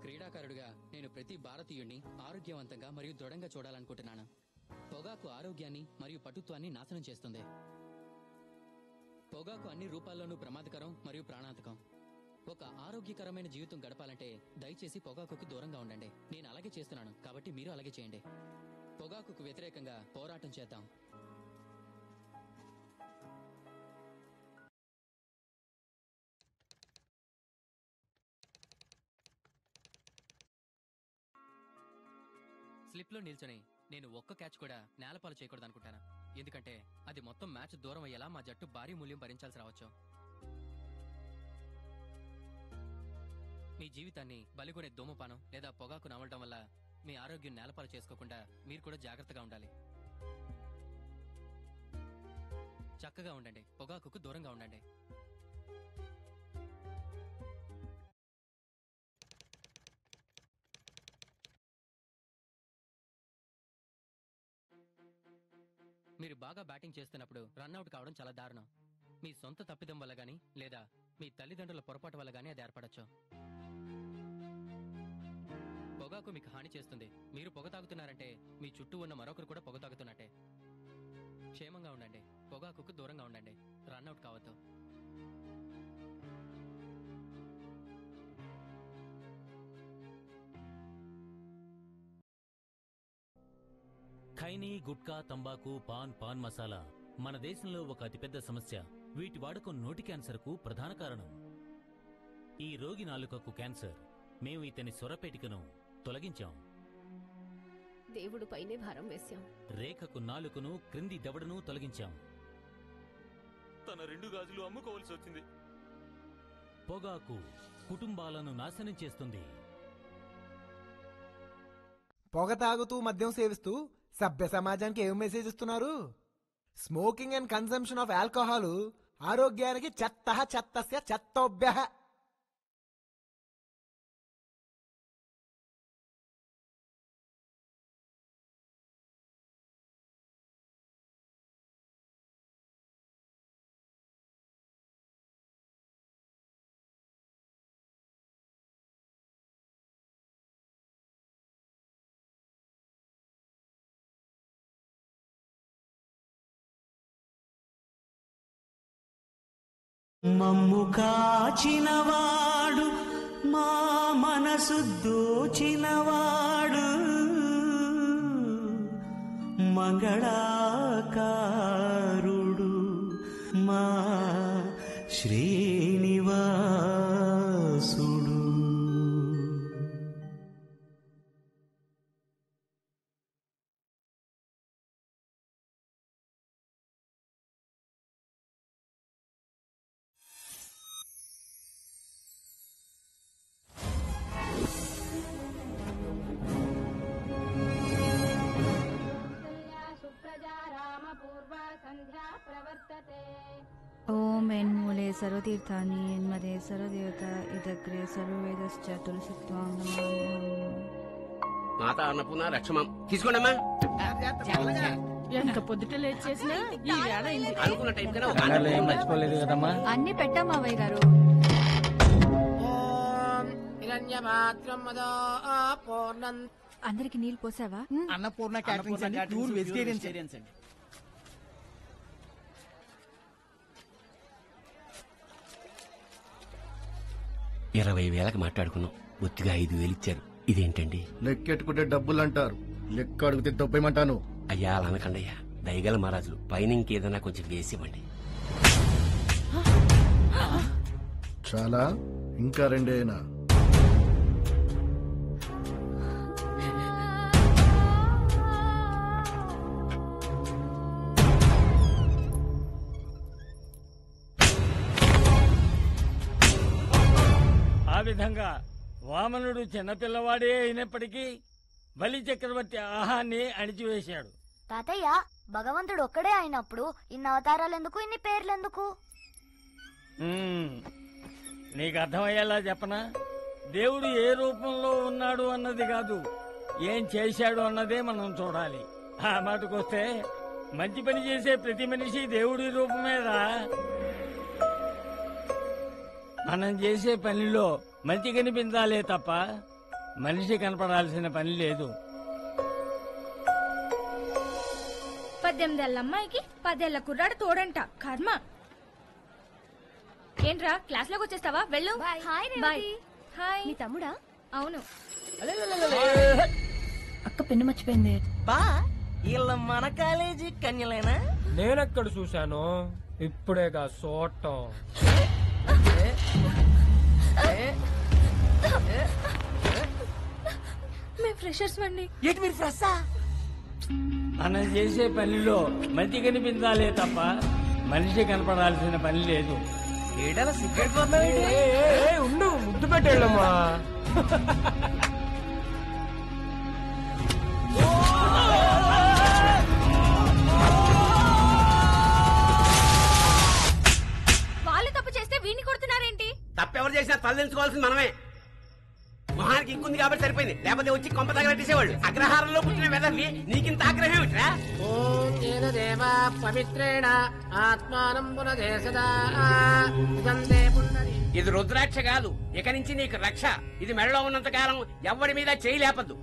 క్రీడాకారుడిగా నేను ప్రతి భారతీయుణ్ణి ఆరోగ్యవంతంగా మరియు దృఢంగా చూడాలనుకుంటున్నాను పొగాకు ఆరోగ్యాన్ని మరియు పటుత్వాన్ని నాశనం చేస్తుంది పొగాకు అన్ని రూపాల్లోనూ ప్రమాదకరం మరియు ప్రాణాంతకం ఒక ఆరోగ్యకరమైన జీవితం గడపాలంటే దయచేసి పొగాకుకు దూరంగా ఉండండి నేను అలాగే చేస్తున్నాను కాబట్టి మీరు అలాగే చేయండి పొగాకుకు వ్యతిరేకంగా పోరాటం చేద్దాం స్లిప్లో నిల్చొని నేను ఒక్క క్యాచ్ కూడా నేలపాలు చేయకూడదు అనుకుంటాను ఎందుకంటే అది మొత్తం మ్యాచ్ దూరం అయ్యేలా మా జట్టు భారీ మూల్యం భరించాల్సి రావచ్చు మీ జీవితాన్ని బలిగొనే ధూమపానం లేదా పొగాకు నమలడం వల్ల మీ ఆరోగ్యం నేలపాలు చేసుకోకుండా మీరు కూడా జాగ్రత్తగా ఉండాలి చక్కగా ఉండండి పొగాకుకు దూరంగా ఉండండి మీరు బాగా బ్యాటింగ్ చేస్తున్నప్పుడు రన్అట్ కావడం చాలా దారుణం మీ సొంత తప్పిదం వల్ల గానీ లేదా మీ తల్లిదండ్రుల పొరపాటు వల్ల గానీ అది ఏర్పడచ్చు పొగాకు మీకు హాని చేస్తుంది మీరు పొగ తాగుతున్నారంటే మీ చుట్టూ ఉన్న మరొకరు కూడా పొగ తాగుతున్నట్టే క్షేమంగా ఉండండి పొగాకుకు దూరంగా ఉండండి రన్అట్ కావద్దు ఖైనీ గుట్కా తంబాకు పాన్ పాన్ మసాలా మన దేశంలో ఒక అతిపెద్ద సమస్య వీటి వాడకం నోటి క్యాన్సర్కు ప్రధాన కారణం ఈ రోగి నాలుకకు క్యాన్సర్ మేము ఇతని సొరపేటికను తొలగించాం దేవుడు పైనే భారం వేశాం రేఖకు నాలుకను క్రింది దవడను తొలగించాం తన రెండు గాజులు అమ్ముకోవాల్సి వచ్చింది పొగాకు కుటుంబాలను నాశనం చేస్తుంది పొగ తాగుతూ మద్యం సేవిస్తూ సభ్య సమాజానికి ఏం మెసేజ్ ఇస్తున్నారు smoking and consumption of alcohol ఆరోగ్యానికి చెత్త చెత్తస్య చెత్తోభ్య మమ్ము కాచినవాడు మా మనసు దోచినవాడు మంగళాకారుడు మా శ్రీనివాసుడు सुप्रजा रामपूर्वा सन्ध्या प्रवर्तते ఓం ఎన్మూలే సర్వతీర్థాని ఎన్మదే సర్వదేవత ఇదగ్రే సర్వవేదశ్చ తులసిత్వాం నమామ్యహం మాత అన్నపూర్ణ లక్ష్మం తీసుకోండమ్మా ఎంత పొద్దుట లేట్ చేసినా ఈ వేళ అయింది అనుకున్న టైం కన్నా ఒక గంట మర్చిపోలేదు కదమ్మా అన్ని పెట్టాం మావయ్య గారు అందరికి నీళ్ళు పోసావా అన్నపూర్ణ క్యాటరింగ్స్ అండి ప్యూర్ వెజిటేరియన్స్ అండి ఇరవై వేలకు మాట్లాడుకున్నాం బొత్తిగా ఐదు వేలు ఇచ్చారు ఇదేంటండి లెక్కెట్టుకుంటే డబ్బులు అంటారు లెక్క అడిగితే దొబ్బేయమంటాను అయ్యా అలా అనకండి అయ్యా దయగల మహారాజులు పైన ఇంకేదైనా కొంచెం వేసి ఇవ్వండి చాలా ఇంకా రెండేనా ఆ విధంగా వామనుడు చిన్నపిల్లవాడే అయినప్పటికీ బలి చక్రవర్తి ఆహాన్ని అణిచివేశాడు తాతయ్య భగవంతుడు ఒక్కడే అయినప్పుడు ఇన్ని అవతారాలు ఎందుకు ఇన్ని పేర్లు ఎందుకు ఉమ్, నీకు అర్థమయ్యేలా చెప్పనా దేవుడు ఏ రూపంలో ఉన్నాడు అన్నది కాదు ఏం చేశాడు అన్నదే మనం చూడాలి ఆ మాటకొస్తే మంచి పని చేసే ప్రతి మనిషి దేవుడి రూపమేరా మనం చేసే పనిలో మంచి కనిపించాలే తప్ప మనిషి కనపడాల్సిన పని లేదు పద్దెనిమిదేళ్ల అమ్మాయికి పదేళ్ల కుర్రాడు తోడంట కర్మ ఏంట్రా క్లాస్ లోకి వచ్చేస్తావా వెళ్ళు హాయ్ బాయ్ హాయ్ మీ తమ్ముడా అవును అక్క పెన్ను మర్చిపోయింది బా వీళ్ళ మన కాలేజీ కన్యలేనా నేనెక్కడ చూశాను ఇప్పుడేగా చూడటం మేము ఫ్రెషర్స్ అండి ఏంటి మీరు ఫ్రెస్సా మనం చేసే పనిలో మంచి కనిపించాలే తప్ప మనిషి కనపడాల్సిన పని లేదు ఏడలా సిగరెట్ ఉండు ముద్దు పెట్టేళ్ళమ్మా వాళ్ళు తప్పు చేస్తే వీడిని కొడుతున్నారేంటి తప్పెవరు చేసినా తలదించుకోవాల్సింది మనమే మొహానికి ఇంకుంది కాబట్టి సరిపోయింది లేకపోతే వచ్చి కొంప తగలట్టేసేవాళ్ళు అగ్రహారంలో పుట్టిన వెదవి నీకింత ఆగ్రహం ఏమిట్రా ఓం ఏన దేవా పవిత్రేణ ఆత్మానం పునదేశదా ఇదంతే పుండరి ఇది రుద్రాక్ష కాదు ఇక నుంచి నీకు రక్ష ఇది మెడలో ఉన్నంత కాలం ఎవరి మీద చేయి లేపద్దు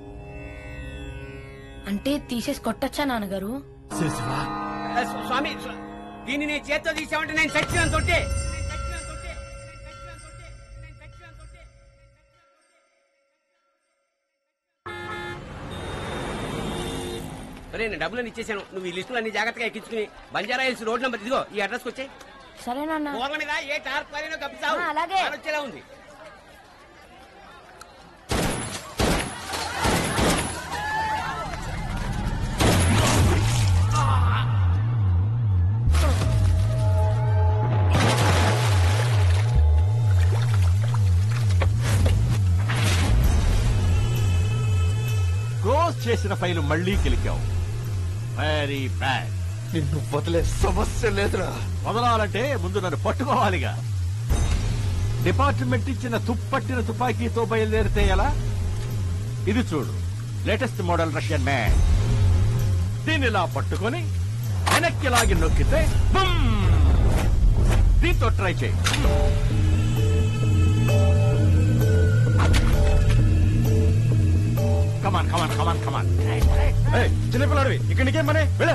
అంటే తీసేసి కొట్టచ్చా నాన్నగారు ఆ, స్వ- స్వామి స్వ- దీన్ని నీ చేత్తో తీసామంటే నేను చచ్చిన తొట్టే ఒరే నేను డబ్బులను ఇచ్చేసాను నువ్వు ఈ లిస్టులు అన్ని జాగ్రత్తగా ఎక్కించుకుని బంజారా హిల్స్ రోడ్ నెంబర్ ఇదిగో ఈ అడ్రస్కి వచ్చాయి సరే నాన్న ఫోన్ల మీద ఏ టార్పాలినో కప్పిస్తావు ఆ, అలాగే. వచ్చేలా ఉంది క్లోజ్ చేసిన ఫైలు మళ్ళీ కెలికావు వెరీ బ్యాడ్ నిన్ను వదిలే సమస్య లేదురా వదలాలంటే ముందు నన్ను పట్టుకోవాలిగా డిపార్ట్మెంట్ ఇచ్చిన తుప్పట్టిన తుపాకీతో బయలుదేరితే ఎలా ఇది చూడు లేటెస్ట్ మోడల్ రష్యన్ మ్యాన్ దీన్ని ఇలా పట్టుకొని వెనక్కి లాగి నొక్కితే బుమ్! దీంతో ట్రై చేయి కమాన్ కమాన్ కమాన్ కమాన్ చిన్నపిల్లాడివి ఇక్కడ నీకేం పని వెళ్ళ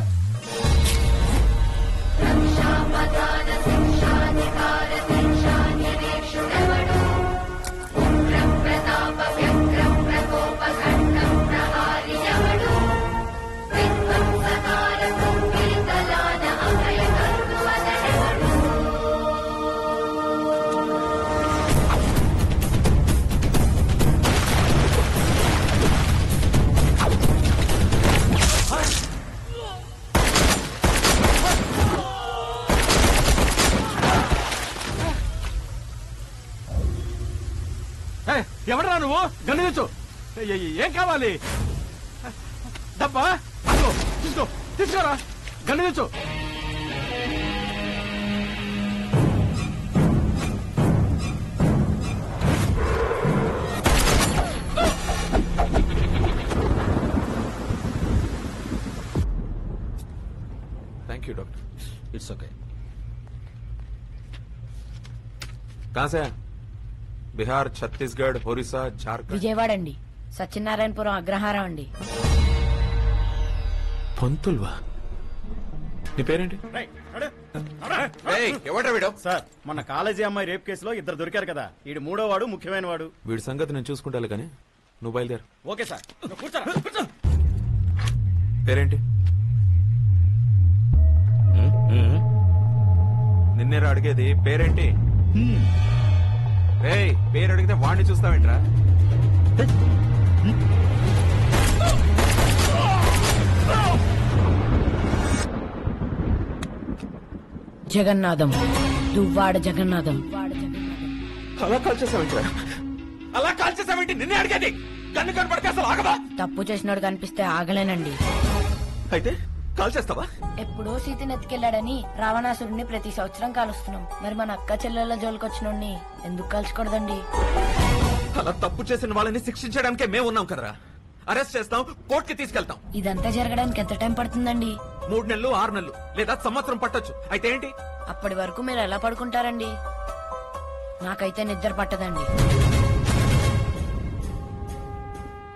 ఏయ్, ఎవడరా నువ్వు గమనించు ఏ- ఏ- ఏం కావాలి డబ్బా తీసుకో తీసుకో తీసుకోరా గమనించు thank you doctor it's okay कहाँ से है बिहार छत्तीसगढ़ ओडिशा झारखंड విజయవాడ అండి సత్యనారాయణపురం అగ్రహారం అండి పంతుల్వా నీ పేరేంటి ఎవడ్రా వీడు సార్ మన కాలేజీ అమ్మాయి రేప్ కేసులో ఇద్దరు దొరికారు కదా ఈడు మూడో వాడు ముఖ్యమైన వాడు వీడి సంగతి నేను చూసుకుంటాను కానీ నువ్వు బయలుదేరు ఓకే సార్ నువ్వు కూర్చోరా కూర్చో పేరేంటి నిన్నేరా అడిగేది పేరేంటి ఏయ్ పేరు అడిగితే వాడిని చూస్తావేంట్రా జగన్నాథం దువ్వాడ జగన్నాథం అలా కాల్ చేసావేంట్రా అలా కాల్ చేసావేంటి నిన్నే అడిగేది కన్ను కనపడితే అసలు ఆగవా తప్పు చేసినోడు కనిపిస్తే ఆగలేనండి అయితే కాల్ చేస్తావా ఎప్పుడో సీతని ఎత్తుకెళ్లాడని రావణాసురుడిని ప్రతి సంవత్సరం కాలుస్తున్నాం మరి మన అక్క చెల్లెల జోలికొచ్చినోడిని ఎందుకు కాల్చకూడదండి అలా తప్పు చేసిన వాళ్ళని శిక్షించడానికే మేము ఉన్నాం కదరా అరెస్ట్ చేస్తాం కోర్టుకి తీసుకెళ్తాం ఇదంతా జరగడానికి ఎంత టైం పడుతుందండి మూడు నెలలు ఆరు నెలలు లేదా సంవత్సరం పట్టొచ్చు అయితే ఏంటి అప్పటి వరకు మీరు ఎలా పడుకుంటారండి నాకైతే నిద్ర పట్టదండి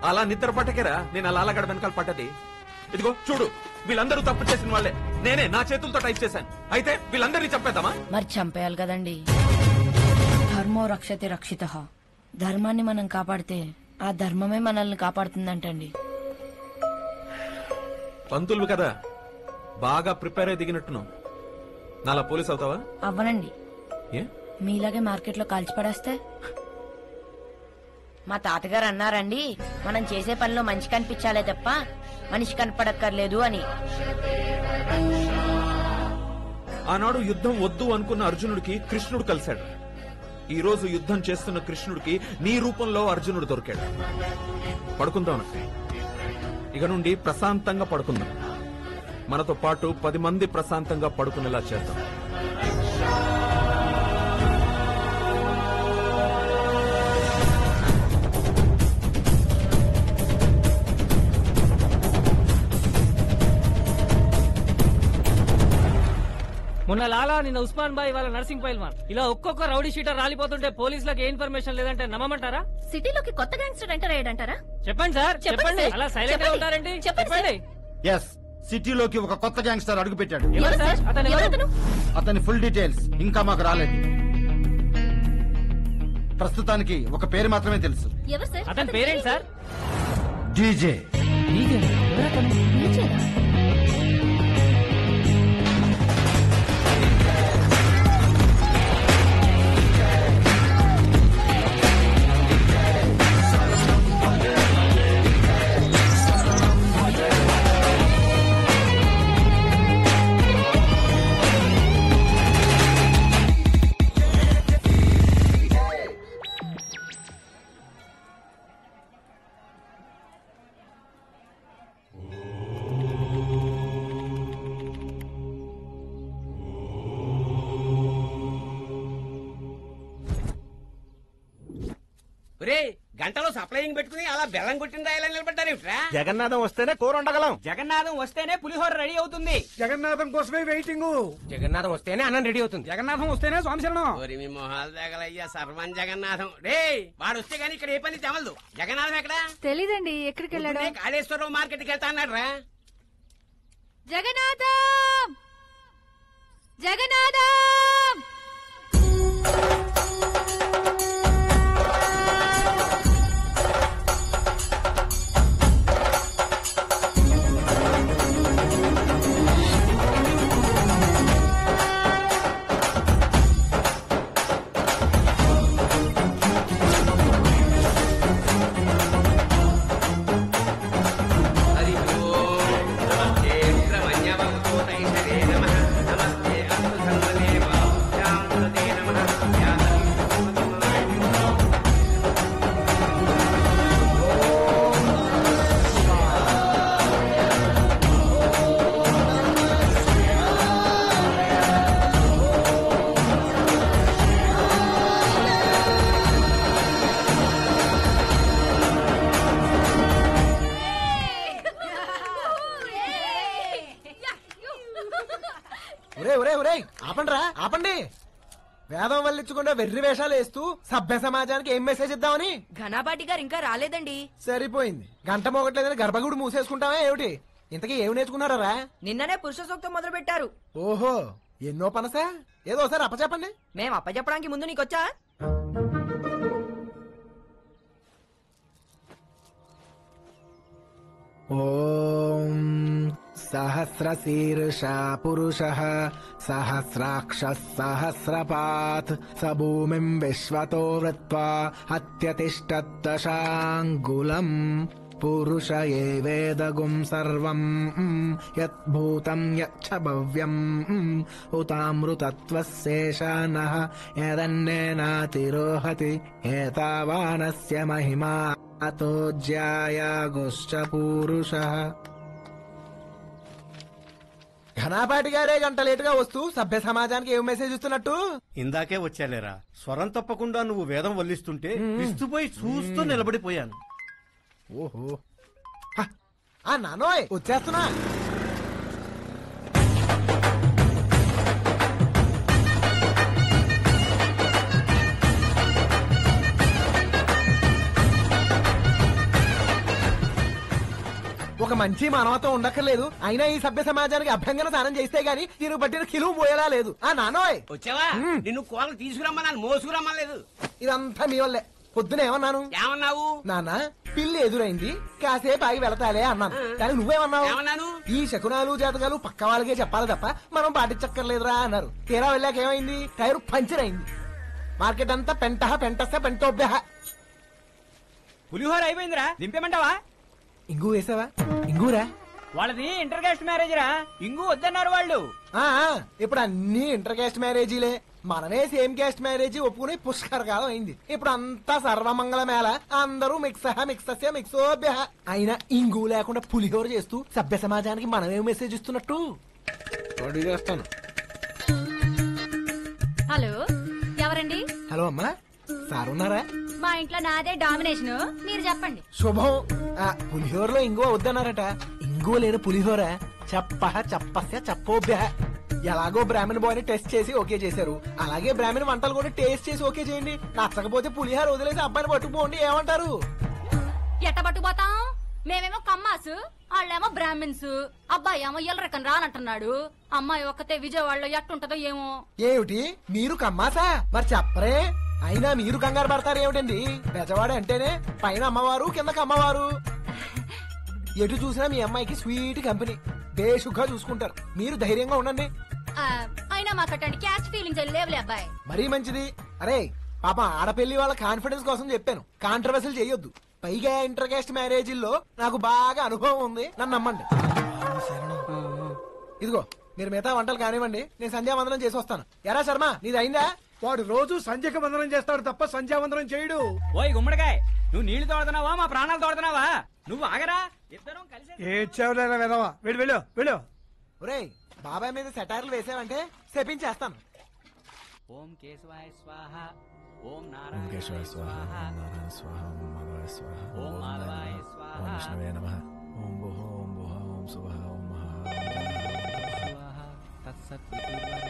అలా నిద్ర పట్టకేరా నేను అలా అలగడ వెనకాల పట్టది ఇదిగో చూడు వీళ్ళందరూ తప్పు చేసిన వాళ్ళే నేనే నా చేతులతో టైప్ చేశాను అయితే వీళ్ళందరినీ చంపేద్దామా మరి చంపేయాలి కదండి ధర్మో రక్షతి రక్షిత ధర్మాన్ని మనం కాపాడితే ఆ ధర్మమే మనల్ని కాపాడుతుందంటండి పంతులు కదా బాగా ప్రిపేర్ అయి దిగినట్టున్నావు నాలా పోలీస్ అవుతావా అవ్వనండి ఏ మీలాగే మార్కెట్లో కాల్చి పడేస్తే మా తాతగారు అన్నారండి మనం చేసే పనిలో మంచి కనిపించాలే తప్ప మనిషి కనపడక్కర్లేదు అని ఆనాడు యుద్ధం వద్దు అనుకున్న అర్జునుడికి కృష్ణుడు కలిశాడు ఈ రోజు యుద్ధం చేస్తున్న కృష్ణుడికి నీ రూపంలో అర్జునుడు దొరికాడు పడుకుందాం అన్నట్టు. ఇక నుండి ప్రశాంతంగా పడుకుందాం మనతో పాటు పది మంది ప్రశాంతంగా పడుకునేలా చేద్దాం మొన్న లాలా నిన్న ఉస్మాన్ బాయ్ వాళ్ళ నర్సింగ్ పైల్వాన్ ఇలా ఒక్కొక్క రౌడీ షీటర్ రాలిపోతుంటే పోలీసులకు ఏ ఇన్ఫర్మేషన్ లేదంటే నమ్మమంటారా సిటీలోకి కొత్త గ్యాంగ్స్టర్ ఎంటర్ అయ్యాడంటారా చెప్పండి సార్ చెప్పండి సార్. అలా సైలెంట్ గా చెప్పండి. ఉంటారండి చెప్పండి సార్. చెప్పండి ఎస్ సిటీలోకి ఒక కొత్త గ్యాంగ్స్టర్ అడుగుపెట్టాడు ఎవరు సార్ అతను ఎవరు? అతని ఫుల్ డీటెయిల్స్ ఇంకా మాకు రాలేదు ప్రస్తుతానికి ఒక పేరు మాత్రమే తెలుసు ఎవరు సార్ అతని పేరేంటి సార్ డీజే ఒరే గంటలో సప్లైయింగ్ పెట్టుకుని అలా బెల్లం కొట్టిన రాయాలని నిలబడ్డారేమిట్రా జగన్నాథం వస్తేనే కూర ఉండగలం జగన్నాథం వస్తేనే పులిహోర రెడీ అవుతుంది జగన్నాథం కోసమే వెయిటింగ్ జగన్నాథం వస్తేనే అన్నం రెడీ అవుతుంది జగన్నాథం వస్తేనే స్వామి శరణం ఓరి మీ మొహాలు తగలయ్యా సర్వం జగన్నాథం రే వాడు వస్తే గానీ ఇక్కడ ఏ పని తెమలదు జగన్నాథం ఎక్కడ తెలీదండి ఎక్కడికి వెళ్ళాడు పొద్దున్నే కాళేశ్వరరావు మార్కెట్కి వెళ్తా అన్నాడు రా జగన్నాథం జగన్నాథం హరి ఓం నమస్తే రుద్రమన్యవభూతైషరే నమః నమస్తే అస్తు ధర్మదేవాభ్యామృతే నమః ఒరే ఒరే ఒరే ఆపండి రా ఆపండి వేదం వల్లించకుండా వెర్రి వేషాలు వేస్తూ సభ్య సమాజానికి ఏం మెసేజ్ ఇద్దామని ఘనాపాటి గారు ఇంకా రాలేదండి సరిపోయింది గంట మోగట్లేదని గర్భగుడి మూసేసుకుంటావా ఏమిటి ఇంతకీ ఏమి నేర్చుకున్నారా రా నిన్ననే పురుష సూక్తం మొదలు పెట్టారు ఓహో ఎన్నో పనసా ఏదో ఒకసారి అప్పచెప్పండి మేము అప్పచెప్పడానికి ముందు నీకొచ్చా ఓం సహస్రశీర్షా పురుష సహస్రాక్ష సహస్రపాత్ స భూమిం విశ్వతో వృత్వా అత్యతిష్టద్దశాంగులం పురుష ఏ వేదగుం సర్వం యద్భూతం యచ్చ భవ్యం ఉతామృతత్వశేషానః యదన్నేనాతిరోహతి ఏతావానస్య మహిమా అతోజ్యాయాగుశ్చ పూరుష ఘనాపాటి గారే గంట లేటుగా వస్తూ సభ్య సమాజానికి ఏం మెసేజ్ ఇస్తున్నట్టు ఇందాకే వచ్చాలేరా స్వరం తప్పకుండా నువ్వు వేదం వల్లిస్తుంటే విస్తుపోయి చూస్తూ నిలబడిపోయాను ఓహో హ, ఆ నానోయ్ వచ్చేస్తున్నా ఒక మంచి మానవత్వం ఉండక్కర్లేదు అయినా ఈ సభ్య సమాజానికి అభ్యంగన స్నానం చేస్తే గాని దీనికి పట్టిన కిలువు పోయేలా లేదు ఆ నానోయ్ వచ్చావా నిన్ను కోళ్ళకి తీసుకురమ్మన్నాను మోసుకురమ్మలేదు ఇదంతా మీ వల్లే పొద్దున ఏమన్నాను ఏమన్నావు నాన్న పిల్లి ఎదురైంది కాసేపు ఆగి వెళతాలే అన్నాను కానీ నువ్వేమన్నావు ఏమన్నాను? ఈ శకునాలు జాతకాలు పక్క వాళ్ళకే చెప్పాలి తప్ప మనం పాటించక్కర్లేదురా అన్నారు తీరా వెళ్ళాక ఏమైంది టైర్ పంచర్ అయింది మార్కెట్ అంతా పెంట పెంటస్త పెంటోభ్య పులిహోర అయిపోయిందిరా దింపేమంటావా ఇంగు వేసావా ఇంగూరా వాళ్ళది ఇంటర్ కాస్ట్ మ్యారేజ్ రా ఇంగు వద్దన్నారు వాళ్ళు ఆ, ఆ, ఇప్పుడు అన్ని ఇంటర్ కాస్ట్ మ్యారేజీలే మనమే సేమ్ కాస్ట్ మ్యారేజీ ఒప్పుకుని పుష్కర కాలం అయింది ఇప్పుడు అంతా సర్వమంగళ మేళ అందరూ మిక్స్ మిక్సస్య మిక్సోభ్య అయినా ఇంగు లేకుండా పులిహోర చేస్తూ సభ్య సమాజానికి మనమే మెసేజ్ ఇస్తున్నట్టు అడుగు చేస్తాను హలో ఎవరండి హలో అమ్మా సార్ ఉన్నారా మా ఇంట్లో నాదే డామినేషన్ మీరు చెప్పండి శుభం ఆ, పులిహోరలో ఇంగువ వద్దన్నారట ఇంగువ లేని పులిహోర చెప్ప చెప్పస్య చెప్పోభ్య ఎలాగో బ్రాహ్మణ్ బాయ్ ని టెస్ట్ చేసి ఓకే చేశారు అలాగే బ్రాహ్మణ్ వంటలు కూడా టేస్ట్ చేసి ఓకే చేయండి నచ్చకపోతే పులిహోర వదిలేసి అబ్బాయిని పట్టుకుపోండి ఏమంటారు ఎట్ట పట్టుకుపోతాం మేమేమో కమ్మాసు వాళ్ళేమో బ్రాహ్మిన్స్ అబ్బాయి ఏమో ఎల్లరకం రానంటున్నాడు అమ్మాయి ఒక్కతే విజయవాడలో ఎట్టుంటదో ఏమో ఏమిటి మీరు కమ్మాసా మరి చెప్పరే అయినా మీరు కంగారు పడతారు ఏమిటండి బెజవాడ అంటేనే పైన అమ్మవారు కిందకి అమ్మవారు ఎటు చూసినా మీ అమ్మాయికి స్వీట్ కంపెనీ బేషుగ్గా చూసుకుంటారు మీరు ధైర్యంగా ఉండండి ఆ, అయినా మాకు అట్లాంటి క్యాస్ట్ ఫీలింగ్స్ అవి లేవులే అబ్బాయి మరీ మంచిది అరే పాప ఆడపెళ్లి వాళ్ళ కాన్ఫిడెన్స్ కోసం చెప్పాను కాంట్రవర్సీలు చేయొద్దు పైగా ఇంటర్ కాస్ట్ మ్యారేజీల్లో నాకు బాగా అనుభవం ఉంది నన్ను నమ్మండి ఇదిగో మీరు మిగతా వంటలు కానివ్వండి నేను సంధ్యావందనం చేసి వస్తాను ఎరా శర్మ నీది అయిందా వాడు రోజు సంధ్యక వందనం చేస్తాడు తప్ప సంధ్యావందనం చేయడు ఓయ్ గుమ్మడికాయ్ నువ్వు నీళ్లు తోడుతున్నావా మా ప్రాణాలు తోడుతున్నావా నువ్వు ఆగరా ఇద్దరం కలిసి ఏడ్చావులేరా వెదవా వెళ్ళు వెళ్ళు వెళ్ళు ఒరేయ్ బాబాయ్ మీద సెటార్లు వేసావంటే శపించేస్తాను ఓం కేశవాయ స్వాహ ఓం ఓం నారాయణ కేశవాయ స్వాహ ఓం నారాయణ స్వాహ ఓం మాధవాయ స్వాహ ఓం ఓం మాధవాయ ఓం స్వాహ విష్ణవే నమ ఓం భుహ ఓం భుహ ఓం సువహ ఓం మహా స్వాహ తత్సత్ వితుర్వరేణ్యం.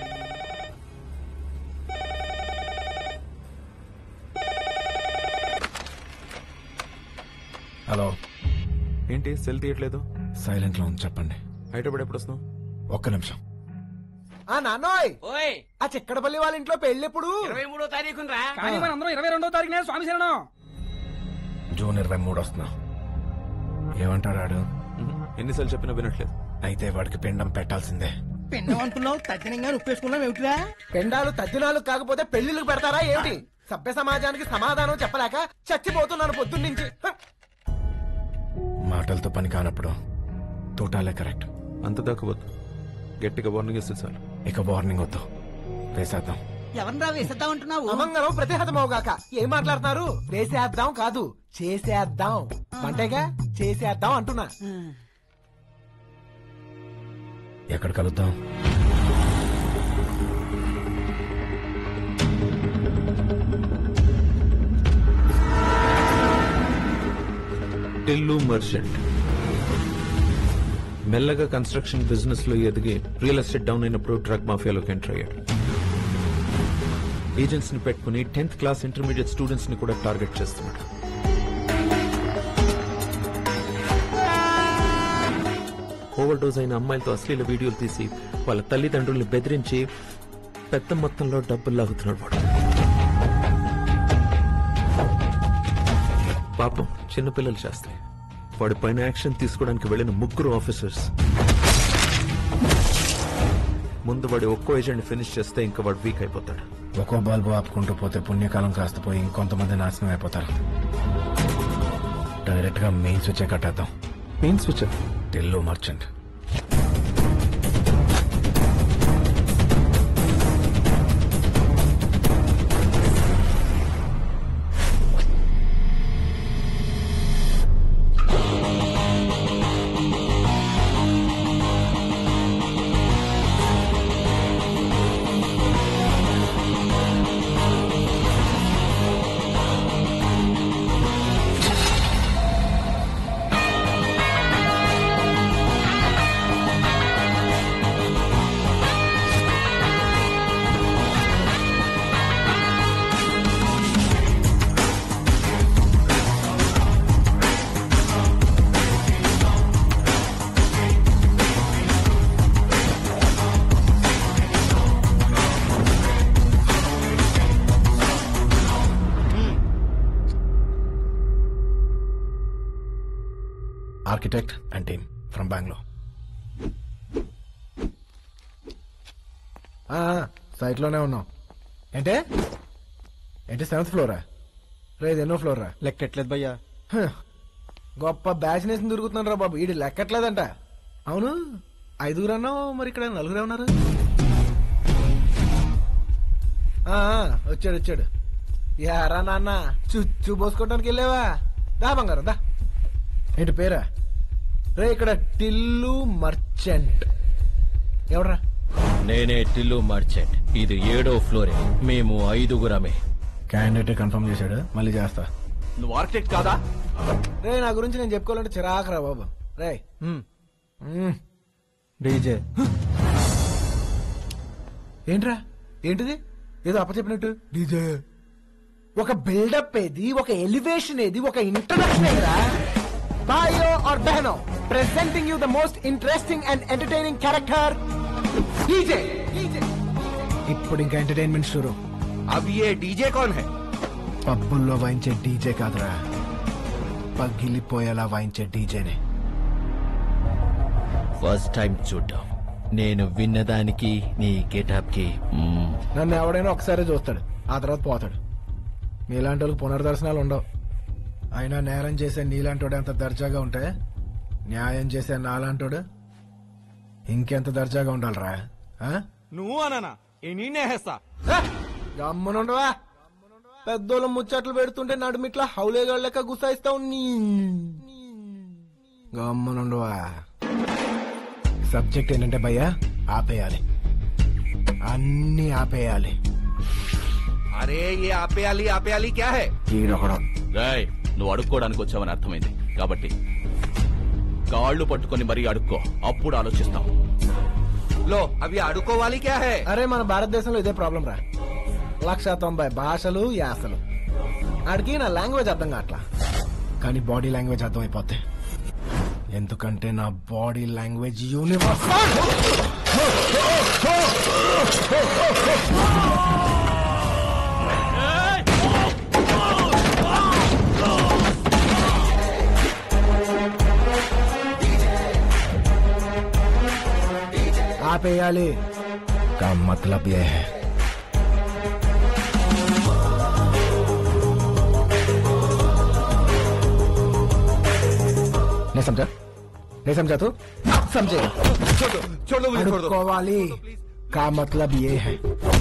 హలో ఏంటి సెల్ తీయట్లేదు సైలెంట్ లో ఉంది చెప్పండి హైదరాబాద్ ఎప్పుడు వస్తున్నావు ఒక్క నిమిషం ఆ నాన్నోయ్ ఓయ్ ఆ చిక్కడపల్లి వాళ్ళ ఇంట్లో పెళ్ళెప్పుడు ఇరవై మూడో తారీఖున రా కానీ మనందరం ఇరవై రెండో తారీఖునే స్వామి శరణం జూన్ ఇరవై మూడు వస్తున్నా ఏమంటాడు ఆడు ఎన్నిసార్లు చెప్పినా వినట్లేదు అయితే వాడికి పిండం పెట్టాల్సిందే పిండం అనుకున్నావు తజ్జనంగా ఉప్పేసుకున్నావు ఏమిటిరా పెండాలు తద్దినాలు కాకపోతే పెళ్లిళ్ళు పెడతారా ఏమిటి సభ్య సమాజానికి సమాధానం చెప్పలేక చచ్చిపోతున్నాను పొద్దున్నుంచి హ! మాటలతో పని కానప్పుడు తూటాలే కరెక్ట్ అంత దాకా వద్దు గట్టిగా వార్నింగ్ ఇస్తే చాలు ఇక వార్నింగ్ వద్దు వేసేద్దాం ఎవరిరా వేసేద్దాం అంటున్నావు అమంగళం ప్రతిహతమవుగాక ఏం మాట్లాడుతున్నారు వేసేద్దాం కాదు చేసేద్దాం అంటేగా చేసేద్దాం అంటున్నా ఎక్కడ కలుద్దాం టిల్లు మర్చెంట్ మెల్లగా కన్స్ట్రక్షన్ బిజినెస్ లో ఎదిగి రియల్ ఎస్టేట్ డౌన్ అయినప్పుడు డ్రగ్ మాఫియాలోకి ఎంటర్ అయ్యాడు ఏజెంట్స్ ని పెట్టుకుని టెన్త్ క్లాస్ ఇంటర్మీడియట్ స్టూడెంట్స్ ని కూడా టార్గెట్ చేస్తున్నాడు ఓవర్ డోస్ అయిన అమ్మాయిలతో అశ్లీల వీడియోలు తీసి వాళ్ళ తల్లిదండ్రుల్ని బెదిరించి పెద్ద మొత్తంలో డబ్బులు లాగుతున్నాడు వాడు పాపం చిన్నపిల్లలు చేస్తాయి వాడి పైన యాక్షన్ తీసుకోవడానికి వెళ్ళిన ముగ్గురు ఆఫీసర్స్ ముందు వాడి ఒక్కో ఏజెంట్ ఫినిష్ చేస్తే ఇంకా వాడు వీక్ అయిపోతాడు ఒక్కో బల్బు ఆపుకుంటూ పోతే పుణ్యకాలం కాస్త పోయి ఇంకొంతమంది నాశనం అయిపోతారు డైరెక్ట్ గా మెయిన్ స్విచ్ కట్టేద్దాం మెయిన్ స్విచ్ టిల్లు మర్చెంట్ ఆ architect and team from Bengaluru సైట్లోనే ఉన్నాం ఏంటే ఏంటి సెవెంత్ ఫ్లోరా రే ఇది ఎన్నో ఫ్లోరా లెక్కట్లేదు భయ్యా హ, గొప్ప బ్యాచ్ నేసి దొరుకుతున్నాను రా బాబు ఈడు లెక్కట్లేదంట అవును ఐదుగురు అన్నావు మరి ఇక్కడ నలుగురే ఉన్నారు ఆ, ఆ, వచ్చాడు వచ్చాడు యారా నాన్న చుచ్చు పోసుకోవడానికి వెళ్ళావా దా బంగారం దా ఏంటి పేరా రే ఇక్కడ టిల్లు మర్చెంట్ ఎవడ్రా నేనే టిల్లు మర్చెంట్ ఇది ఏడో ఫ్లోరే మేము ఐదుగురమే క్యాండిడేట్ కన్ఫర్మ్ చేశాడు మళ్ళీ చేస్తా నువ్వు ఆర్కిటెక్ట్ కాదా రే నా గురించి నేను చెప్పుకోవాలంటే చిరాకురా బాబు రే డీజే ఏంట్రా ఏంటిది ఏదో అప్పచెప్పినట్టు డీజే ఒక బిల్డప్ ఏది ఒక ఎలివేషన్ ఏది ఒక ఇంట్రడక్షన్ ఏదిరా బాయో ఆర్ బెహనో presenting you the most interesting and entertaining character DJ ఇప్పుడు ఇంకా ఎంటర్టైన్మెంట్ షురు అవి ఏ డీజే కౌన్ హై పబ్బుల్లో వాయించే డీజే కాదురా పగిలిపోయేలా వాయించే డీజేనే ఫస్ట్ టైం చూడ్డాం నేను విన్నదానికి నీ గెటప్ కి మ్మ్. నన్ను ఎవడైనా ఒకసారి చూస్తాడు ఆ తర్వాత పోతాడు నీలాంటి వాళ్ళకి పునర్దర్శనాలు ఉండవు అయినా నేరం చేసే నీలాంటోడు ఎంత దర్జాగా ఉంటే న్యాయం చేసే నాలాంటోడు ఇంకెంత దర్జాగా ఉండాలిరా ఆ? నువ్వు అనానా ఏ నేనే హేస్తా గమ్మునుండవా పెద్దోళ్ళు ముచ్చట్లు పెడుతుంటే నడుమిట్లా హౌలేగాళ్ళ లెక్క గుసాయిస్తావు నీ గమ్మునుండవా సబ్జెక్ట్ ఏంటంటే భయ్యా ఆపేయాలి అన్ని ఆపేయాలి అరే ఏ ఆపేయాలి ఆపేయాలి క్యా హై ఈడొకడు రాయ్ నువ్వు అడుక్కోవడానికి వచ్చావని అర్థమైంది కాబట్టి కాళ్ళు పట్టుకొని మరీ అడుక్కో అప్పుడు ఆలోచిస్తాం లో అవి అడుకోవాలి క్యా హై అరే మన భారతదేశంలో ఇదే ప్రాబ్లం రా లక్ష తొంభై భాషలు యాసలు ఆడికి నా లాంగ్వేజ్ అర్థం కావట్లా కానీ బాడీ లాంగ్వేజ్ అర్థం అయిపోతే ఎందుకంటే నా బాడీ లాంగ్వేజ్ యూనివర్సల్ ఆపేయాలి का मतलब यह है नहीं समझा नहीं समझा तू अब समझेगा छोड़ दो छोड़ दो मुझे छोड़ दो अड़ुक्कोवाली का मतलब ये है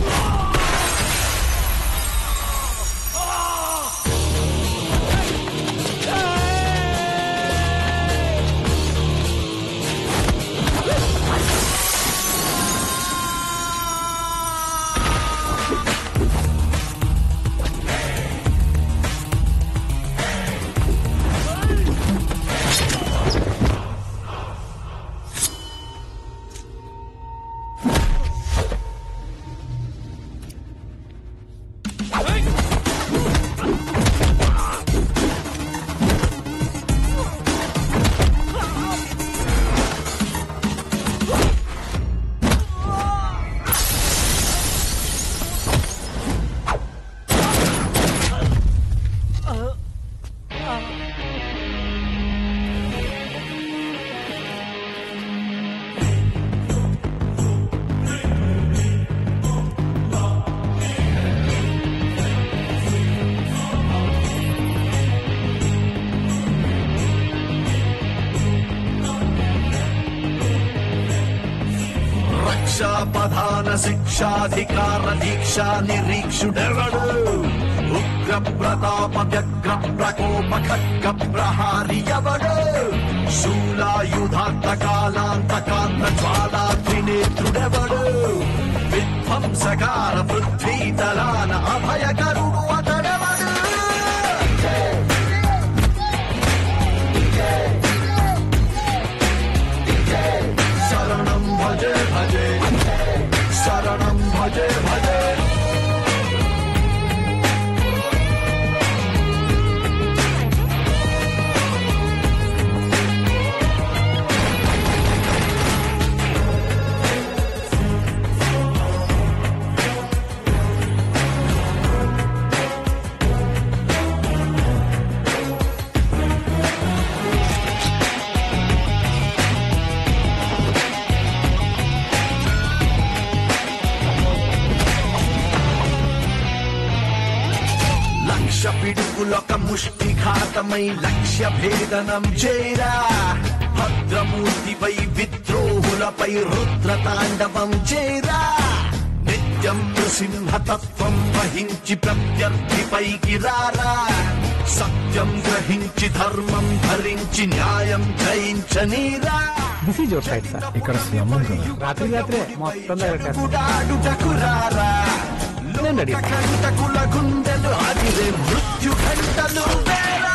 రక్షాపధాన శిక్షాధికార దీక్షా నిరీక్షుడెవడు ఉగ్ర ప్రతాప వ్యగ్ర ప్రకోప ఖడ్గ ప్రహారి ఎవడు శూలాయుధాంత కాలాంతకాంత జ్వాలా త్రినేత్రుడెవడు విధ్వంసకార పృథ్వీతలాన అభయకరుడు అతడెవడు శరణం భజే భజే శరణం భజే భజే శత్రువులొక ముష్టిఘాతమై లక్ష్య భేదనం చేరా భద్రమూర్తిపై విద్రోహులపై రుద్రతాండవం చేరా నిత్యం నృసింహతత్వం వహించి ప్రత్యర్థిపైకి రారా సత్యం గ్రహించి ధర్మం ధరించి న్యాయం జయించనీరా this is your side sir ఇక్కడ స్లమ్ కదా రాత్రి రాత్రే మొత్తం గుడాడుటకురారా నేను రెడీ కంటకుల గుండెలు అదిరే మృత్యు గంటలు వేరా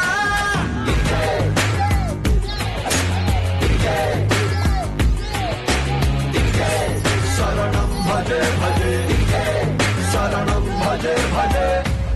శరణం భజే భజే శరణం భజే భజే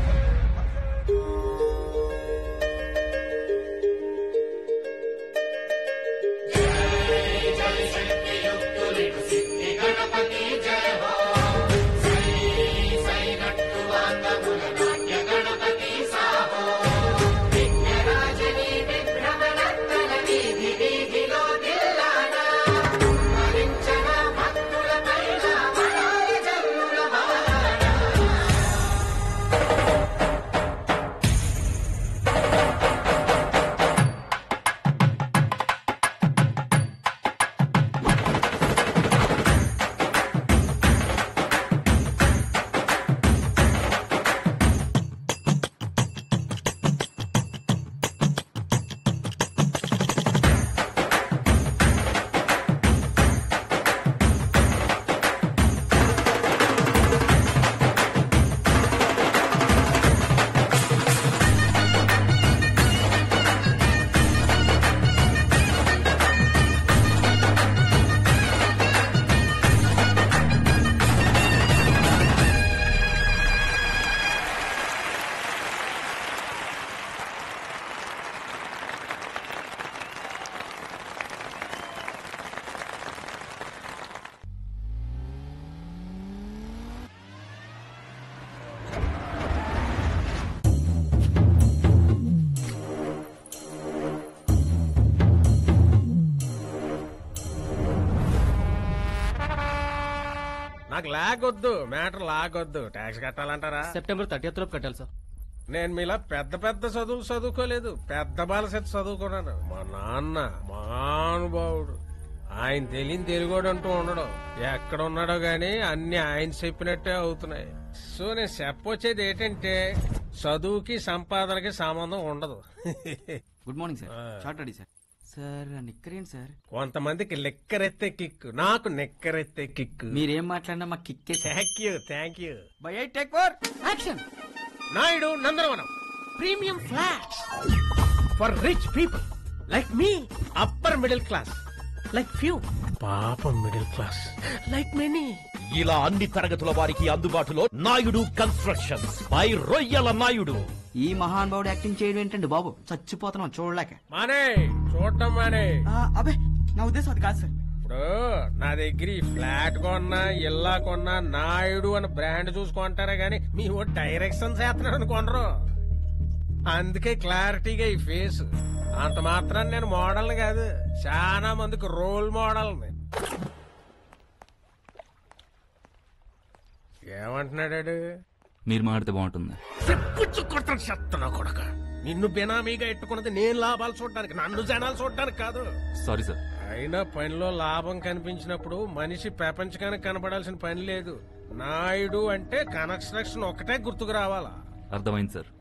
నాకు లాగొద్దు మ్యాటర్ లాగొద్దు ట్యాక్స్ కట్టాలంటారా సెప్టెంబర్ థర్టీ లోపు కట్టాలి సార్ నేను మీలా పెద్ద పెద్ద చదువులు చదువుకోలేదు పెద్ద బాలసెట్ చదువుకున్నాను మా నాన్న మహానుభావుడు ఆయన తెలియని తెలుగోడు అంటూ ఉండడు ఎక్కడ ఉన్నాడో గాని అన్ని ఆయన చెప్పినట్టే అవుతున్నాయి సో నేను చెప్పొచ్చేది ఏంటంటే చదువుకి సంపాదనకి సంబంధం ఉండదు good morning sir short ready sir sir నిక్కరేంటి సార్ కొంతమందికి లెక్కరెత్తే కిక్ నాకు నెక్కరెత్తే కిక్ మీరేం మాట్లాడినా మా కిక్కే thank you thank you bye I take for action Naidu Nandanavanam premium flat for rich people like me upper middle class like few పాపం middle class like many ఇలా అన్ని తరగతుల వారికి అందుబాటులో నాయుడు కన్స్ట్రక్షన్స్ బై రొయ్యల నాయుడు ఈ మహానుభావుడు యాక్టింగ్ చేయడం ఏంటండి బాబు చచ్చిపోతున్నాం చూడలేక మానే చూడటం మానే అబే నా ఉద్దేశం అది కాదు సార్ ఇప్పుడు నా దగ్గర ఈ ఫ్లాట్ కొన్నా ఇల్లా కొన్నా నాయుడు అని బ్రాండ్ చూసుకుంటారా గానీ మీ ఓ డైరెక్షన్ చేస్తున్నాడు అనుకోనరు అందుకే క్లారిటీగా ఈ ఫేస్ అంత మాత్రం నేను మోడల్ కాదు చాలా మందికి రోల్ మోడల్ ఏమంటున్నాడు మీరు మాడితే బాగుంటుంది చెప్పుచ్చు కొడతాను చెత్తనా కొడక నిన్ను బినామీగా ఎట్టుకున్నది నేను లాభాలు చూడడానికి నన్ను జనాలు చూడడానికి కాదు సారీ సార్ అయినా పనిలో లాభం కనిపించినప్పుడు మనిషి ప్రపంచకానికి కనబడాల్సిన పని లేదు నాయుడు అంటే కన్స్ట్రక్షన్ ఒకటే గుర్తుకు రావాలా అర్థమైంది సార్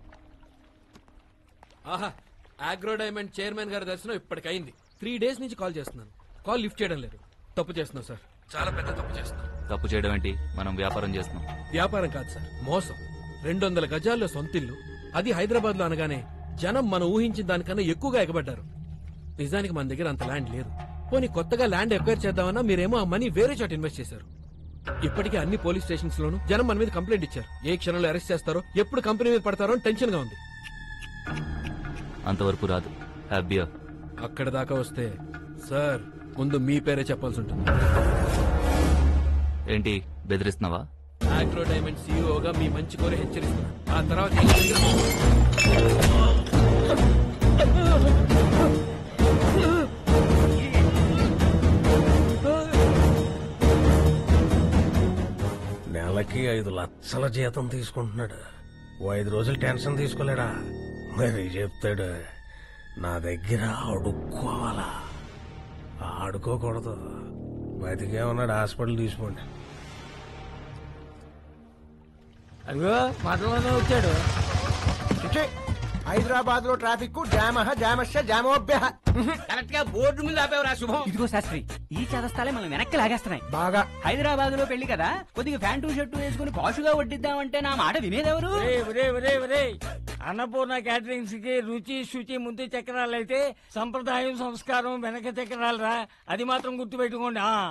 ఆహా ఆగ్రో డైమండ్ చైర్మన్ గారి దర్శనం ఇప్పటికైంది త్రీ డేస్ నుంచి కాల్ చేస్తున్నాను కాల్ లిఫ్ట్ చేయడం లేదు తప్పు చేస్తున్నాం సార్ చాలా పెద్ద తప్పు చేస్తున్నాం తప్పు చేయడం ఏంటి మనం వ్యాపారం చేస్తున్నాం వ్యాపారం కాదు సార్ మోసం రెండు వందల గజాల్లో సొంతిల్లు అది హైదరాబాద్ లో అనగానే జనం మనం ఊహించిన దానికన్నా ఎక్కువగా ఎగబడ్డారు నిజానికి మన దగ్గర అంత ల్యాండ్ లేదు పోనీ కొత్తగా ల్యాండ్ ఎక్వైర్ చేద్దామన్నా మీరేమో ఆ మనీ వేరే చోట ఇన్వెస్ట్ చేశారు ఇప్పటికే అన్ని పోలీస్ స్టేషన్స్ లోను జనం మన మీద కంప్లైంట్ ఇచ్చారు ఏ క్షణంలో అరెస్ట్ చేస్తారో ఎప్పుడు కంపెనీ మీద పడతారో అని టెన్షన్ గా ఉంది అంతవరకు రాదు హ్యాపీయా అక్కడ దాకా వస్తే సార్ ముందు మీ పేరే చెప్పాల్సి ఉంటుంది ఏంటి బెదిరిస్తున్నావా ఆగ్రో డైమండ్ సీఈఓగా మీ మంచి కోరి హెచ్చరిస్తున్నాను ఆ తర్వాత నెలకి ఐదు లక్షల జీతం తీసుకుంటున్నాడు ఓ ఐదు రోజులు టెన్షన్ తీసుకోలేడా మరి చెప్తాడు నా దగ్గర అడుక్కోవాలా ఆడుకోకూడదు బతికే ఉన్నాడు హాస్పిటల్ తీసుకోండి అదిగో మాటలోనే వచ్చాడు హైదరాబాద్ లో ట్రాఫిక్ జామ జామస్య జామోభ్య కరెక్ట్ గా బోర్డు మీద ఆపేవరా శుభం ఇదిగో శాస్త్రి ఈ చదస్తాలే మనం వెనక్కి లాగేస్తున్నాయి బాగా హైదరాబాద్ లో పెళ్లి కదా కొద్దిగా ప్యాంటు షర్టు వేసుకుని పాషుగా వడ్డిద్దామంటే నా మాట వినేదెవరు ఒరేయ్, ఒరేయ్, ఒరేయ్, ఒరేయ్. అన్నపూర్ణ క్యాటరింగ్స్ కి రుచి శుచి ముందు చక్రాలు అయితే సంప్రదాయం సంస్కారం వెనక చక్రాలు రా అది మాత్రం గుర్తుపెట్టుకోండి ఆ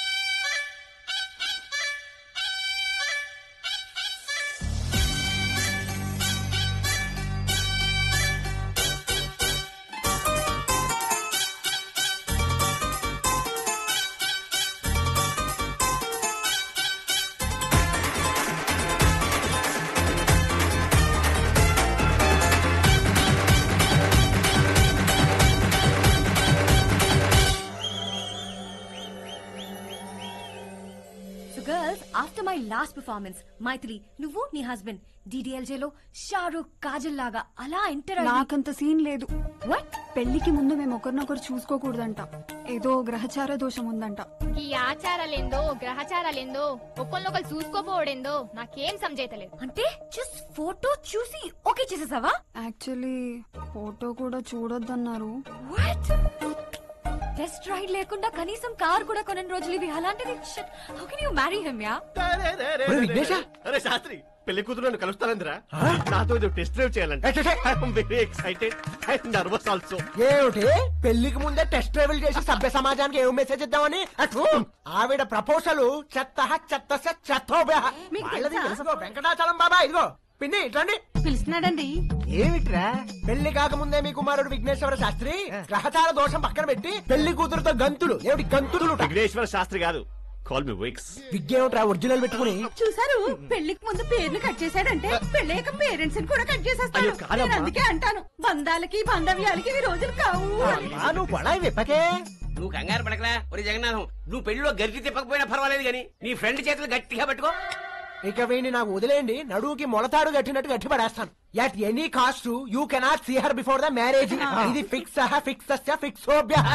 so girls after my last performance Maithili నువ్వు నీ హస్బెండ్ డిడిఎల్జే లో షారూక్ కాజల్ లాగా అలా ఎంటర్ నాకంత సీన్ లేదు పెళ్లికి ముందు మేము ఒకరినొకరు చూసుకోకూడదంట ఏదో గ్రహచార దోషం ఉందంట ఈ ఆచారాలేందో గ్రహచారాలేందో ఒకళ్ళొకళ్ళు చూసుకోపోవడేందో నాకేం సంజైతలేదు అంటే జస్ట్ ఫోటో చూసి ఓకే చేసేసావా యాక్చువల్లీ ఫోటో కూడా చూడొద్దన్నారు వాట్ టెస్ట్ రైడ్ లేకుండా కనీసం కార్ కూడా కొనని రోజులు ఇవి అలాంటిది how can you marry him yeah అరే శాస్త్రి పెళ్లి కూతురు నన్ను కలుస్తానందిరా నాతో ఇది టెస్ట్ డ్రైవ్ చేయాలంటే very excited and nervous also ఏమిటి పెళ్లికి ముందే టెస్ట్ ట్రావెల్ చేసి సభ్య సమాజానికి ఏం మెసేజ్ ఇద్దామని అటు ఆవిడ ప్రపోజల్ చెత్త చెత్త చెత్తోభ్య మీకు వాళ్ళది తెలుసా? తెలుసుకో వెంకటాచలం బాబా ఇదిగో పిన్ని ఇట్లండి పిలుస్తున్నాడండి ఏమిట్రా పెళ్లి కాకముందే మీ కుమారుడు విఘ్నేశ్వర శాస్త్రి గ్రహచార దోషం పక్కన పెట్టి పెళ్లి కూతురుతో గంతులు ఏమిటి గంతులు విఘ్నేశ్వర శాస్త్రి కాదు కాల్ మీ విక్స్ విగ్గేమిట్రా ఒరిజినల్ పెట్టుకుని చూసారు పెళ్లికి ముందు పేర్లు కట్ చేశాడంటే పెళ్ళయ్యాక పేరెంట్స్ కూడా కట్ చేసేస్తాడు అయ్యో, కాదమ్మా. నేను అందుకే అంటాను బంధాలకి బాంధవ్యాలకి ఇవి రోజులు కావు అని. ఆ, నువ్వు పడాయి విప్పకే నువ్వు కంగారు పడకరా ఒరే జగన్నాథం నువ్వు పెళ్లిలో గరిటి తిప్పకపోయినా పర్వాలేదు గాని నీ ఫ్రెండ్ చేతులు గట్టిగా పట్టుకో ఇక వీడిని నాకు వదిలేయండి నడువుకి మొలతాడు కట్టినట్టు గట్టి పడేస్తాను at any cost you cannot see her before the marriage ఇది ఫిక్స్ ఫిక్స్ ఫిక్స్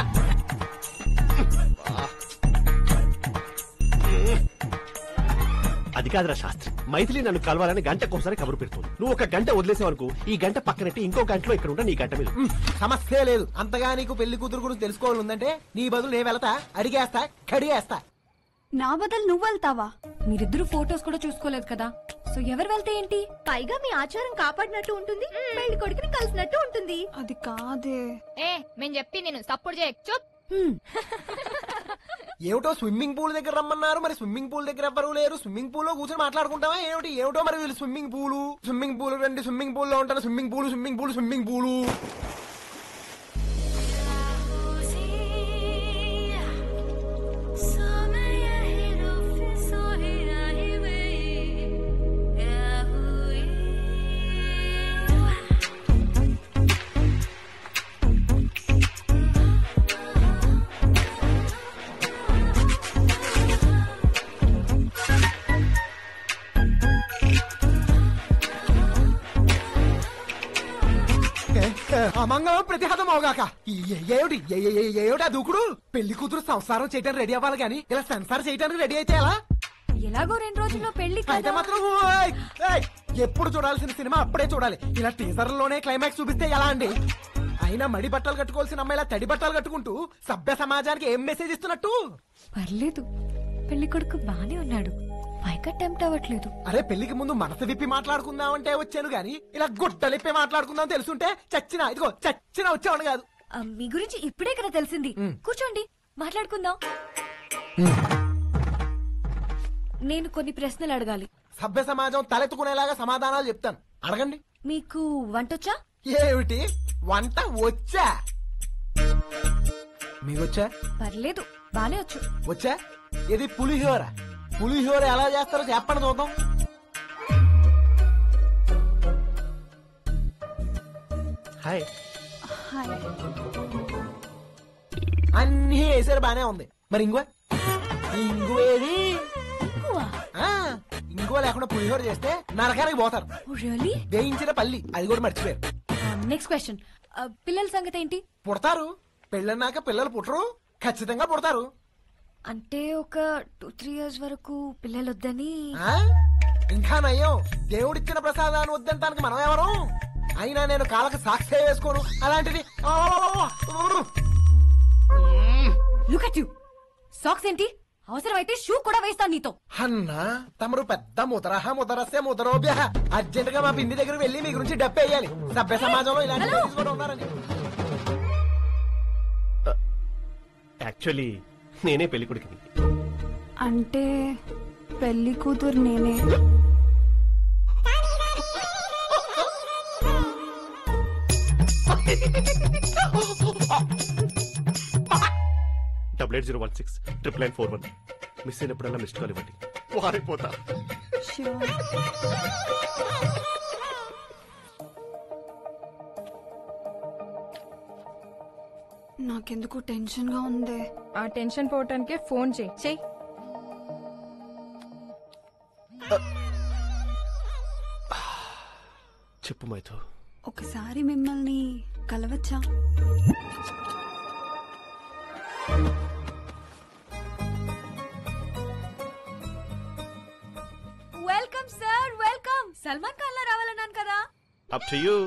అది కాదురా శాస్త్రి మైథిలి నన్ను కలవాలని గంటకోసారి కబురు పెడుతుంది నువ్వు ఒక గంట వదిలేసావనుకో ఈ గంట పక్కనట్టి ఇంకో గంటలో ఇక్కడ ఉంటా నీ గంట మీద సమస్య లేదు అంతగా నీకు పెళ్లి కూతురు గురించి తెలుసుకోవాలి ఉందంటే నీ బదులు నేను వెళతా అడిగేస్తా కడిగేస్తా నా బదులు నువ్వు వెళ్తావా మీరిద్దరు ఫోటోస్ కూడా చూసుకోలేదు కదా సో ఎవరు వెళ్తే ఏంటి పైగా మీ ఆచారం కాపాడినట్టు ఉంటుంది పెళ్లి కొడుకుని కలిసినట్టు ఉంటుంది అది కాదే ఏ మేము చెప్పి నేను సపోర్ట్ చేయ చూప్ ఏమిటో స్విమ్మింగ్ పూల్ దగ్గర రమ్మన్నారు మరి స్విమ్మింగ్ పూల్ దగ్గర ఎవ్వరూ లేరు స్విమ్మింగ్ పూల్ లో కూర్చొని మాట్లాడుకుంటావా ఏమిటి ఏమిటో మరి వీళ్ళు స్విమ్మింగ్ పూల్ స్విమ్మింగ్ పూల్ రండి స్విమ్మింగ్ పూల్ లో ఉంటారు swimming pool swimming pool swimming pool అమంగళం ప్రతిహతం అవగాక ఏ- ఏమిటి ఏ- ఏ- ఏ- ఏమిటా దూకుడు పెళ్లి కూతురు సంసారం చేయడానికి రెడీ అవ్వాలి కానీ ఇలా సంసారం చేయడానికి రెడీ అయితే ఎలా ఎలాగో రెండు రోజుల్లో పెళ్లి అయితే మాత్రం ఓయ్, ఏయ్, ఎప్పుడు చూడాల్సిన సినిమా అప్పుడే చూడాలి ఇలా టీజర్ లోనే క్లైమాక్స్ చూపిస్తే ఎలా అండి అయినా మడి బట్టలు కట్టుకోవాల్సిన అమ్మాయి ఇలా తడి బట్టలు కట్టుకుంటూ సభ్య సమాజానికి ఏం మెసేజ్ ఇస్తున్నట్టు పర్లేదు పెళ్లి కొడుకు బానే ఉన్నాడు పైగా టెంప్ట్ అవ్వట్లేదు అరే పెళ్లికి ముందు మనసు విప్పి మాట్లాడుకుందామంటే వచ్చాను గాని ఇలా గుడ్డలిప్పి మాట్లాడుకుందాం తెలుసుంటే చచ్చినా ఇదిగో చచ్చినా వచ్చేవాడు కాదు ఆ, మీ గురించి ఇప్పుడే కదా తెలిసింది కూర్చోండి మాట్లాడుకుందాం నేను కొన్ని ప్రశ్నలు అడగాలి సభ్య సమాజం తలెత్తుకునేలాగా సమాధానాలు చెప్తాను అడగండి మీకు వంటొచ్చా ఏమిటి వంట వచ్చా మీకొచ్చా పర్లేదు బానే వచ్చు వచ్చా ఇది పులిహోర పులిహోర ఎలా చేస్తారో చెప్పండి చూద్దాం హాయ్ హాయ్ అన్ని వేసారు బానే ఉంది మరి ఇంగువ ఇంగువేది ఆ, ఇంగువ లేకుండా పులిహోర చేస్తే నరకానికి పోతారు రియలీ వేయించిన పల్లి అది కూడా మర్చిపోయారు నెక్స్ట్ క్వశ్చన్ పిల్లల సంగతి ఏంటి పుడతారు పెళ్ళన్నాక పిల్లలు పుట్టరు ఖచ్చితంగా పుడతారు అంటే ఒక టూ త్రీ ఇయర్స్ వరకు పిల్లలు వద్దని ఆ? ఇంకా నయ్యం దేవుడిచ్చిన ప్రసాదాన్ని వద్దంటానికి మనం ఎవరు అయినా నేను కాళ్ళకి సాక్షి వేసుకోను అలాంటిది ఆ! లుక్ అట్ యు సాక్స్ ఏంటి అవసరమైతే షూ కూడా వేస్తాను నీతో అన్నా తమరు పెద్ద ముదరహ ముదరస్య ముదరోభ్య అర్జెంట్ గా మా పిండి దగ్గర వెళ్ళి మీ గురించి డబ్బు వేయాలి సభ్య సమాజంలో ఇలాంటి ladies కూడా ఉన్నారని యాక్చువల్లీ నేనే పెళ్లి కొడుకుని అంటే పెళ్లి కూతురు నేనే double eight zero one six triple nine four one miss అయినప్పుడల్లా మిస్డ్ కాల్ ఇవ్వండి వారిపోతా నాకెందుకు టెన్షన్ గా ఉంది ఆ టెన్షన్ పోవటానికే ఫోన్ చేయి చెయ్యి చెప్పు మైథు ఒకసారి మిమ్మల్ని కలవచ్చా welcome sir welcome Salman Khan లా రావాలన్నాను కదా అప్ టు యూ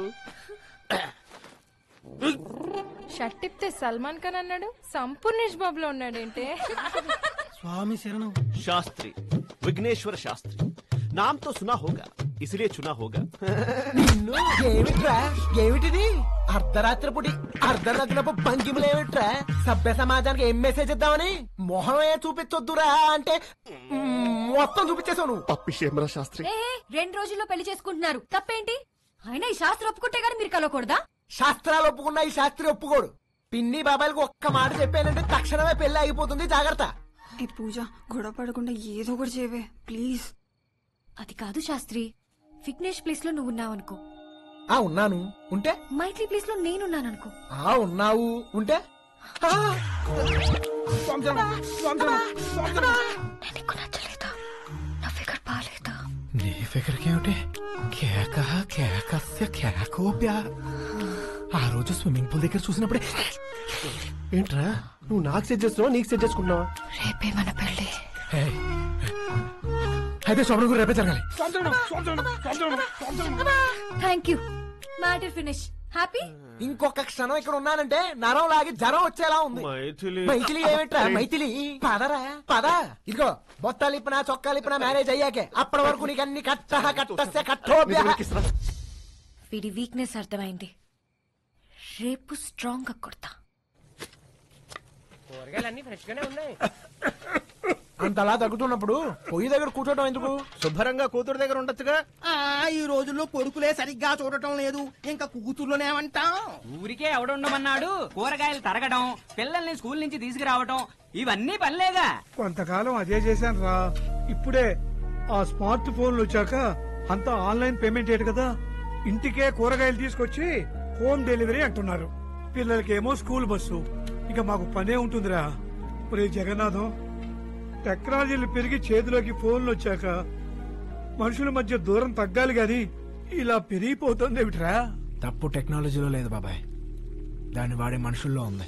షర్ట్ తిప్తే సల్మాన్ ఖాన్ అన్నాడు సంపూర్ణేష్ బాబులో ఉన్నాడేంటే స్వామి శరణం శాస్త్రి విఘ్నేశ్వర శాస్త్రి నామ్ తో సునా హోగా ఇసిలియే చునా హోగా నిన్ను ఏమిట్రా ఏమిటిది అర్ధరాత్రి పుడి అర్ధనగ్నపు భంగిములు ఏమిట్రా సభ్య సమాజానికి ఏం మెసేజ్ ఇద్దామని మొహం ఏ చూపించొద్దురా అంటే మ్, మొత్తం చూపించేసావు నువ్వు పప్పిషేమరా శాస్త్రి ఏ ఏ, రెండు రోజుల్లో పెళ్లి చేసుకుంటున్నారు తప్పేంటి అయినా ఈ శాస్త్రం ఒప్పుకుంటే గానీ మీరు కలవకూడదా శాస్త్రాలు ఒప్పుకున్నా ఈ శాస్త్రి ఒప్పుకోడు పిన్ని బాబాయిలకు ఒక్క మాట చెప్పానంటే తక్షణమే పెళ్లి ఆగిపోతుంది జాగ్రత్త ఏ పూజ గొడవ పడకుండా ఏదో ఒకటి చేయవే ప్లీజ్ అది కాదు శాస్త్రి విఘ్నేష్ ప్లేస్ లో నువ్వు ఉన్నావనుకో ఆ ఉన్నాను ఉంటే మైత్రి ప్లేస్ లో నేనున్నాననుకో ఆ ఉన్నావు ఉంటే ఆ! నీకు నచ్చలేదా నా ఫిగర్ బాగాలేదా నీ ఫిగర్కి ఏమిటి కేక కేకస్య కేకోప్యా ఆ రోజు స్విమ్మింగ్ పూల్ దగ్గర చూసినప్పుడే ఏంట్రా నువ్వు నాకు సెట్ చేస్తున్నావా నీకు సెట్ చేసుకుంటున్నావా రేపే మన పెళ్లి ఏయ్, అయితే శోభన గురు రేపే జరగాలి thank you matter finish happy ఇంకొక క్షణం ఇక్కడ ఉన్నానంటే నరం లాగి జ్వరం వచ్చేలా ఉంది మైథిలి మైథిలి ఏమిట్రా మైథిలి పదరా పద ఇదిగో బొత్తాలు ఇప్పినా చొక్కాలు ఇప్పినా మ్యారేజ్ అయ్యాకే అప్పటి వరకు నీకు అన్ని కట్ట కట్టస్తే కట్టోభ్య వీడి వీక్నెస్ అర్థమైంది రేపు స్ట్రాంగ్ గా కొడతా కూరగాయలన్నీ ఫ్రెష్ గానే ఉన్నాయి అంతలా తగ్గుతున్నప్పుడు పొయ్యి దగ్గర కూర్చోటం ఎందుకు శుభ్రంగా కూతురు దగ్గర ఉండొచ్చుగా ఆ ఈ రోజుల్లో కొడుకులే సరిగ్గా చూడటం లేదు ఇంకా కూతుర్లోనేమంటాం ఊరికే ఎవడుండమన్నాడు కూరగాయలు తరగడం పిల్లల్ని స్కూల్ నుంచి తీసుకురావటం ఇవన్నీ పనిలేగా కొంతకాలం అదే చేశాను రా ఇప్పుడే ఆ స్మార్ట్ ఫోన్లు వచ్చాక అంతా ఆన్లైన్ పేమెంట్ చేయడు కదా ఇంటికే కూరగాయలు తీసుకొచ్చి హోమ్ డెలివరీ అంటున్నారు పిల్లలకేమో స్కూల్ బస్సు ఇక మాకు పనే ఉంటుందిరా ఒరే జగన్నాథం టెక్నాలజీలు పెరిగి చేతిలోకి ఫోన్లు వచ్చాక మనుషుల మధ్య దూరం తగ్గాలి గాని ఇలా పెరిగిపోతుంది ఏమిట్రా తప్పు టెక్నాలజీలో లేదు బాబాయ్ దాన్ని వాడే మనుషుల్లో ఉంది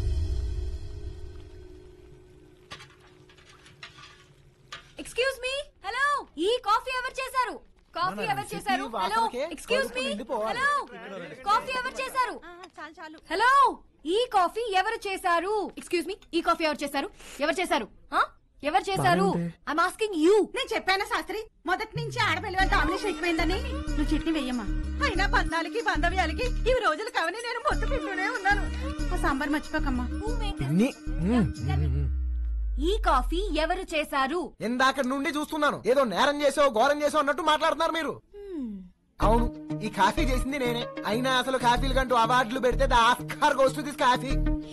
ఎక్స్క్యూజ్ మీ హలో ఈ కాఫీ ఎవరు చేశారు కాఫీ మన ఎవరు రెసిపీ చేశారు హలో వాసనకే ఎక్స్క్యూజ్ మీ కడుపు నిండిపోవాలి. హలో కాఫీ ఎవరు చేశారు హలో ఈ కాఫీ ఎవరు చేశారు ఎక్స్క్యూజ్ మీ ఈ కాఫీ ఎవరు చేశారు ఎవరు చేశారు ఆ? ఎవరు చేశారు ఐఎమ్ ఆస్కింగ్ యూ నేను చెప్పాను శాస్త్రి మొదటి నుంచి ఆడపిల్ల వెంట ఆమ్లేషన్ ఎక్కువైందని నువ్వు చట్నీ వెయ్యమ్మా అయినా బంధాలకి బాంధవ్యాలకి ఇవి రోజులు కావని నేను మొత్తం పెట్టునే ఉన్నాను ఆ సాంబార్ మర్చిపోకమ్మా పిన్ని మ్మ్. ఈ కాఫీ ఎవరు చేశారు ఇందాక నుండి చూస్తున్నాను ఏదో నేరం చేసావు ఘోరం చేసావు అన్నట్టు మాట్లాడుతున్నారు మీరు అవును ఈ కాఫీ చేసింది నేనే అయినా అసలు కాఫీలు కంటూ అవార్డులు పెడితే the Oscar goes to this coffee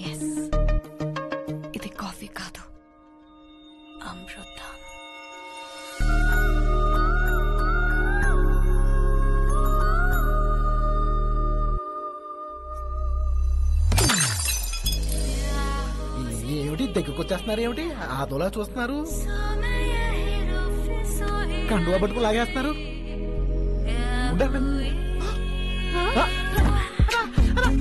ఇది కాఫీ కాదు అమృతం ఏమిటి దగ్గరకొచ్చేస్తున్నారు ఏమిటి ఆదోలా చూస్తున్నారు కండువా పట్టుకు లాగేస్తున్నారు ఉండండి. ఆ!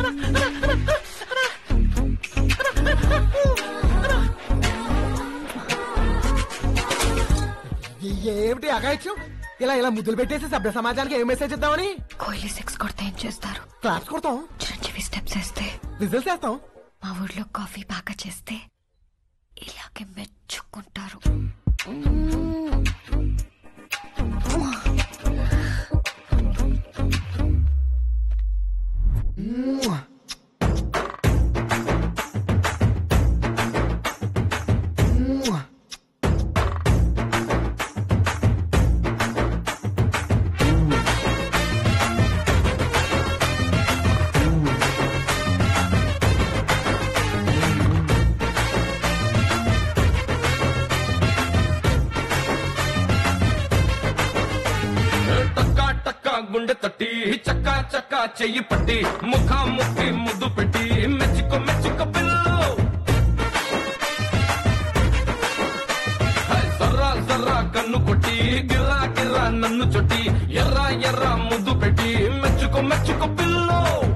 ఏ- ఏమిటి అగాయిత్యం ఇలా ఇలా ముద్దులు పెట్టేసి సభ్య సమాజానికి ఏం మెసేజ్ ఇద్దామని కోహ్లీ సిక్స్ కొడితే ఏం చేస్తారు క్లాప్స్ కొడతాం చిరంజీవి స్టెప్స్ వేస్తే రిజల్ట్స్ వేస్తాం మా ఊర్లో కాఫీ బాగా చేస్తే ఇలాగే మెచ్చుకుంటారు టక్కా టక్కా గుండె తట్టి చక్కా చక్కా చెయ్యి పట్టి ముఖా ముక్కి ముద్దు పెట్టి మెచ్చుకో మెచ్చుకో పిల్లు హై, జర్రా జర్రా కన్ను కొట్టి గిర్రా గిర్రా నన్ను చుట్టి ఎర్ర ఎర్ర ముద్దు పెట్టి మెచ్చుకో మెచ్చుకో పిల్లు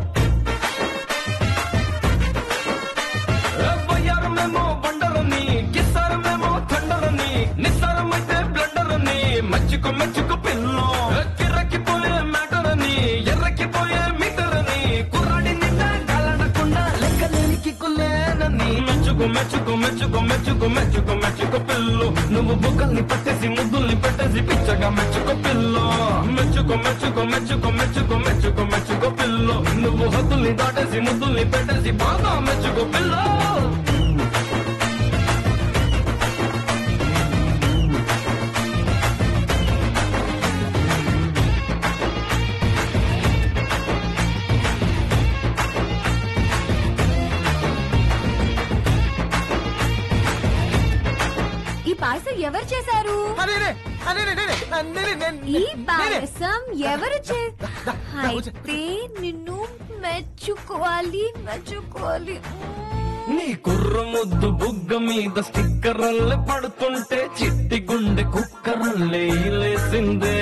బయ్యారమేమో బండరని కిస్సారమేమో థండరని నిస్సారమైతే బ్లండరని మచ్చుకో మెచ్చుకో పిల్లో కిర్రకిపోయే మ్యాటరని ఎర్రకిపోయే మీటరని కుర్రాడి నిండా గాలడకుండా లెక్కలేని కిక్కులేనని మెచ్చుకో మెచ్చుకో మెచ్చుకో మెచ్చుకో మెచ్చుకో మెచ్చుకో పిల్లు నువ్వు బుక్కల్ని పట్టేసి ముద్దుల్ని పెట్టేసి పిచ్చగా మెచ్చుకో పిల్లో మెచ్చుకో మెచ్చుకో మెచ్చుకో మెచ్చుకో మెచ్చుకో మెచ్చుకో పిల్లో నువ్వు హద్దుల్ని దాటేసి ముద్దుల్ని పెట్టేసి బాగా మెచ్చుకో పిల్లో ఈ పాయసం ఎవరు చేశారు ఈ పాయసం ఎవరు చే అయితే నిన్ను మెచ్చుకోవాలి మెచ్చుకోవాలి నీ కుర్ర ముద్దు బుగ్గ మీద స్టిక్కర్రల్లే పడుతుంటే చిట్టి గుండె కుక్కరల్లే లేసిందే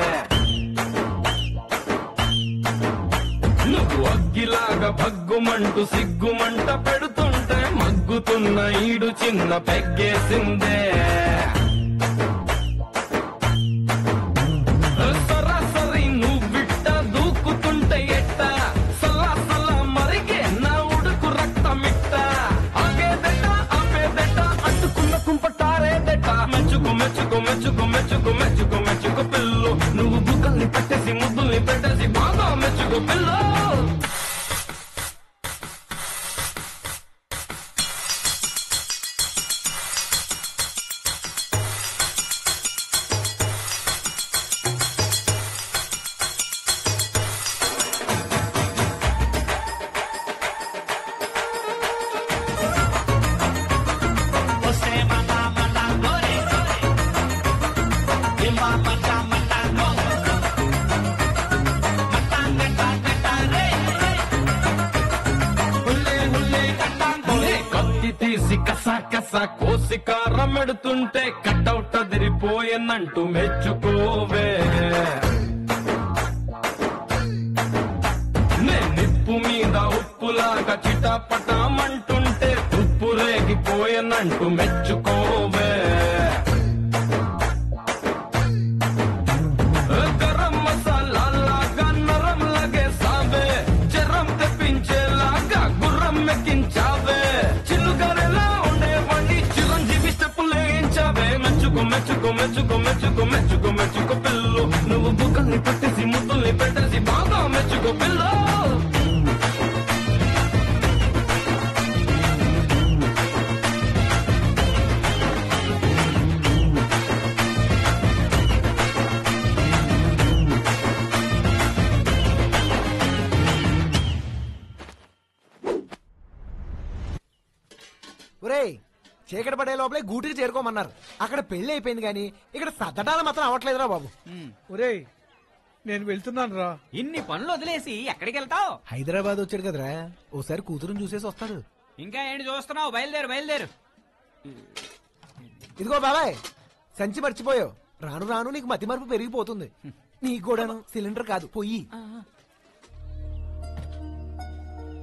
నువ్వు అగ్గిలాగా భగ్గుమంటూ సిగ్గుమంట పెడుతుంటే మగ్గుతున్న ఈడు చిన్న పెగ్గేసిందే సరాసరి నువ్విట్ట దూకుతుంటే ఎట్ట సల్లా సల్లా మరిగే నా ఉడుకు రక్తమిట్ట ఆగేదెట్ట ఆపేదెట్ట అట్టుకున్న కుంపటారేదెట్ట మెచ్చుకో మెచ్చుకో మెచ్చుకో మెచ్చుకో మెచ్చుకో మెచ్చుకో పిల్లు నువ్వు బుక్కల్ని పెట్టేసి ముద్దుల్ని పెట్టేసి బాగా మెచ్చుకో పిల్లు కత్తి తీసి కసా కసా కోసి కారం ఎడుతుంటే కట్టౌట్ అదిరిపోయనంటూ మెచ్చుకోవే నే నిప్పు మీద ఉప్పులాగా చిటాపటామంటుంటే ఉప్పు రేగిపోయనంటూ మెచ్చుకోవే గరం మసాలా లాగా నరం లగేసావే జరం తెప్పించేలాగా గుర్రం మెక్కించావే చిలుకరెలా ఉండేవాణ్ణి చిరంజీవి స్టెప్పులు వేయించావే మెచ్చుకో మెచ్చుకో మెచ్చుకో మెచ్చుకో మెచ్చుకో మెచ్చుకో పిల్లు నువ్వు బుక్కల్ని పెట్టేసి ముద్దుల్ని పెట్టేసి బాగా మెచ్చుకో పిల్లు ఒరేయ్ చీకటి పడే లోపలే గూటికి చేరుకోమన్నారు అక్కడ పెళ్లి అయిపోయింది కానీ ఇక్కడ సర్దటాలు మాత్రం అవ్వట్లేదురా బాబు ఒరేయ్ నేను వెళ్తున్నాను రా ఇన్ని పనులు వదిలేసి ఎక్కడికి వెళ్తావు హైదరాబాద్ వచ్చాడు కదరా ఓసారి కూతురుని చూసేసి వస్తాడు ఇంకా ఏంటి చూస్తున్నావు బయలుదేరు బయలుదేరు ఇదిగో బాబాయ్ సంచి మర్చిపోయావు రాను రాను నీకు మతి మరుపు పెరిగిపోతుంది నీకు కూడాను సిలిండర్ కాదు పొయ్యి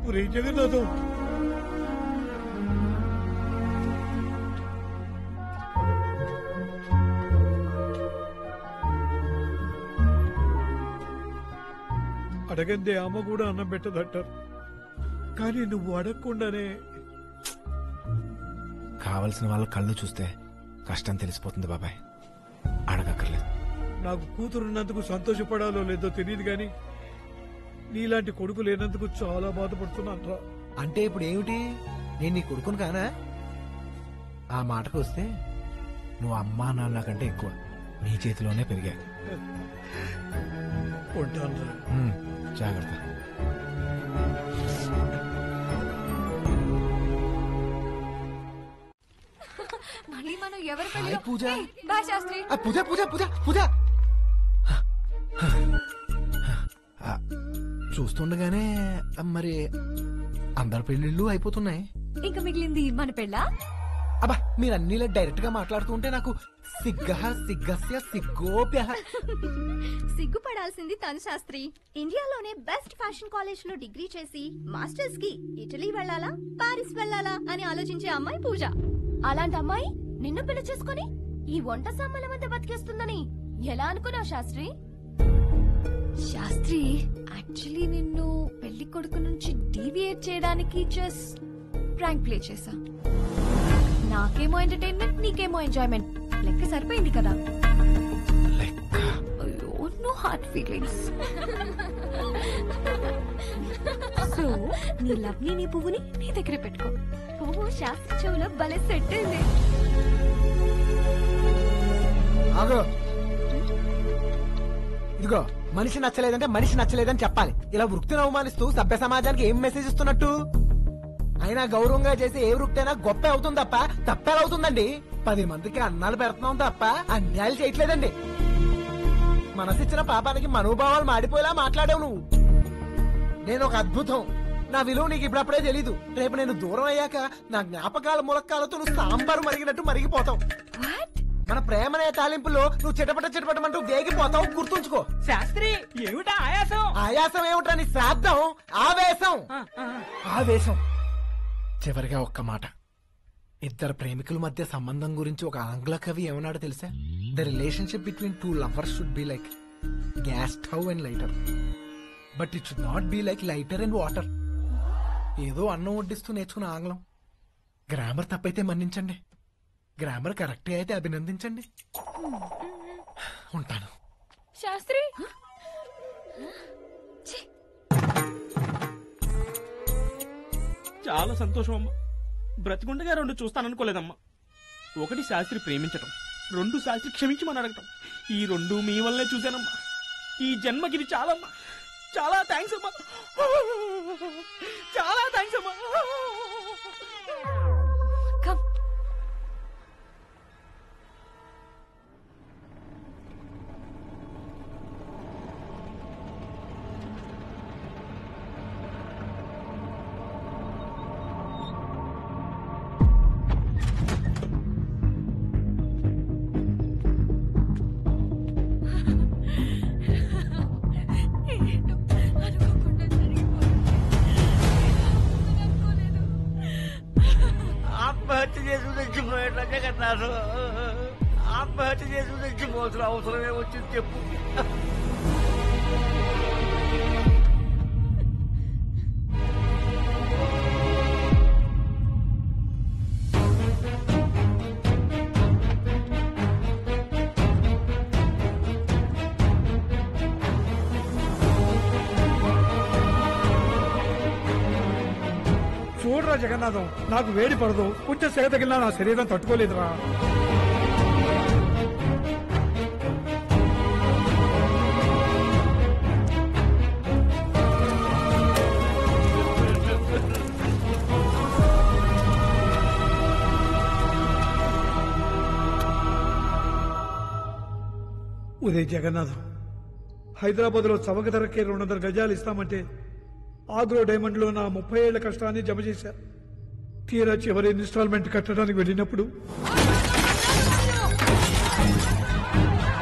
ఒరే జగన్నాథం అడగందే అమ్మ కూడా అన్నం పెట్టదంటారు కానీ నువ్వు అడగకుండానే కావలసిన వాళ్ళ కళ్ళు చూస్తే కష్టం తెలిసిపోతుంది బాబాయ్ అడగక్కర్లేదు నాకు కూతురున్నందుకు సంతోషపడాలో లేదో తెలియదు కానీ నీలాంటి కొడుకు లేనందుకు చాలా బాధపడుతున్నాను రా అంటే ఇప్పుడు ఏమిటి నేను నీ కొడుకును కానా ఆ మాటకు వస్తే నువ్వు అమ్మా నాన్న కంటే ఎక్కువ నీ చేతిలోనే పెరిగా ఉంటాను రా ఉమ్, జాగ్రత్త మళ్ళీ మనం ఎవరి హాయ్ పెళ్ళిలో పూజ. ఏయ్, బాయ్ శాస్త్రి ఆ, పూజ పూజ పూజ పూజ ఆ, చూస్తుండగానే ఆ, మరి అందరి పెళ్లిళ్ళు అయిపోతున్నాయి ఇంకా మిగిలింది మన పెళ్ళా అబ్బా మీరు అన్ని డైరెక్ట్ గా మాట్లాడుతుంటే నాకు సిగ్గ సిగ్గస్య సిగ్గోప్య సిగ్గుపడాల్సింది తను శాస్త్రి ఇండియాలోనే బెస్ట్ ఫ్యాషన్ కాలేజ్ లో డిగ్రీ చేసి మాస్టర్స్ కి ఇటలీ వెళ్ళాలా పారిస్ వెళ్ళాలా అని ఆలోచించే అమ్మాయి పూజ అలాంటి అమ్మాయి నిన్ను పెళ్లి చేసుకుని ఈ వంట సామాన్ల మధ్య బతికేస్తుందని ఎలా అనుకున్నావు శాస్త్రి శాస్త్రి యాక్చువల్లీ నిన్ను పెళ్లి కొడుకు నుంచి డీవియేట్ చేయడానికి జస్ట్ ప్రాంక్ ప్లే చేశా నాకేమో ఎంటర్టైన్మెంట్ నీకేమో ఎంజాయ్మెంట్ లెక్క సరిపోయింది కదా అయ్యో నో హార్ట్ ఫీలింగ్స్ సో నీ లవ్ ని నీ పువ్వుని నీ దగ్గర పెట్టుకో పువ్వు శాస్త్రి చెవులో భలే సెట్ అయింది ఆగు ఇదిగో మనిషి నచ్చలేదంటే మనిషి నచ్చలేదని చెప్పాలి ఇలా వృత్తిని అవమానిస్తూ సభ్య సమాజానికి ఏం మెసేజ్ ఇస్తున్నట్టు అయినా గౌరవంగా చేసే ఏ వృత్తి అయినా గొప్ప అవుతుంది తప్ప తప్పేలా అవుతుందండి పది మందికి అన్నాలు పెడుతున్నాం తప్ప అన్యాయాలు చేయట్లేదండి మనసిచ్చిన పాపానికి మనోభావాలు మాడిపోయేలా మాట్లాడావు నువ్వు నేను ఒక అద్భుతం నా విలువ నీకు ఇప్పుడప్పుడే తెలీదు రేపు నేను దూరం అయ్యాక నా జ్ఞాపకాల ములక్కాలతో నువ్వు సాంబారు మరిగినట్టు మరిగిపోతావు మన ప్రేమనే తాలింపులో నువ్వు చిటపట చిటపటమంటూ వేగిపోతావు గుర్తుంచుకో శాస్త్రి ఏమిటా ఆయాసం ఆయాసం ఏమిట్రా నీ శ్రాద్ధం ఆవేశం ఆవేశం చివరిగా ఒక్క మాట ఇద్దరు ప్రేమికుల మధ్య సంబంధం గురించి ఒక ఆంగ్ల కవి ఏమన్నాడో తెలుసా the relationship between two lovers should be like gas stove and lighter but it should not be like lighter and water ఏదో అన్నం వడ్డిస్తూ నేర్చుకున్న ఆంగ్లం గ్రామర్ తప్పైతే మన్నించండి గ్రామర్ కరెక్టే అయితే అభినందించండి ఉంటాను శాస్త్రి చాలా సంతోషం అమ్మా బ్రతికుండగా రెండు చూస్తాననుకోలేదమ్మా ఒకటి శాస్త్రి ప్రేమించటం రెండు శాస్త్రి క్షమించమని అడగటం ఈ రెండు మీ వల్లే చూశానమ్మా ఈ జన్మకి ఇది చాలమ్మా చాలా థ్యాంక్స్ అమ్మా చాలా థ్యాంక్స్ అమ్మా ఆత్మహత్య చేసి తెచ్చిపోయేట్లా జగన్నాథు ఆత్మహత్య చేసి తెచ్చిపోతున్న అవసరమే వచ్చింది చెప్పు చూడరా జగన్నాథం నాకు వేడి పడదు కొంచెం సెగ తగిలినా నా శరీరం తట్టుకోలేదురా ఉదయ్ జగన్నాథం హైదరాబాద్ లో చవక ధరకే రెండు వందల గజాలు ఇస్తామంటే ఆగ్రో డైమండ్ లో నా ముప్పై ఏళ్ల కష్టాన్ని జమ చేశారు తీరా చివరి ఇన్స్టాల్మెంట్ కట్టడానికి వెళ్ళినప్పుడు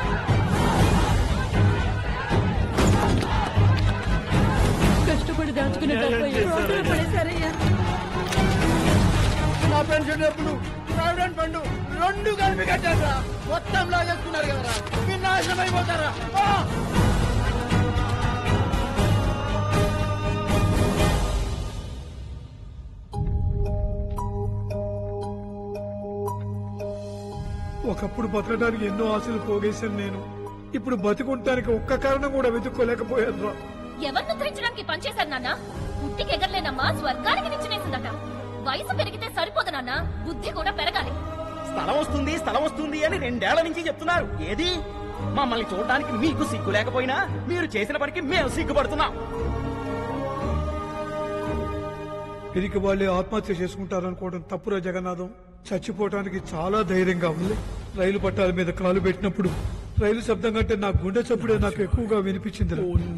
కష్టపడి దాచుకున్న తప్పించుకునే నా పెన్షన్ డబ్బులు ప్రావిడెంట్ ఫండ్ రెండు కలిపి కట్టారా మొత్తం లాగేసుకున్నారు కదరా మీరు నాశనం అయిపోతారా ఆ! ఒకప్పుడు బతకడానికి ఎన్నో ఆశలు పోగేశాను నేను ఇప్పుడు బతికుంటానికి ఒక్క కారణం కూడా వెతుక్కోలేకపోయాను రా ఎవరిని ఉద్ధరించడానికి పనిచేశారు నాన్న పుట్టికి ఎగరలేనమ్మా స్వర్గానికి నిచ్చినేసిందట వయసు పెరిగితే సరిపోదు నాన్న బుద్ధి కూడా పెరగాలి స్థలం వస్తుంది స్థలం వస్తుంది అని రెండేళ్ల నుంచి చెప్తున్నారు ఏది మమ్మల్ని చూడడానికి మీకు సిగ్గు లేకపోయినా మీరు చేసిన పనికి మేము సిగ్గుపడుతున్నాం పిరికి వాళ్ళే ఆత్మహత్య చేసుకుంటారనుకోవడం తప్పురా జగన్నాథం చచ్చిపోవటానికి చాలా ధైర్యంగా ఉంది రైలు పట్టాల మీద కాలు పెట్టినప్పుడు రైలు శబ్దం కంటే నా గుండె చప్పుడే నాకు ఎక్కువగా వినిపించింది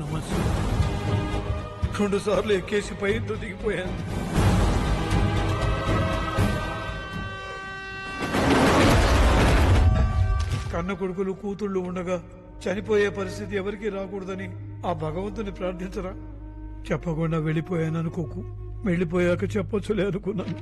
రెండు సార్లు ఎక్కేసి పై దిగిపోయాను కన్న కొడుకులు కూతుళ్ళు ఉండగా చనిపోయే పరిస్థితి ఎవరికీ రాకూడదని ఆ భగవంతుని ప్రార్థించరా చెప్పకుండా వెళ్ళిపోయాను అనుకోకు వెళ్ళిపోయాక చెప్పొచ్చులే అనుకున్నాను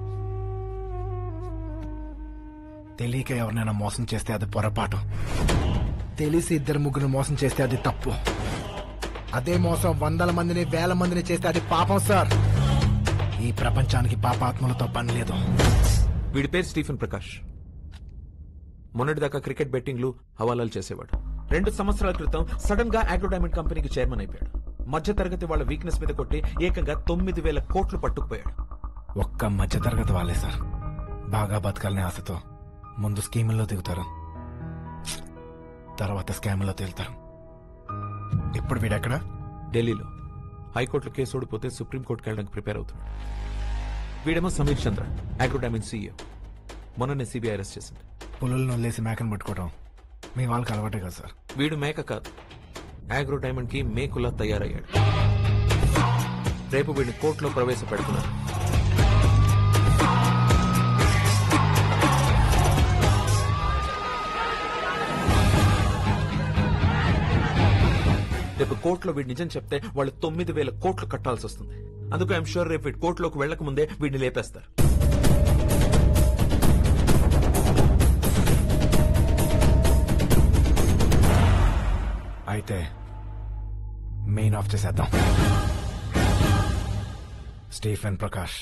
తెలియక ఎవరినైనా మోసం చేస్తే అది పొరపాటు తెలిసి ఇద్దరు ముగ్గురు మోసం చేస్తే అది తప్పు అదే మోసం వందల మందిని వేల మందిని చేస్తే అది పాపం సార్ ఈ ప్రపంచానికి పాపాత్మలతో పని లేదు వీడి పేరు స్టీఫెన్ ప్రకాష్ మొన్నటిదాకా క్రికెట్ బెట్టింగ్లు హవాలాలు చేసేవాడు రెండు సంవత్సరాల క్రితం సడన్ గా ఆగ్రో డైమండ్ కంపెనీకి చైర్మన్ అయిపోయాడు మధ్య తరగతి వాళ్ళ వీక్నెస్ మీద కొట్టి ఏకంగా తొమ్మిది వేల కోట్లు పట్టుకుపోయాడు ఒక్క మధ్యతరగతి వాళ్ళే సార్ బాగా బతకాలనే ఆశతో ముందు స్కీముల్లో దిగుతారు తర్వాత స్కామ్లో తేలుతారు ఇప్పుడు వీడెక్కడ ఢిల్లీలో హైకోర్టులో కేసు ఓడిపోతే సుప్రీంకోర్టుకి వెళ్ళడానికి ప్రిపేర్ అవుతున్నాడు వీడేమో Sameer Chandra agro diamond CEO మొన్ననే సిబిఐ అరెస్ట్ చేసింది పులులను వదిలేసి మేకను పట్టుకోవడం మీ వాళ్ళకి అలవాటే కదా సార్ వీడు మేక కాదు ఆగ్రో డైమండ్ కి మేకులా తయారయ్యాడు రేపు వీడిని కోర్టులో ప్రవేశపెడుతున్నారు రేపు కోర్టులో వీడు నిజం చెప్తే వాళ్ళు తొమ్మిది వేల కోట్లు కట్టాల్సి వస్తుంది అందుకు ఐఎమ్ షూర్ రేపు వీడు కోర్టులోకి వెళ్ళక ముందే వీడిని లేపేస్తారు అయితే మెయిన్ ఆఫ్ చేసేద్దాం స్టీఫెన్ ప్రకాష్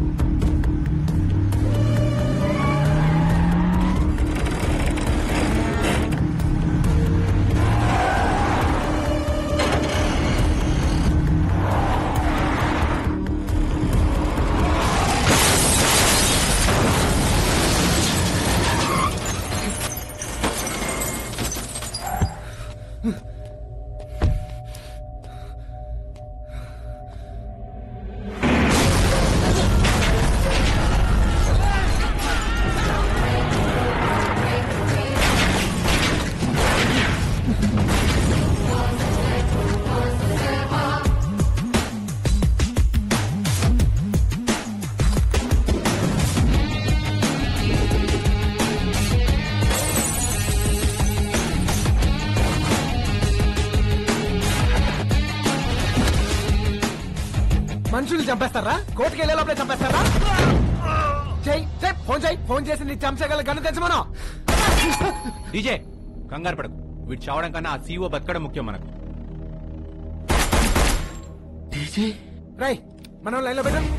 మనుషులు చంపేస్తారా కోర్టుకి వెళ్ళే లోపలే చంపేస్తారా చెయ్యి చెయ్ ఫోన్ చెయ్యి ఫోన్ చేసి నీ చంపగల గన్ను తెచ్చమను డీజే కంగారు పడకు వీడు చావడం కన్నా ఆ సీఓ బతకడం ముఖ్యం మనకు రై మనం లైన్ లో పెట్టాం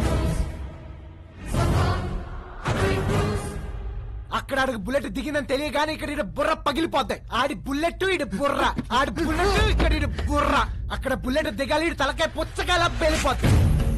అక్కడ ఆడికి బుల్లెట్ దిగిందని తెలియగానే ఇక్కడ ఈడ బుర్ర పగిలిపోతాయి ఆడి బుల్లెట్ ఇడి బుర్ర ఆడి బుల్లెట్ ఇక్కడ ఇడి బుర్ర అక్కడ బుల్లెట్ దిగాలి ఇడి తలకాయ పుచ్చకాయలా పేలిపోతాయి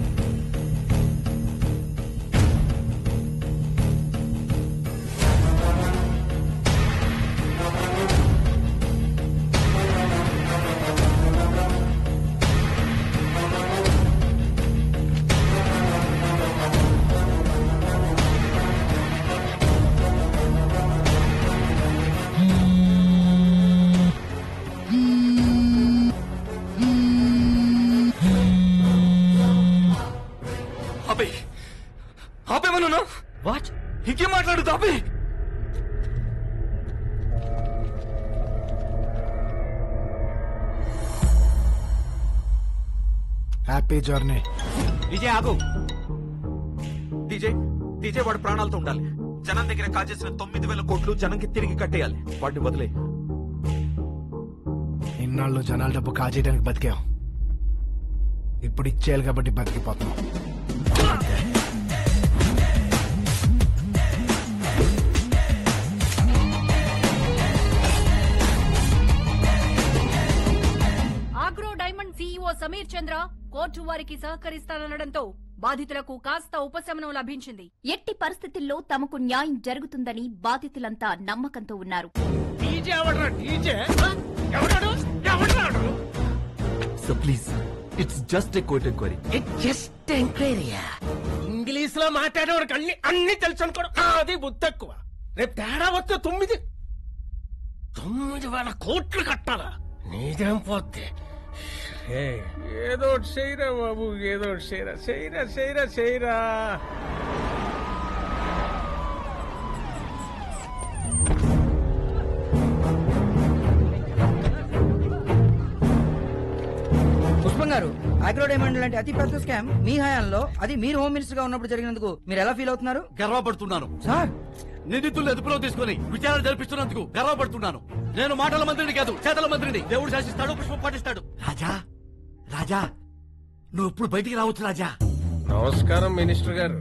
ఆపే ఆపేమన్నా వాట్ ఇంకేం మాట్లాడుతూ ఆపే హ్యాపీ జర్నీ డీజే ఆగు డీజే డీజే వాడు ప్రాణాలతో ఉండాలి జనం దగ్గర కాజేసిన తొమ్మిది వేల కోట్లు జనంకి తిరిగి కట్టేయాలి వాడిని వదిలే ఇన్నాళ్ళు జనాల డబ్బు కాజేయడానికి బతికాం ఇప్పుడు ఇచ్చేయాలి కాబట్టి బతికిపోతున్నాం agro diamond CEO Sameer Chandra court వారికి సహకరిస్తానడంతో బాధితులకు కాస్త ఉపశమనం లభించింది ఎట్టి పరిస్థితుల్లో తమకు న్యాయం జరుగుతుందని బాధితులంతా నమ్మకంతో ఉన్నారు డీజే ఎవడ్రా డీజే ఎవడాడు ఎవడాడు so please it's just a court enquiry just ఎంక్వైరీయా ఇంగ్లీష్ లో మాట్లాడేవాడికి అన్ని అన్ని తెలుసు అనుకోవడం అది బుద్ధి తక్కువ రేపు తేడా వస్తే తొమ్మిది తొమ్మిది వేల కోట్లు కట్టాలా నీదేం పోతే ఏ, ఏదో ఒకటి చేయరా బాబు ఏదో ఒకటి చేయరా చేయరా చేయరా చేయరా పుష్పం గారు అగ్రో డైమండ్ లాంటి అతి పెద్ద స్కామ్ మీ హయాంలో అది మీరు హోమ్ మినిస్టర్ గా ఉన్నప్పుడు జరిగినందుకు మీరు ఎలా ఫీల్ అవుతున్నారు గర్వపడుతున్నాను సార్ నిందితులు అదుపులో తీసుకుని విచారణ జరిపిస్తున్నందుకు గర్వపడుతున్నాను నేను మాటల మంత్రిని కాదు చేతల మంత్రిని దేవుడు శాసిస్తాడు పుష్పం పాటిస్తాడు రాజా రాజా నువ్వు ఇప్పుడు బయటికి రావచ్చు రాజా నమస్కారం మినిస్టర్ గారు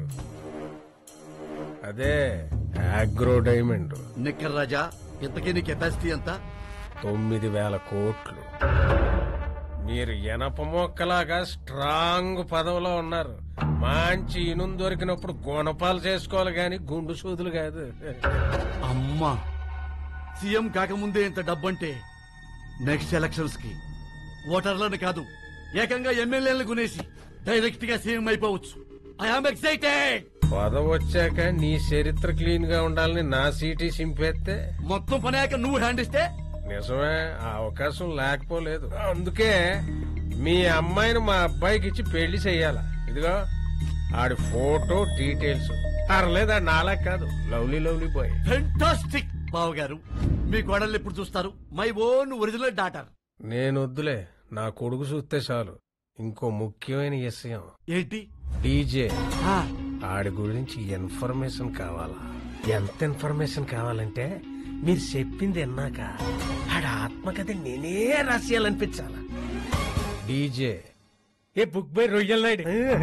అదే ఆగ్రో డైమండ్ నిక్కర్ రాజా ఇంతకీ నీ కెపాసిటీ ఎంత తొమ్మిది వేల కోట్లు మీరు ఎనప మొక్కలాగా స్ట్రాంగ్ పదవిలో ఉన్నారు మంచి ఇనుం దొరికినప్పుడు గుణపాలు చేసుకోవాలి గాని గుండు సూదులు కాదు అమ్మా సీఎం కాకముందే ఇంత డబ్బంటే నెక్స్ట్ ఎలక్షన్స్ కి ఓటర్లను కాదు ఏకంగా ఎమ్మెల్యేలను కొనేసి డైరెక్ట్ గా సీఎం అయిపోవచ్చు ఐఎమ్ ఎక్సైటెడ్ పదవి వచ్చాక నీ చరిత్ర క్లీన్ గా ఉండాలని నా సీటీ సింపేస్తే మొత్తం పనాక నువ్వు హ్యాండ్ ఇస్తే నిజమే ఆ అవకాశం లేకపోలేదు అందుకే మీ అమ్మాయిని మా అబ్బాయికి ఇచ్చి పెళ్లి చెయ్యాల ఇదిగో ఆడి ఫోటో డీటెయిల్స్ పర్లేదు నాలా కాదు లవ్లీ లవ్లీ బాయ్ ఫెంటాస్టిక్ బావ గారు మీ కోడల్ని ఎప్పుడు చూస్తారు మై ఓన్ ఒరిజినల్ డాటర్ నేను వద్దులే నా కొడుకు చూస్తే చాలు ఇంకో ముఖ్యమైన విషయం ఏంటి డీజే ఆడి గురించి ఇన్ఫర్మేషన్ కావాలా ఎంత ఇన్ఫర్మేషన్ కావాలంటే మీరు చెప్పింది విన్నాక ఆడ ఆత్మకథ నేనే రాసేయాలనిపించాలా DJ a book by Royyal Naidu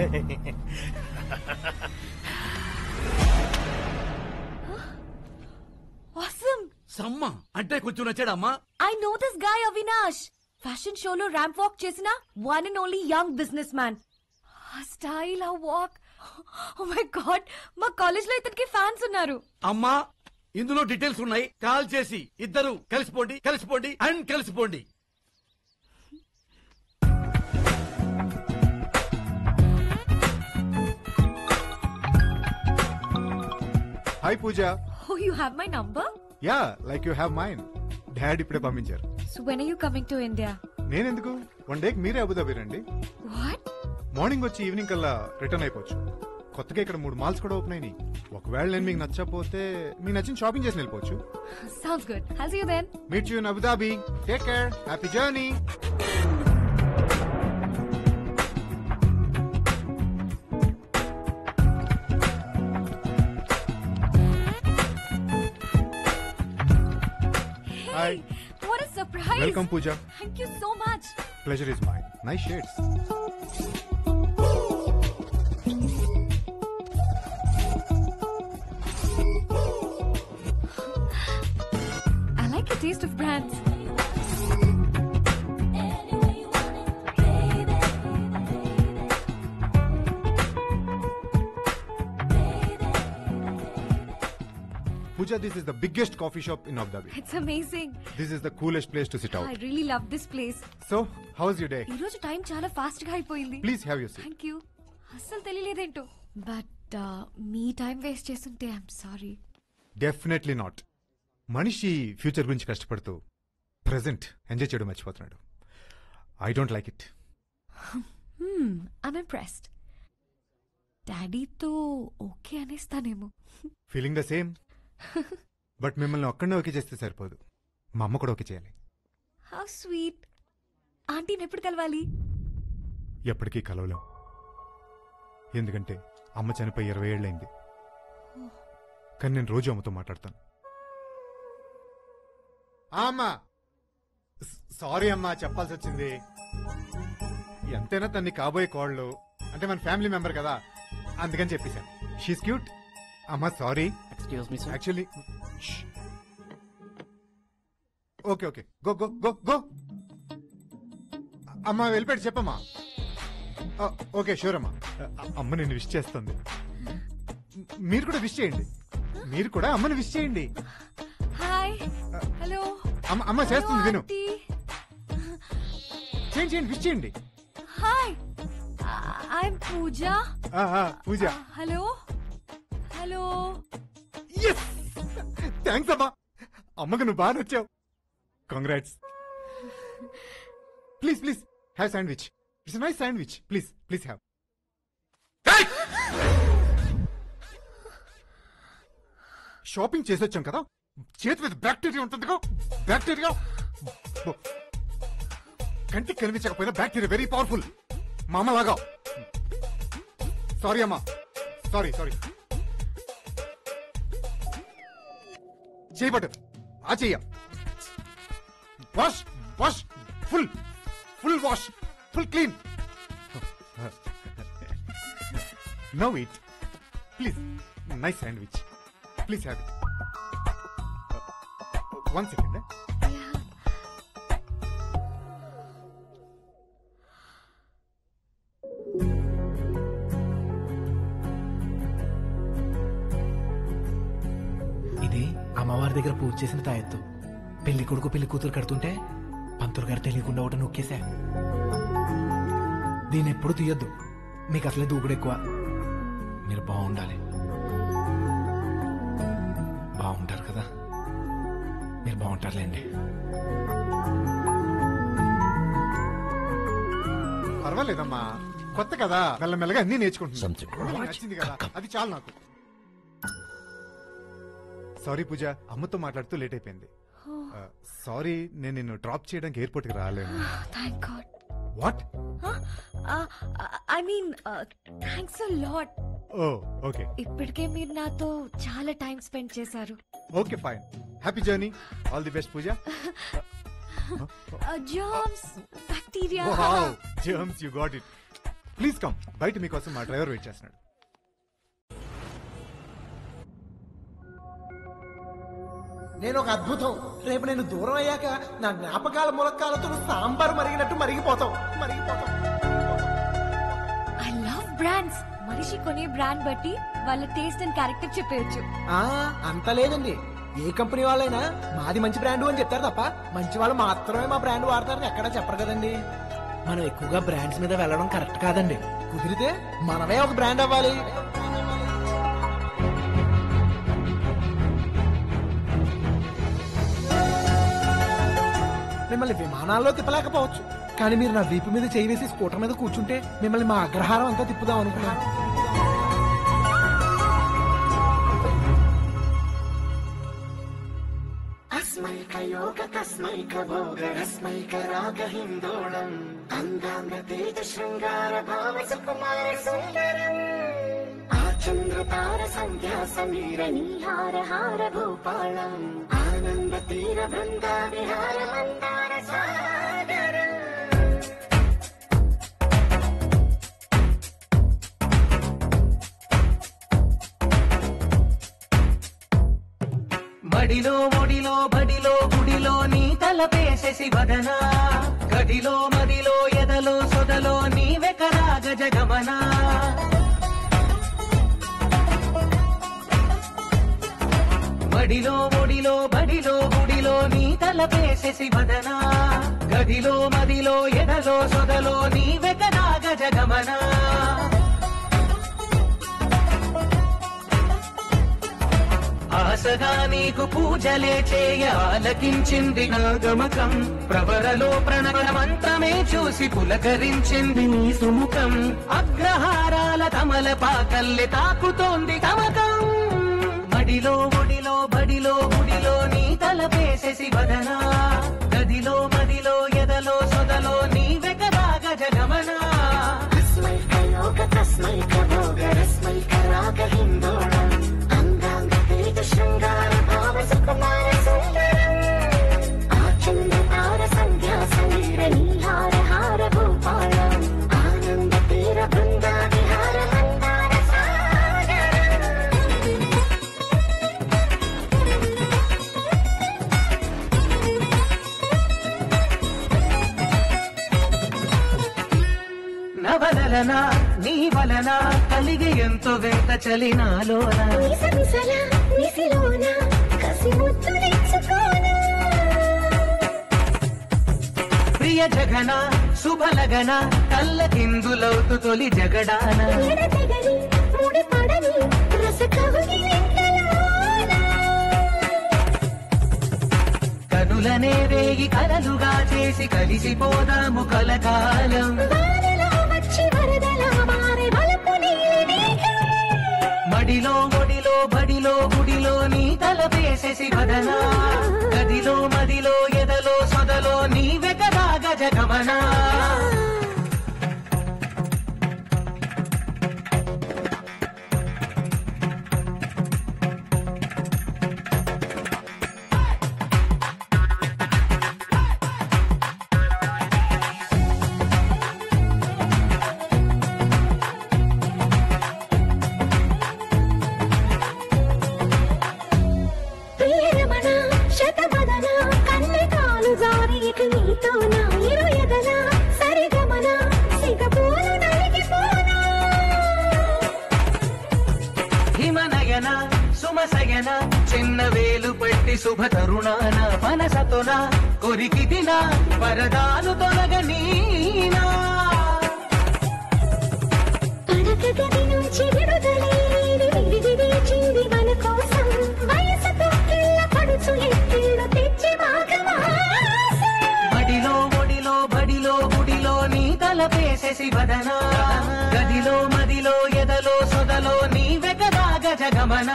awesome సమ్మ అంటే కొంచెం నచ్చాడమ్మా I know this guy Avinash. Fashion షోలో ర్యాంప్ వాక్ చేసిన one and only young business man style ఆ వాక్ ఓ మై గాడ్ మా కాలేజ్ లో ఇతనికి ఫ్యాన్స్ ఉన్నారు అమ్మా ఇందులో డీటెయిల్స్ ఉన్నాయి కాల్ చేసి ఇద్దరు కలిసిపోండి కలిసిపోండి అండ్ కలిసిపోండి hi Pooja oh you have my number yeah like you have mind dad ఇప్పుడే పంపించారు so when are you coming to India నేనెందుకు వన్ డేకి మీరే అబుదాబి రండి వాట్ మార్నింగ్ వచ్చి ఈవినింగ్ కల్లా రిటర్న్ అయిపోవచ్చు కొత్తగా ఇక్కడ మూడు మాల్స్ కూడా ఓపెన్ అయినాయి ఒకవేళ నేను మీకు నచ్చకపోతే మీకు నచ్చిన షాపింగ్ చేసి వెళ్ళిపోవచ్చు sounds good I'll see you then meet you in Abu Dhabi take care happy journey hi what a surprise welcome Pooja thank you so much pleasure is mine nice shades I like your taste of brands. Pooja, this is the biggest coffee shop in Abu Dhabi. It's amazing. This is the coolest place to sit I out. really love this place. So, how's your day? ఈ రోజు time చాలా fast గా అయిపోయింది Please have your seat. Thank you అస్సలు తెలియలేదేంటో but మీ time waste చేస్తుంటే I'm sorry definitely not మనిషి ఫ్యూచర్ గురించి కష్టపడుతూ ప్రెసెంట్ ఎంజాయ్ చేయడం మర్చిపోతున్నాడు I don't like it I'm impressed డాడీతో ఓకే అనేస్తానేమో ఫీలింగ్ ద సేమ్ బట్ మిమ్మల్ని ఒక్కడే ఓకే చేస్తే సరిపోదు మా అమ్మ కూడా ఓకే చేయాలి హౌ స్వీట్ ఆంటీని ఎప్పుడు కలవాలి ఎప్పటికీ కలవలేం ఎందుకంటే అమ్మ చనిపోయి ఇరవై ఏళ్ళైంది కానీ నేను రోజు అమ్మతో మాట్లాడతాను ఆ అమ్మా స- సారీ అమ్మా చెప్పాల్సి వచ్చింది ఎంతైనా తన్ని కాబోయే కోళ్ళు అంటే మన ఫ్యామిలీ మెంబర్ కదా అందుకని చెప్పేశాను షీస్ క్యూట్ అమ్మా sorry excuse me actually okay okay go go go go అమ్మా వెళ్ళిపెట్టి చెప్పమ్మా ఆ, ఓకే షూర్ అమ్మా ఆ, అమ్మ నేను విష్ చేస్తుంది మీరు కూడా విష్ చేయండి మీరు కూడా అమ్మని విష్ చేయండి హాయ్ హలో అమ్మ అమ్మ చేస్తుంది విను చేయండి చేయండి విష్ చేయండి హాయ్ ఐఎమ్ పూజ ఆ, ఆ, పూజ హలో హలో థ్యాంక్స్ అమ్మా అమ్మకు నువ్వు బాగా వచ్చావు congrats please please have sandwich it's nice sandwich please please have shopping చేసి వచ్చాం కదా చేతి మీద బ్యాక్టీరియా ఉంటుందిగా బ్యాక్టీరియా కంటికి కనిపించకపోయినా బ్యాక్టీరియా వెరీ పవర్ఫుల్ మా అమ్మ లాగా సారీ అమ్మా సారీ సారీ చేయబడ్డది ఆ చెయ్య wash wash full full wash full clean no it please nice sandwich please have it one second ఇది అమ్మవారి దగ్గర పూజ చేసిన తాయెత్తు పెళ్లి కొడుకు పెళ్లి కూతురు కడుతుంటే పంతులు గారు తెలియకుండా ఒకటి నొక్కేశా దీన్ని ఎప్పుడు తీయొద్దు మీకు అసలే దూకుడు ఎక్కువ మీరు బాగుండాలి బాగుంటారు కదా మీరు బాగుంటారులేండి పర్వాలేదమ్మా కొత్త కదా మెల్లమెల్లగా అన్ని నేర్చుకుంటున్నాను నచ్చింది కదా అది చాలు నాకు సారీ పూజ అమ్మతో మాట్లాడుతూ లేట్ అయిపోయింది సారీ నేను నిన్ను డ్రాప్ చేయడానికి ఎయిర్పోర్ట్ కి రాలేను thank god what I mean thanks a lot oh okay ఇప్పటికే మీరు నాతో చాలా టైం స్పెండ్ చేశారు okay fine happy journey all the best Pooja germs bacteria germs you got it please come బయట మీకోసం మా డ్రైవర్ వెయిట్ చేస్తున్నాడు నేను ఒక అద్భుతం రేపు నేను దూరం అయ్యాక నా జ్ఞాపకాల ములక్కాలతో నువ్వు సాంబార్ మరిగినట్టు మరిగిపోతావు మరిగిపోతావు ఐ లవ్ బ్రాండ్స్ మనిషి కొనే బ్రాండ్ బట్టి వాళ్ళ టేస్ట్ అండ్ క్యారెక్టర్ చెప్పేయచ్చు ఆ, అంత లేదండి ఏ కంపెనీ వాళ్ళైనా మాది మంచి బ్రాండ్ అని చెప్తారు తప్ప మంచి వాళ్ళు మాత్రమే మా బ్రాండ్ వాడతారని ఎక్కడా చెప్పరు కదండి మనం ఎక్కువగా బ్రాండ్స్ మీద వెళ్ళడం కరెక్ట్ కాదండి కుదిరితే మనమే ఒక బ్రాండ్ అవ్వాలి మిమ్మల్ని విమానాల్లో తిప్పలేకపోవచ్చు కానీ మీరు నా వీపు మీద చేయి వేసి స్కూటర్ మీద కూర్చుంటే మిమ్మల్ని మా అగ్రహారం అంతా తిప్పుదాం అనుకున్నాను अस्मैकयोग तस्मैक भोग रस्मैक राग हिन्दोळम् अङ्गाङ्ग तेज शृङ्गार भाव सुकुमार सुन्दरम् आचन्द्र तार सन्ध्या समीर नीहार हार भूपालम् आनन्द तीर वृन्दा विहार मन्दार सागर మడిలో ఒడిలో బడిలో గుడిలో నీ తలపేసేసి వదనా గదిలో మదిలో ఎదలో సొదలో నీవెకరా గజగమనా మడిలో ఒడిలో బడిలో గుడిలో నీ తలపేసేసి వదనా గదిలో మదిలో ఎదలో సొదలో నీవెకరా గజగమనా ఆశగా నీకు పూజలే చేయ ఆలకించింది నా గమకం ప్రవరలో ప్రణవ మంత్రమే చూసి పులకరించింది నీ సుముఖం అగ్రహారాల తమల పాకల్లె తాకుతోంది తమకం మడిలో ఒడిలో బడిలో గుడిలో నీ తలపేసేసి వదనా గదిలో మదిలో ఎదలో సొదలో నీ వెకరాగ జగమనా నీ వలన కలిగి ఎంతో వెంట చలినాలోన ప్రియ జగన శుభలగన కళ్ళ కిందులవుతు తొలి జగడాన కనులనే రేగి కలలుగా చేసి కలిసిపోదాము కలకాలం మడిలో ఒడిలో బడిలో గుడిలో నీ తల వేసేసి వదనా గదిలో మదిలో ఎదలో సొదలో నీ వెకదా గజగమనా హిమనయన సుమసయన చిన్న వేలు పట్టి శుభ తరుణాన మనసతోన కొరికి దిన వరదాలు తొలగ నీనా బడిలో ఒడిలో బడిలో గుడిలో నీ తల వేసేసి వదనా గదిలో మదిలో ఎదలో సొదలో నీ వెకదా గజగమనా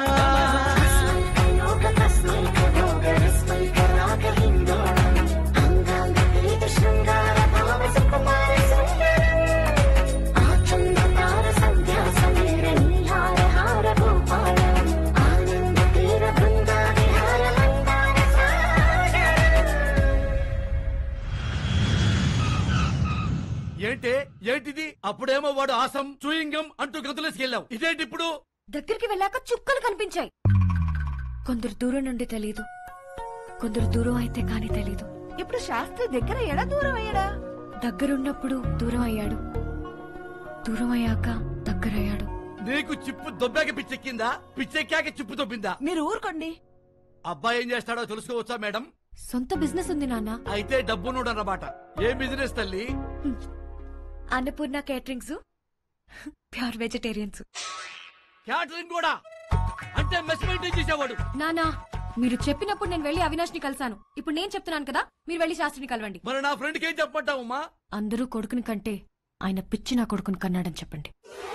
ఏంటే ఏంటిది అప్పుడేమో వాడు ఆసం చూయింగం అంటూ గంతులేసుకెళ్ళావు ఇదేంటి ఇప్పుడు దగ్గరికి వెళ్ళాక చుక్కలు కనిపించాయి కొందరు దూరం నుండి తెలీదు కొందరు దూరం అయితే కానీ తెలీదు ఇప్పుడు శాస్త్రి దగ్గర ఎడ దూరం అయ్యాడా దగ్గరున్నప్పుడు దూరం అయ్యాడు దూరం అయ్యాక దగ్గరయ్యాడు నీకు చిప్పు దొబ్బాక పిచ్చెక్కిందా పిచ్చెక్కాక చిప్పు దొబ్బిందా మీరు ఊరుకోండి అబ్బాయి ఏం చేస్తాడో తెలుసుకోవచ్చా మేడం సొంత బిజినెస్ ఉంది నాన్న అయితే డబ్బునుడు అన్నమాట ఏ బిజినెస్ తల్లి Annapurna caterings pure vegetarians catering కూడా అంటే మెస్ మెయింటైన్ చేసేవాడు నానా మీరు చెప్పినప్పుడు నేను వెళ్ళి అవినాష్ ని కలిశాను ఇప్పుడు నేను చెప్తున్నాను కదా మీరు వెళ్ళి శాస్త్రిని కలవండి మరి నా ఫ్రెండ్కి ఏం చెప్పమంటావమ్మా అందరూ కొడుకుని కంటే ఆయన పిచ్చి నా కొడుకుని కన్నాడని చెప్పండి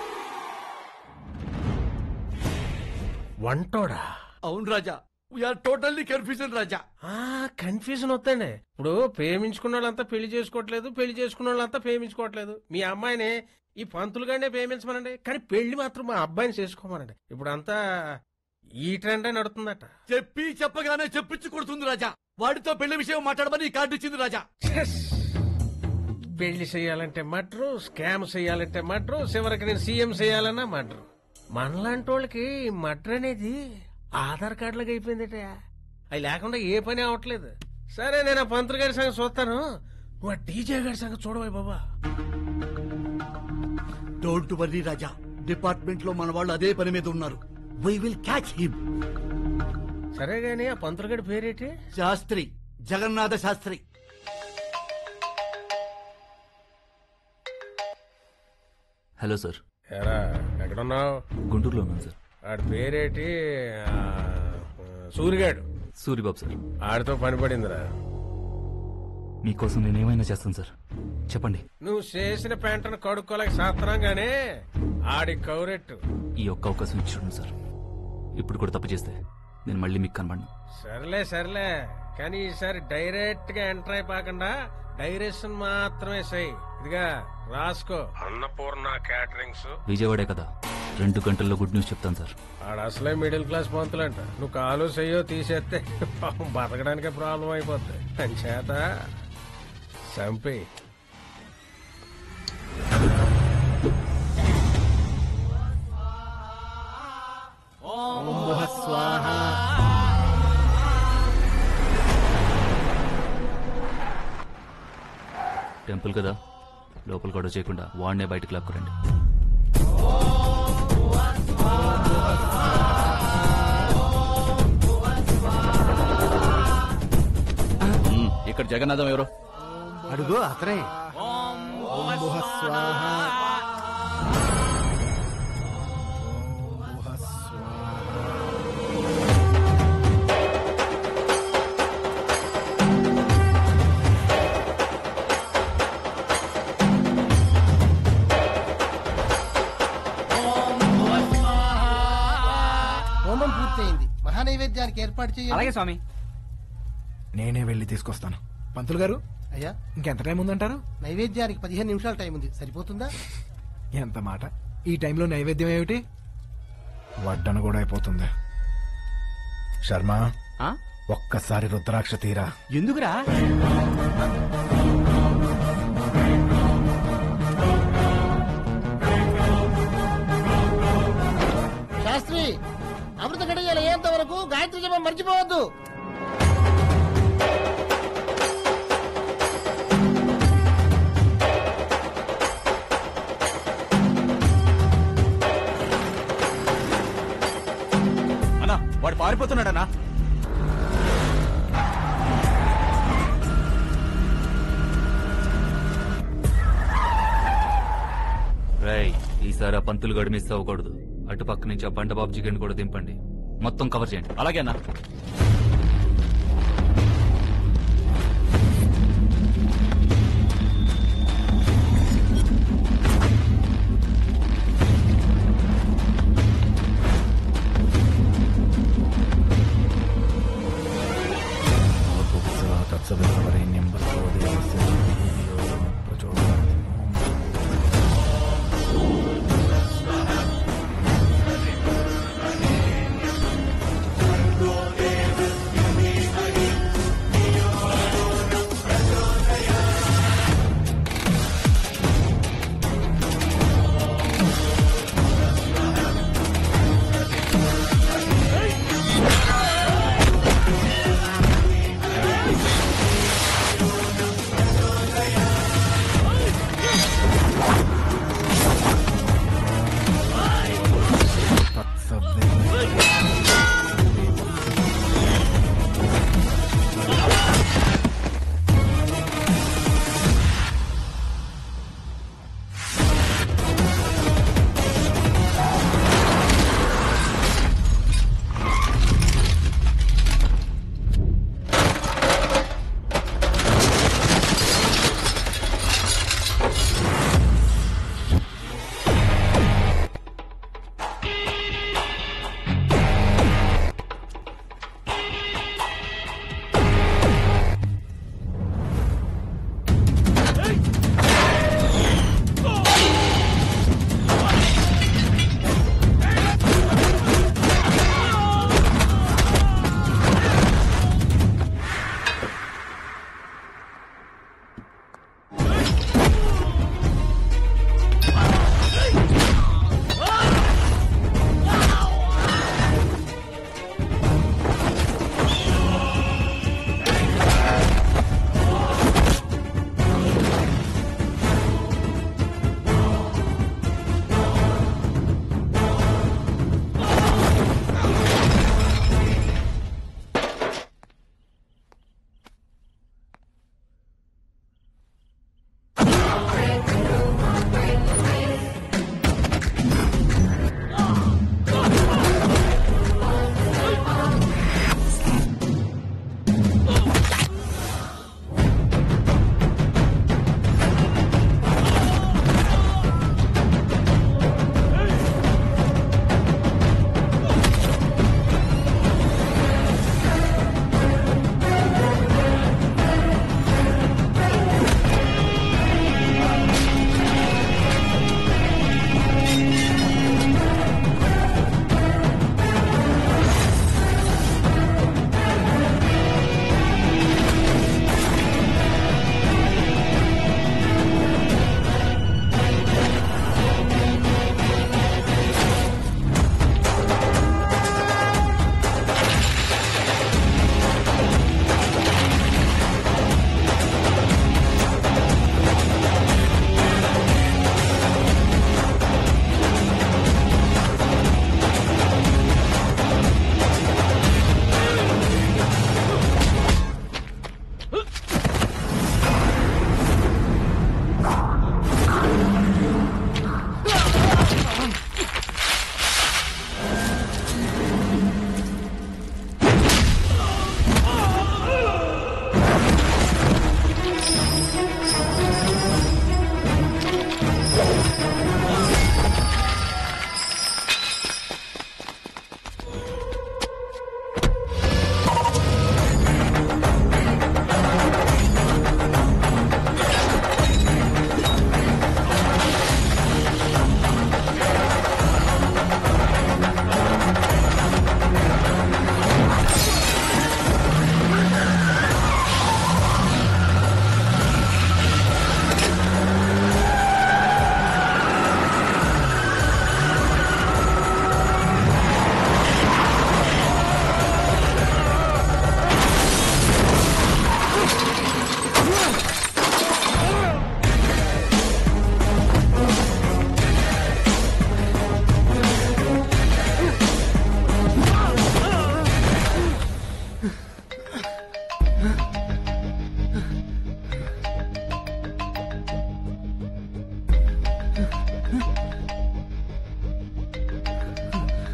వంటోడా అవును Raja we're totally confusion Raja confusion వద్దండి ఇప్పుడు ప్రేమించుకున్న వాళ్ళంతా పెళ్లి చేసుకోవట్లేదు పెళ్లి చేసుకున్న వాళ్ళంతా ప్రేమించుకోవట్లేదు మీ అమ్మాయిని ఈ పంతులుగానే ప్రేమించమనండి కానీ పెళ్లి మాత్రం మా అబ్బాయిని చేసుకోమనండి ఇప్పుడు అంతా ఈ ట్రెండే నడుతుందట చెప్పి చెప్పగానే చెప్పించి కొడుతుంది రాజా వాడితో పెళ్లి విషయం మాట్లాడమని ఈ కార్డు ఇచ్చింది రాజా పెళ్లి చేయాలంటే మడ్రు స్కామ్ చేయాలంటే మడ్రు చివరికి నేను సీఎం చేయాలన్నా మడ్రు మనలాంటి వాళ్ళకి మడ్రు అనేది ఆధార్ కార్డులకు అయిపోయిందట అవి లేకుండా ఏ పని అవట్లేదు సరే నేను ఆ పంతులు గారి సంగతి చూస్తాను నువ్వు ఆ డీజే గారి సంగతి చూడవాయి బాబా డోంట్ వర్రీ రాజా డిపార్ట్మెంట్ లో మన వాళ్ళు అదే పని మీద ఉన్నారు వై విల్ క్యాచ్ హిమ్ సరే గాని ఆ పంతులు గారి పేరేటి శాస్త్రి జగన్నాథ శాస్త్రి హలో సార్ ఎరా ఎక్కడున్నావు గుంటూరులో ఉన్నాను సార్ ఆడి పేరేటి ఆ, సూరిగాడు సూరిబాబు సార్ ఆడితో పని పడిందిరా మీకోసం నేను ఏమైనా చేస్తాను సార్ చెప్పండి నువ్వు చేసిన పెంటను కడుక్కోలేక సాత్రం గానీ ఆడి కౌరెట్టు ఈ ఒక్క అవకాశం ఇచ్చి చూడండి సార్ ఇప్పుడు కూడా తప్పు చేస్తే నేను మళ్ళీ మీకు కనబడను సర్లే సర్లే కానీ ఈసారి డైరెక్ట్ గా ఎంటర్ అయిపోకుండా డైరెక్షన్ మాత్రమే సై ఇదిగా రాసుకో అన్నపూర్ణ క్యాటరింగ్స్ విజయవాడే కదా రెండు గంటల్లో గుడ్ న్యూస్ చెప్తాను సార్ ఆడ అసలే మిడిల్ క్లాస్ పంతులంట నువ్వు కాలు చెయ్యో తీసేస్తే పాపం బతకడానికే ప్రాబ్లం అయిపోద్ది అని చేత చంపి టెంపుల్ కదా లోపల గొడవ చేయకుండా వాడినే బయటకు లాక్కురండి జగన్నాథం ఎవరు అడుగు అతనే హోమం పూర్తయింది మహానైవేద్యానికి ఏర్పాటు చేయాలి అలాగే స్వామి నేనే వెళ్ళి తీసుకొస్తాను పంతులు గారు అయ్యా ఇంకెంత టైం ఉందంటారు నైవేద్యానికి పదిహేను నిమిషాల టైం ఉంది సరిపోతుందా ఎంత మాట ఈ టైంలో నైవేద్యం ఏమిటి వడ్డన కూడా అయిపోతుంది శర్మ ఒక్కసారి రుద్రాక్ష తీరా ఎందుకురా శాస్త్రి అమృత గడియలు అయ్యేంత వరకు గాయత్రి జపం మర్చిపోవద్దు అన్నా వాడు పారిపోతున్నాడన్నా రై ఈసారి ఆ పంతులు గడి మిస్ అవ్వకూడదు అటు పక్క నుంచి ఆ బండబాబు చికెన్ కూడా దింపండి మొత్తం కవర్ చేయండి అలాగే అన్నా తత్సవితవరేణ్యం భర్గో దేవస్య ధియో యో నః ప్రచోదయాత్. Go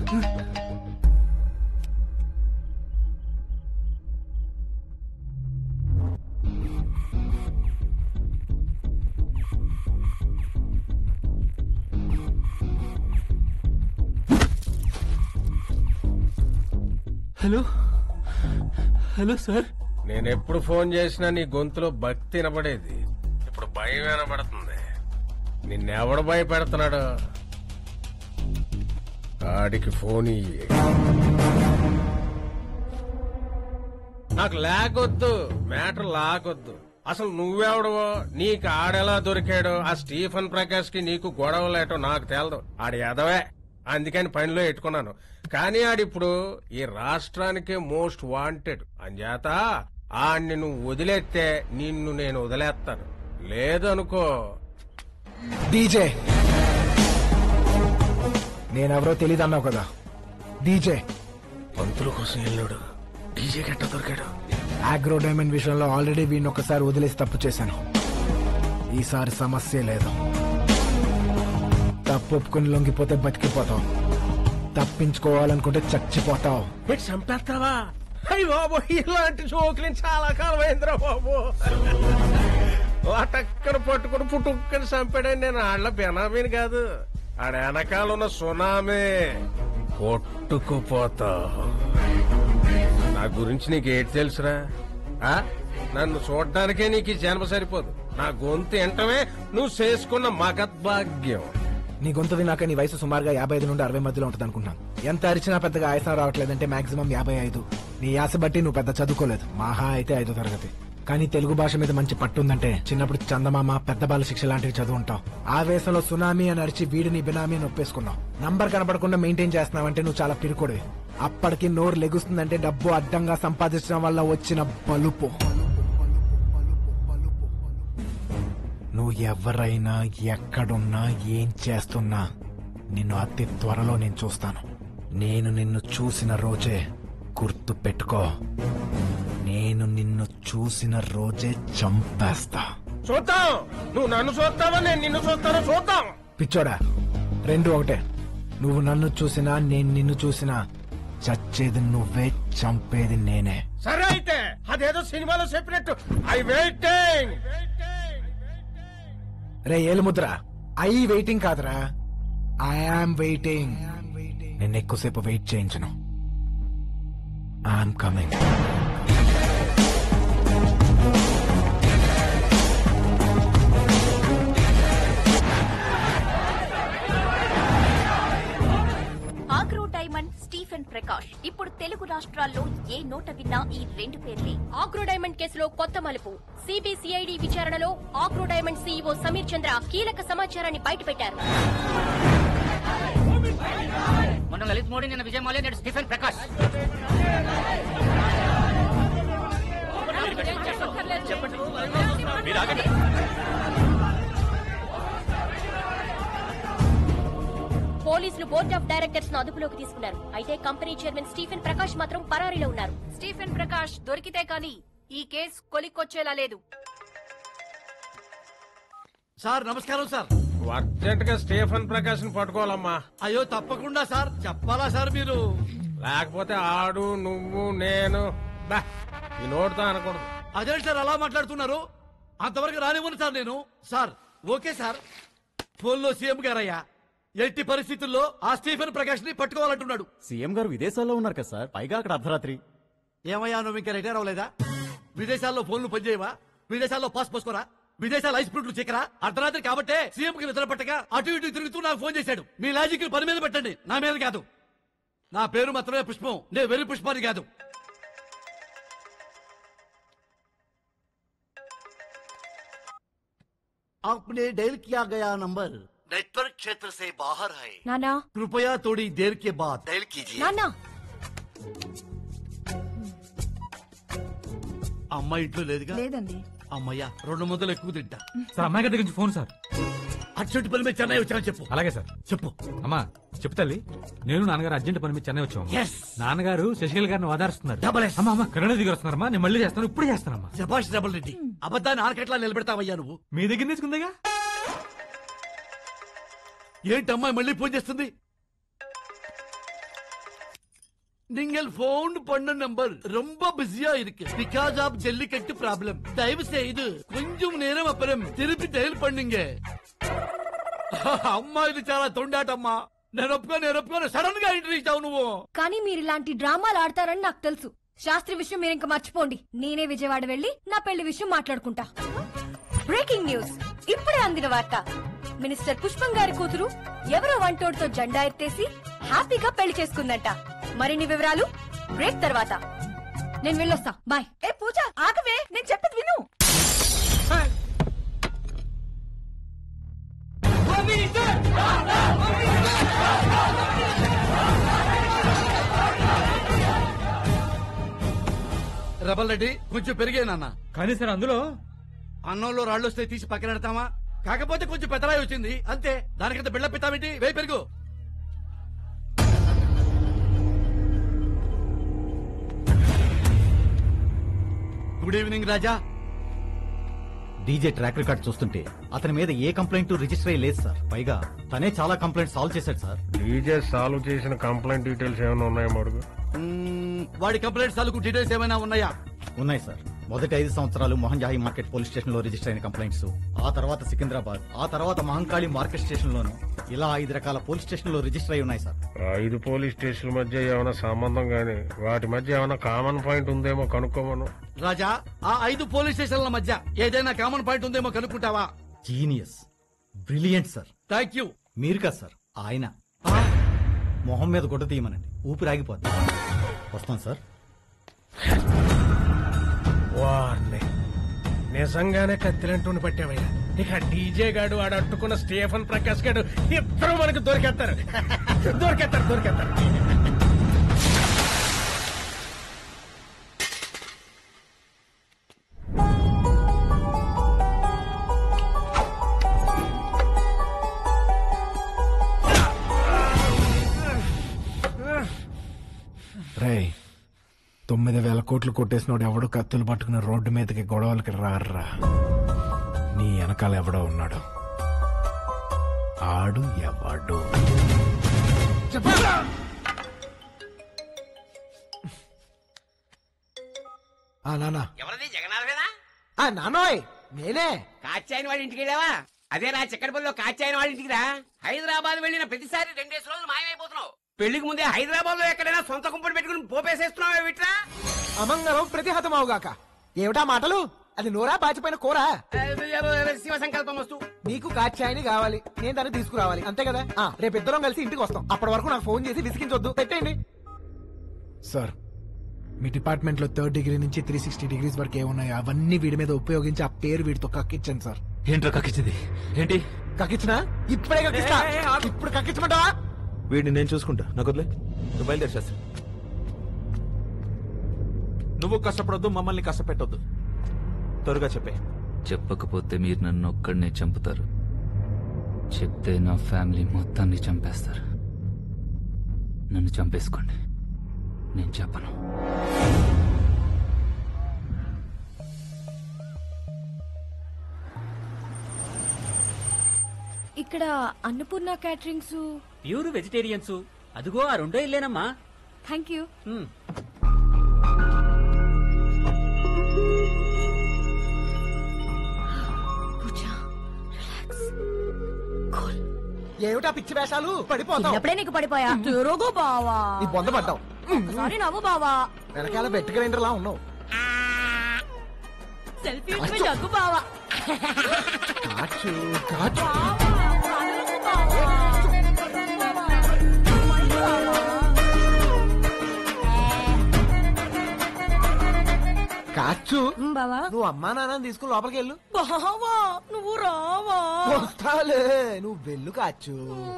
హలో హలో సార్ నేను ఎప్పుడు ఫోన్ చేసినా నీ గొంతులో భక్తి వినపడేది ఇప్పుడు భయం వినపడుతుంది నిన్నెవడు భయపెడుతున్నాడు ఆడికి ఫోన్ ఇయ్యి నాకు లేకొద్దు మ్యాటర్ లాకొద్దు అసలు నువ్వెవడవో నీకు ఆడెలా దొరికాడో ఆ స్టీఫన్ ప్రకాష్ కి నీకు గొడవలేటో నాకు తేలదు ఆడి ఎదవే అందుకని పనిలో ఎట్టుకున్నాను కానీ ఆడిప్పుడు ఈ రాష్ట్రానికే మోస్ట్ వాంటెడ్ అంచేత ఆడిని నువ్వు వదిలేస్తే నిన్ను నేను వదిలేస్తాను లేదనుకో డీజే నేనెవరో తెలియదు అన్నావు కదా డీజే పంతుల కోసం వెళ్ళాడు డీజే గట్ట దొరికాడు ఆగ్రో డైమండ్ విషయంలో ఆల్రెడీ వీడిని ఒకసారి వదిలేసి తప్పు చేశాను ఈసారి సమస్య లేదు తప్పు ఒప్పుకుని లొంగిపోతే బతికిపోతావు తప్పించుకోవాలనుకుంటే చచ్చిపోతావు పెట్టి చంపేస్తావా అయ్యి బాబు ఇలాంటి జోకులు చాలా కాలం అయిందిరా బాబు లటక్కన పట్టుకుని పుట్టుక్కని చంపాడని నేను ఆళ్ళ బెనామీని కాదు ఆడ వెనకాల ఉన్న సునామీ కొట్టుకుపోతావు నా గురించి నీకు ఏంటి తెలుసురా ఆ? నన్ను చూడడానికే నీకు ఈ జన్మ సరిపోదు నా గొంతు ఎంటమే నువ్వు చేసుకున్న మగద్భాగ్యం నీ గొంతు వినాక నీ వయసు సుమారుగా యాభై ఐదు నుండి అరవై మధ్యలో ఉంటుంది అనుకుంటున్నాను ఎంత అరిచినా పెద్దగా ఆయాసం రావట్లేదంటే మాక్సిమం యాభై ఐదు నీ యాస బట్టి నువ్వు పెద్ద చదువుకోలేదు మహా అయితే ఐదో తరగతి కానీ తెలుగు భాష మీద మంచి పట్టు ఉందంటే చిన్నప్పుడు చందమామ పెద్ద బాల శిక్ష లాంటివి చదువుంటావు ఆవేశంలో సునామీ అని అరిచి వీడిని బినామీ అని ఒప్పేసుకున్నావు నంబర్ కనపడకుండా మెయింటైన్ చేస్తున్నావంటే నువ్వు చాలా పిరుకోడివి అప్పటికి నోరు లెగుస్తుందంటే డబ్బు అడ్డంగా సంపాదించడం వల్ల వచ్చిన బలుపు నువ్వు ఎవరైనా ఎక్కడున్నా ఏం చేస్తున్నా నిన్ను అతి త్వరలో నేను చూస్తాను నేను నిన్ను చూసిన రోజే గుర్తు పెట్టుకో నేను నిన్ను చూసిన రోజే చంపేస్తా చూద్దాం నువ్వు నన్ను చూస్తావా నేను నిన్ను చూస్తానో చూద్దాం పిచ్చోడా రెండు ఒకటే నువ్వు నన్ను చూసినా నేను నిన్ను చూసినా చచ్చేది నువ్వే చంపేది నేనే సరే అయితే అదేదో సినిమాలో చెప్పినట్టు ఐ వెయిటింగ్ రే ఏలుముద్ర ఐ వెయిటింగ్ కాదురా ఐఆమ్ వెయిటింగ్ నేను ఎక్కువసేపు వెయిట్ చేయించను I'm coming agro diamond Stephen Prakash ఇప్పుడు తెలుగు రాష్ట్రాల్లో ఏ నోట విన్నా ఈ రెండు పేర్లే ఆగ్రో డైమండ్ కేసులో కొత్త మలుపు సిబిసిఐడి విచారణలో agro diamond CEO Sameer Chandra కీలక సమాచారాన్ని బయటపెట్టారు మొన్న లలిత్ మోడీ నిన్న విజయ్ మాల్యా నేడు స్టీఫెన్ ప్రకాష్ పోలీసులు బోర్డ్ ఆఫ్ డైరెక్టర్స్ ను అదుపులోకి తీసుకున్నారు అయితే కంపెనీ చైర్మన్ స్టీఫెన్ ప్రకాష్ మాత్రం పరారీలో ఉన్నారు స్టీఫెన్ ప్రకాష్ దొరికితే కానీ ఈ కేసు కొలిక్కొచ్చేలా లేదు సార్ నమస్కారం సార్ అర్జెంట్ గా స్టీఫన్ ప్రకాష్ ని పట్టుకోవాలమ్మా అయ్యో తప్పకుండా సార్ చెప్పాలా సార్ మీరు లేకపోతే ఆడు నువ్వు నేను బా, ఈ నోటితో అనకూడదు అదేంటి సార్ అలా మాట్లాడుతున్నారు అంతవరకు రానివ్వను సార్ నేను సార్ ఓకే సార్ ఫోన్లో సీఎం గారయ్యా ఎట్టి పరిస్థితుల్లో ఆ స్టీఫెన్ ప్రకాష్ ని పట్టుకోవాలంటున్నాడు సీఎం గారు విదేశాల్లో ఉన్నారు కదా సార్ పైగా అక్కడ అర్ధరాత్రి ఏమయ్యా నువ్వు ఇంకా రిటైర్ అవ్వలేదా విదేశాల్లో ఫోన్లు పనిచేయవా విదేశాల్లో పాస్ పోసుకోరా విదేశాల ఐస్ ఫ్రూట్లు చిక్కరా అర్ధరాత్రి కాబట్టే సీఎం కి నిద్ర పట్టగా అటు ఇటు తిరుగుతూ నాకు ఫోన్ చేశాడు మీ లాజిక్ పని మీద పెట్టండి నా మీద కాదు నా పేరు మాత్రమే పుష్పం నేను వెర్రి పుష్పాన్ని కాదు आपने डायल किया गया नंबर नेटवर्क क्षेत्र से बाहर है నానా कृपया थोड़ी देर के बाद डायल कीजिए నానా అమ్మాయి ఇంట్లో లేదుగా లేదండి అమ్మయ్యా రెండు వందలు ఎక్కువ తింటా సార్ అమ్మాయి గారి దగ్గర నుంచి ఫోన్ సార్ అర్జెంట్ పని మీద చెన్నై వచ్చాను చెప్పు అలాగే సార్ చెప్పు అమ్మా చెప్పు తల్లి నేను నాన్నగారు అర్జెంట్ పని మీద చెన్నై వచ్చాము Yes. నాన్నగారు శశికళ గారిని ఓదారుస్తున్నారు Double S. అమ్మా అమ్మా కరుణ దిగి వస్తున్నారమ్మా నేను మళ్ళీ చేస్తాను ఇప్పుడు చేస్తానమ్మా శభాష్ డబల్ రెడ్డి అబద్ధాన్ని ఆనకట్లా నిలబెడతావయ్యా నువ్వు మీ దగ్గర తీసుకుందిగా ఏంటి అమ్మాయి మళ్ళీ ఫోన్ చేస్తుంది நீங்கள் போன் பண்ண நம்பர் ரொம்ப பிஸியா இருக்கு பிகாஸ் ஆஃப் ஜல்லிக்கட்டு ப்ராப்ளம் தயவு செய்து கொஞ்சம் நேரம் அப்புறம் திருப்பி டயல் பண்ணுங்க అమ్మా ఇది చాలా తొండాటమ్మా నేను ఒప్పుకో నేను ఒప్పుకో సడన్ గా ఎంట్రీ ఇచ్చావు నువ్వు కానీ మీరు ఇలాంటి డ్రామాలు ఆడతారని నాకు తెలుసు శాస్త్రి విషయం మీరు ఇంకా మర్చిపోండి నేనే విజయవాడ వెళ్ళి నా పెళ్లి విషయం మాట్లాడుకుంటా బ్రేకింగ్ న్యూస్ ఇప్పుడే అందిన వార్త మినిస్టర్ పుష్పం గారి కూతురు ఎవరో వంటోడితో జెండా ఎత్తేసి హ్యాపీగా పెళ్లి చేసుకుందంట మరిన్ని వివరాలు బ్రేక్ తర్వాత నేను వెళ్ళొస్తా బాయ్ ఏ పూజ ఆగవే నేను చెప్పేది విను రెబల్ రెడ్డి కొంచెం పెరిగానన్న కానీ సార్ అందులో అన్నంలో రాళ్ళు వస్తే తీసి పక్కన పెడతామా కాకపోతే కొంచెం పెద్దరాయి వచ్చింది అంతే దానికంత బిళ్ళ పెట్టామేంటి వేయి పెరుగు good evening Raja DJ track record చూస్తుంటే అతని మీద ఏ కంప్లైంట్ రిజిస్టర్ అయ్యి లేదు సార్ పైగా తనే చాలా కంప్లైంట్ సాల్వ్ చేశాడు సార్ డీజే సాల్వ్ చేసిన కంప్లైంట్ డీటెయిల్స్ ఏమైనా ఉన్నాయా మడుగు మ్మ్, వాడి కంప్లైంట్ సార్లకు డీటెయిల్స్ ఏమైనా ఉన్నాయా ఉన్నాయి సార్ మొదటి ఐదు సంవత్సరాలు Mohan Jahi market police station లో రిజిస్టర్ అయిన కంప్లైంట్స్ ఆ తర్వాత సికింద్రాబాద్ ఆ తర్వాత మహంకాళి మార్కెట్ స్టేషన్ లోను ఇలా ఐదు రకాల పోలీస్ స్టేషన్ లో రిజిస్టర్ అయి ఉన్నాయి సార్ ఐదు పోలీస్ స్టేషన్ల మధ్య ఏమైనా సంబంధం గానీ వాటి మధ్య ఏమైనా కామన్ పాయింట్ ఉందేమో కనుక్కోమను రాజా ఆ ఐదు పోలీస్ స్టేషన్ల మధ్య ఏదైనా కామన్ పాయింట్ ఉందేమో కనుక్కుంటావా genius brilliant sir thank you మీరు కాదు సార్ ఆయన మొహం మీద గుడ్డ తీయమనండి ఊపిరి ఆగిపోద్ది వస్తాం సార్ వార్నే నిజంగానే కత్తిలంటూని పట్టావయ్యా ఇక డీజే గాడు ఆడు అట్టుకున్న స్టీఫన్ ప్రకాష్ గాడు ఇద్దరు మనకు దొరికేస్తారు దొరికేస్తారు దొరికేస్తారు రేయ్ తొమ్మిది వేల కోట్లు కొట్టేసినోడు ఎవడు కత్తులు పట్టుకుని రోడ్డు మీదకి గొడవలకి రారా నీ వెనకాల ఎవడో ఉన్నాడు ఆడు ఎవడు ఆ నానా ఎవరిది జగన్నాథేనా ఆ నానోయ్ నేనే కాచాయని వాడి ఇంటికి వెళ్ళావా అదే నా చిక్కడపల్లిలో కాచాయని వాడి ఇంటికి రా హైదరాబాద్ వెళ్ళిన ప్రతిసారి రెండేసి రోజులు మాయమైపోతున్నావు పెళ్లికి ముందే హైదరాబాద్ లో ఎక్కడైనా సొంత కుంపటి పెట్టుకుని పోపేసేస్తున్నావా విట్రా అమంగళం ప్రతిహతమవుగాక ఏమిటా మాటలు అది నోరా పాచిపోయిన కూర శివ సంకల్పం వస్తూ నీకు కాచాయని కావాలి నేను దాన్ని తీసుకురావాలి అంతే కదా ఆ రేపు ఇద్దరం కలిసి ఇంటికి వస్తాం అప్పటి వరకు నాకు ఫోన్ చేసి విసిగించొద్దు పెట్టేయండి సార్ మీ డిపార్ట్మెంట్ లో థర్డ్ డిగ్రీ నుంచి త్రీ సిక్స్టీ డిగ్రీస్ వరకు ఏమున్నాయో అవన్నీ వీడి మీద ఉపయోగించి ఆ పేరు వీడితో కక్కించండి సార్ ఏంట్రా కక్కించింది ఏంటి కక్కించినా ఇప్పుడే కక్కిస్తా ఇప్పుడు కక్కించమంటావా వీడిని నేను చూసుకుంటా నాకు వదిలే నువ్వు బయలుదేరి శాస్త్రి నువ్వు కష్టపడొద్దు మమ్మల్ని కష్టపెట్టొద్దు త్వరగా చెప్పే చెప్పకపోతే మీరు నన్ను ఒక్కడినే చంపుతారు చెప్తే నా ఫ్యామిలీ మొత్తాన్ని చంపేస్తారు నన్ను చంపేసుకోండి నేను చెప్పను ఇక్కడ అన్నపూర్ణ క్యాటరింగ్స్ ప్యూర్ వెజిటేరియన్స్ అదిగో ఆ రెండో ఇల్లేనమ్మా థ్యాంక్ యూ ఏమిటా పిచ్చి వేషాలు పడిపోతావు ఎప్పుడే నీకు పడిపోయా తిరుగు బావా నీ బొంద పడ్డావు సారీ నవ్వు బావా వెనకాల బెట్ గ్రైండర్ లా ఉన్నావు సెల్ఫీ దగ్గు బావా కాచు కాచు కాచు బావా నువ్వు అమ్మా నాన్న తీసుకుని లోపలికి వెళ్ళు బావా నువ్వు రావా వస్తాలే నువ్వు వెళ్ళు కాచు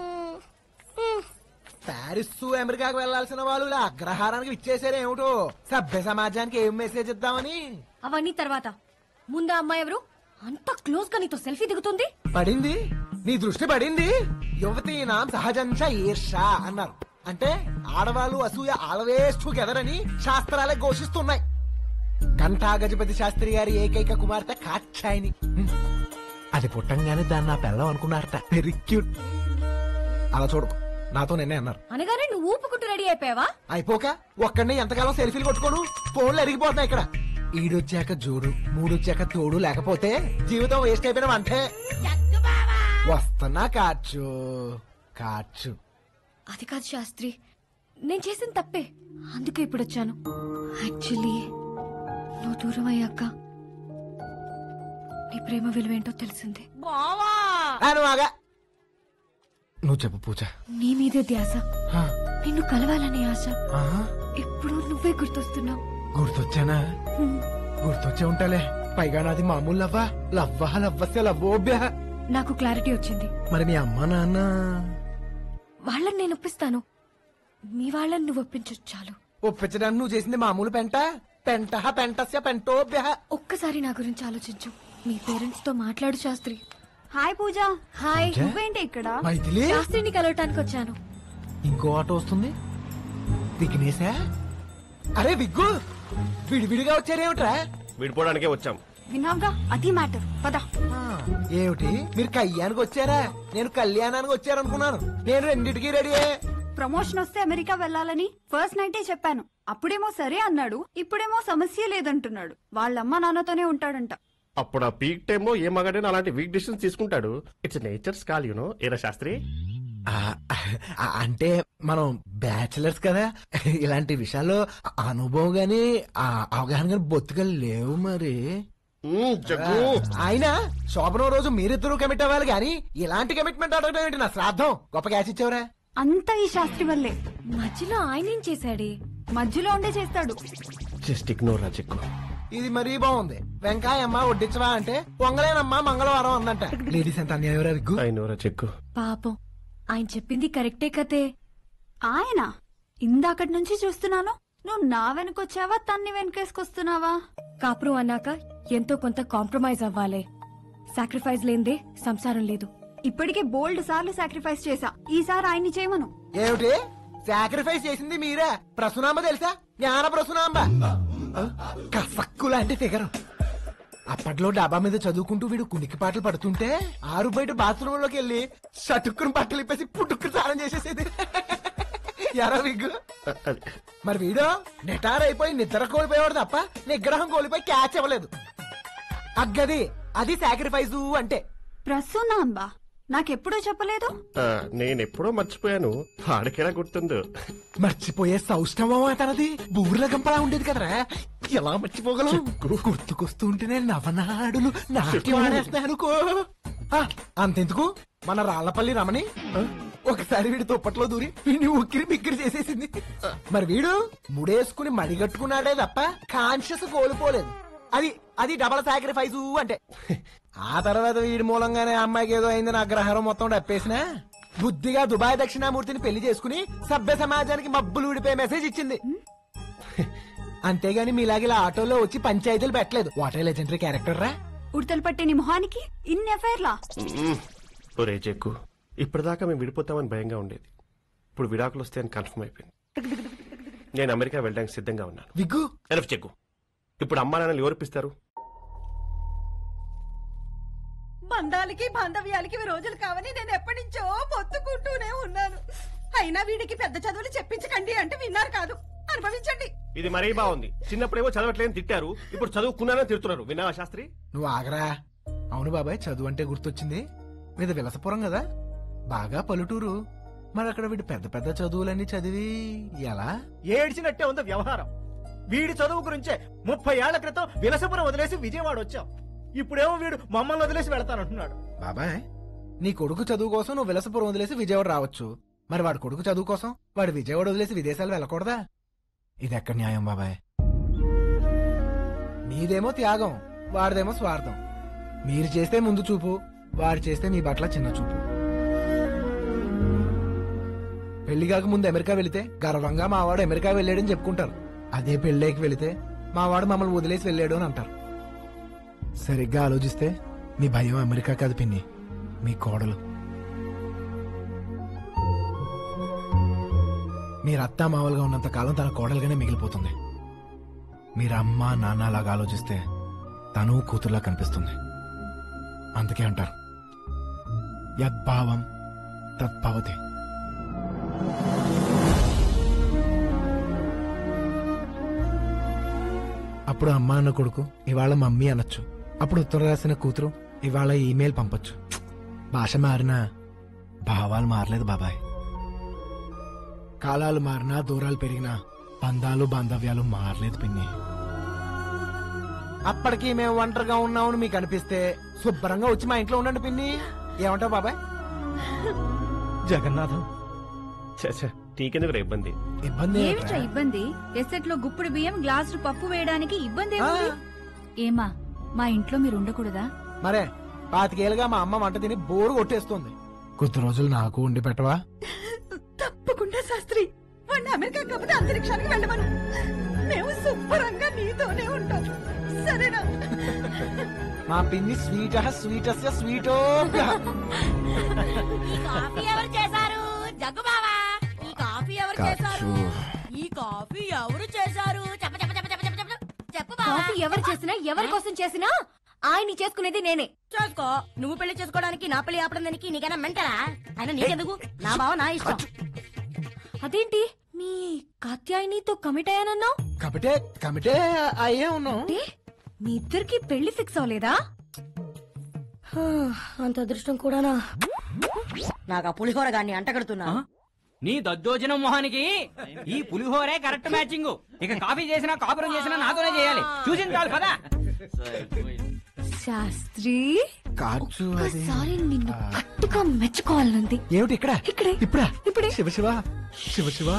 ప్యారిస్ అమెరికాకు వెళ్లాల్సిన వాళ్ళు ఇలా అగ్రహారానికి ఇచ్చేసారు ఏమిటో సభ్య సమాజానికి ఏం మెసేజ్ ఇద్దామని అవన్నీ తర్వాత ముందు ఆ అమ్మాయి ఎవరు అంత క్లోజ్ గా నీతో సెల్ఫీ దిగుతుంది పడింది నీ దృష్టి పడింది యువతి నాం సహజంచ ఈర్ష అన్నారు అంటే ఆడవాళ్ళు అసూయ ఆల్వేస్ టుగెదర్ అని శాస్త్రాలే ఘోషిస్తున్నాయి కంఠా గజపతి శాస్త్రి గారి ఏకైక కుమార్తె కాచ్చాయిని అది పుట్టంగానే దాన్ని నా పిల్లం అనుకున్నారట వెరీ క్యూట్ అలా చూడకు నాతో నిన్నే అన్నారు అనగానే నువ్వు ఊపుకుంటూ రెడీ అయిపోయావా అయిపోక ఒక్కడిని ఎంతకాలం సెల్ఫీలు కొట్టుకోను ఫోన్లు అరిగిపోతున్నాయి ఇక్కడ ఈడొచ్చాక జోడు మూడొచ్చాక తోడు లేకపోతే జీవితం వేస్ట్ అయిపోయిన అంటే వస్తున్నా కాచు కాచు అది కాదు శాస్త్రి నేను చేసిన తప్పే అందుకే ఇప్పుడు వచ్చాను యాక్చువల్లీ నువ్వు దూరం అయ్యాక నీ ప్రేమ విలువేంటో తెలిసింది బావా ఆ, నువ్వు ఆగా నువ్వు చెప్పు పూజ నీ మీదే ధ్యాస హా, నిన్ను కలవాలనే ఆశ ఆహా, ఎప్పుడు నువ్వే గుర్తొస్తున్నావు గుర్తొచ్చానా గుర్తొచ్చే ఉంటాలే పైగా నాది మామూలు లవ్వా లవ్వా లవ్వస్య లవ్వోభ్య నాకు క్లారిటీ వచ్చింది మరి మీ అమ్మ నాన్న వాళ్ళని నేను ఒప్పిస్తాను మీ వాళ్ళని నువ్వు ఒప్పించు చాలు ఒప్పించడానికి నువ్వు చేసింది మామూలు పెంట పెంట పెంటస్య పెంటోభ్య ఒక్కసారి నా గురించి ఆలోచించు మీ పేరెంట్స్ తో మాట్లాడు శాస్త్రి హాయ్ పూజ హాయ్ పూజ? నువ్వేంటి ఇక్కడ మైథిలి శాస్త్రిని కలవటానికి వచ్చాను ఇంకో ఆటో వస్తుంది విఘ్నేశా అరే విగ్గు విడివిడిగా వచ్చారేమిట్రా విడిపోవడానికే వచ్చాం విన్నావుగా అది మ్యాటర్ పద ఏమిటి మీరు కళ్యాణానికి వచ్చారా నేను కళ్యాణానికి వచ్చారనుకున్నాను నేను రెండింటికి రెడీ ప్రమోషన్ వస్తే అమెరికా వెళ్ళాలని ఫస్ట్ నైటే చెప్పాను అప్పుడేమో సరే అన్నాడు ఇప్పుడేమో సమస్య లేదంటున్నాడు వాళ్ళమ్మ నాన్నతోనే ఉంటాడంట అప్పుడు ఆ పీక్ టైంలో ఏ మగాడైనా అలాంటి వీక్ డిసిషన్స్ తీసుకుంటాడు ఇట్స్ నేచర్స్ కాల్ యూనో ఏరా శాస్త్రి అంటే మనం బ్యాచిలర్స్ కదా ఇలాంటి విషయాల్లో అనుభవం గాని ఆ అవగాహన గాని బొత్తుగా లేవు మరి జగ్గు. ఆయన శోభనం రోజు మీరిద్దరూ కమిట్ అవ్వాలి గాని ఇలాంటి కమిట్మెంట్ అడగడం ఏంటి నా శ్రాద్ధం గొప్ప క్యాచ్ ఇచ్చావురా అంతా ఈ శాస్త్రి వల్లే మధ్యలో ఆయన ఏం చేశాడే మధ్యలో ఉండే చేస్తాడు జస్ట్ ఇగ్నోర్ రా జగ్గు ఇది మరీ బాగుంది వెంకాయమ్మ వడ్డించవా అంటే పొంగలేనమ్మా మంగళవారం అందంట లేడీస్ ఎంత అన్యాయం రా విగ్గు అయినోరా జగ్గు పాపం ఆయన చెప్పింది కరెక్టే కదే ఆయన ఇందాకటి నుంచి చూస్తున్నాను నువ్వు నా వెనకొచ్చావా తన్ని వెనకేసుకొస్తున్నావా కాపురం అన్నాక ఎంతో కొంత కాంప్రమైజ్ అవ్వాలే సాక్రిఫైస్ లేందే సంసారం లేదు ఇప్పటికే బోల్డ్ సార్లు సాక్రిఫైస్ చేశా ఈసారి ఆయన్ని చేయమను ఏమిటి సాక్రిఫైస్ చేసింది మీరా ప్రసునాంబ తెలుసా జ్ఞాన ప్రసునాంబ కసక్కు లాంటి ఫిగర్ అప్పట్లో డాబా మీద చదువుకుంటూ వీడు కునికి పాటలు పడుతుంటే ఆరు బయట బాత్రూమ్ లోకి వెళ్ళి చటుక్కుని బట్టలు ఇప్పేసి పుట్టుక్కుని స్నానం చేసేసేది ఎరా విగ్గు మరి వీడు నిటార్ అయిపోయి నిద్ర కోల్పోయేవాడు తప్ప నిగ్రహం కోల్పోయి క్యాచ్ ఇవ్వలేదు అగ్గది అది సాక్రిఫైస్ అంటే ప్రసూనాంబా నాకెప్పుడూ చెప్పలేదు ఆ, నేను ఎప్పుడో మర్చిపోయాను ఆడికేనా గుర్తుందో మర్చిపోయే సౌష్ఠవం తనది బూర్ల గంపలా ఉండేది కదరా ఎలా మర్చిపోగలం గుర్తుకొస్తూ ఉంటేనే నవనాడులు నాటి వాడేస్తున్నాను అనుకో ఆ, అంతెందుకు మన రాళ్లపల్లి రమణి ఆ, ఒకసారి వీడి దుప్పట్లో దూరి వీడిని ఉక్కిరి బిక్కిరి చేసేసింది మరి వీడు ముడేసుకుని మడిగట్టుకున్నాడే తప్ప కాన్షియస్ కోల్పోలేదు అది అది డబల్ సాక్రిఫైస్ అంటే ఆ తర్వాత వీడి మూలంగానే ఆ అమ్మాయికి ఏదో అయిందని అగ్రహారం మొత్తం డప్పేసిన బుద్ధిగా దుబాయ్ దక్షిణామూర్తిని పెళ్లి చేసుకుని సభ్య సమాజానికి మబ్బులు ఊడిపోయే మెసేజ్ ఇచ్చింది అంతేగాని మీలాగే ఇలా ఆటోలో వచ్చి పంచాయతీలు పెట్టలేదు వాటర్ లెజెండరీ క్యారెక్టర్ రా ఉడతలు పట్టే నీ మొహానికి ఇన్ని అఫైర్లా మ్మ్. ఒరే జగ్గు ఇప్పటిదాకా మేము విడిపోతామని భయంగా ఉండేది ఇప్పుడు విడాకులు వస్తే అని కన్ఫర్మ్ అయిపోయింది నేను అమెరికా వెళ్ళడానికి సిద్ధంగా ఉన్నాను విగ్గు ఎనఫ్ జగ్గు ఇప్పుడు అమ్మా నాన్నలు ఎవరిపిస్తారు బంధాలకి బాంధవ్యాలకి ఇవి రోజులు కావని నేను ఎప్పటి నుంచో మొత్తుకుంటూనే ఉన్నాను అయినా వీడికి పెద్ద చదువులు చెప్పించకండి అంటే విన్నారు కాదు అనుభవించండి ఇది మరీ బాగుంది చిన్నప్పుడేమో చదవట్లేదని తిట్టారు ఇప్పుడు చదువుకున్నానని తిడుతున్నారు విన్నావా శాస్త్రి నువ్వు ఆగరా అవును బాబాయ్ చదువు అంటే గుర్తొచ్చింది మీద విలసపురం కదా బాగా పల్లెటూరు మరి అక్కడ వీడు పెద్ద పెద్ద చదువులన్నీ చదివి ఎలా ఏడ్చినట్టే ఉంది వ్యవహారం వీడి చదువు గురించే ముప్పై ఏళ్ల క్రితం విలసపురం వదిలేసి విజయవాడ వచ్చాం ఇప్పుడేమో వీడు మమ్మల్ని వదిలేసి వెళ్తానంటున్నాడు బాబాయ్ నీ కొడుకు చదువు కోసం నువ్వు విలసపురం వదిలేసి విజయవాడ రావచ్చు మరి వాడి కొడుకు చదువు కోసం వాడు విజయవాడ వదిలేసి విదేశాలు వెళ్ళకూడదా ఇది ఎక్కడ న్యాయం బాబాయ్ నీదేమో త్యాగం వాడిదేమో స్వార్థం మీరు చేస్తే ముందు చూపు వాడు చేస్తే మీ పట్ల చిన్న చూపు పెళ్లి కాక ముందు అమెరికా వెళితే గర్వంగా మావాడు అమెరికా వెళ్ళాడని చెప్పుకుంటారు అదే పెళ్ళేకి వెళితే మావాడు మమ్మల్ని వదిలేసి వెళ్ళాడు అని అంటారు సరిగ్గా ఆలోచిస్తే మీ భయం అమెరికా కాదు పిన్ని మీ కోడలు మీరు అత్త మామూలుగా ఉన్నంత కాలం తన కోడలుగానే మిగిలిపోతుంది మీరు అమ్మ నాన్న లాగా ఆలోచిస్తే తను కూతురులా కనిపిస్తుంది అందుకే అంటారు యద్భావం తద్భవతి అప్పుడు అమ్మ అన్న కొడుకు ఇవాళ మమ్మీ అనొచ్చు అప్పుడు ఉత్తరం రాసిన కూతురు ఇవాళ ఈమెయిల్ పంపొచ్చు భాష మారినా భావాలు మారలేదు బాబాయ్ కాలాలు మారినా దూరాలు పెరిగినా బంధాలు బాంధవ్యాలు మారలేదు పిన్ని అప్పటికి మేము ఒంటరిగా ఉన్నామని మీకు అనిపిస్తే శుభ్రంగా వచ్చి మా ఇంట్లో ఉండండి పిన్ని ఏమంటావు బాబాయ్ జగన్నాథం చచ్చా టీకెందుకు రా ఇబ్బంది ఇబ్బంది ఏమిట్రా ఇబ్బంది ఎసెట్ లో గుప్పుడు బియ్యం గ్లాసు పప్పు వేయడానికి ఇబ్బంది ఏముంది ఏమా మా ఇంట్లో మీరు ఉండకూడదా మరే పాతికేళ్ళుగా మా అమ్మ వంట తిని బోరు కొట్టేస్తుంది కొద్ది రోజులు నాకు ఉండి పెట్టవా తప్పకుండా శాస్త్రి వాడిని అమెరికా కాకపోతే అంతరిక్షానికి వెళ్ళమను మేము శుభ్రంగా నీతోనే ఉంటాం సరేనా మా పిన్ని స్వీట్ స్వీటస్ స్వీటో కాఫీ ఎవరు చేశారు జగ్గు బావా ఈ కాఫీ ఎవరు చేశారు ఈ కాఫీ ఎవరు చేశారు చెప్ప చెప్ప చెప్ప చెప్ప చెప్ప చెప్ప చెప్పు బావా కాఫీ ఎవరు చేసినా ఎవరి కోసం చేసినా ఆయన్ని చేసుకునేది నేనే చేసుకో నువ్వు పెళ్లి చేసుకోవడానికి నా పెళ్లి ఆపడం దానికి నీకైనా మెంటలా అయినా నీకెందుకు నా బావ నా ఇష్టం అదేంటి మీ కాత్యాయనితో కమిట్ అయ్యానన్నావు కమిటే కమిటే అయ్యే ఉన్నాం మీ ఇద్దరికి పెళ్లి ఫిక్స్ అవ్వలేదా అంత అదృష్టం కూడానా నాకు ఆ పులిహోర గాన్ని అంటగడుతున్నా నీ దద్దోజనం మొహానికి ఈ పులిహోరే కరెక్ట్ మ్యాచింగ్ ఇక కాఫీ చేసినా కాపురం చేసినా నాతోనే చేయాలి చూసింది చాలు పదా శాస్త్రి కాచు అది ఒకసారి నిన్ను గట్టిగా మెచ్చుకోవాలనుంది ఏమిటి ఇక్కడ ఇక్కడే ఇప్పుడా ఇప్పుడే శివ శివ శివ శివ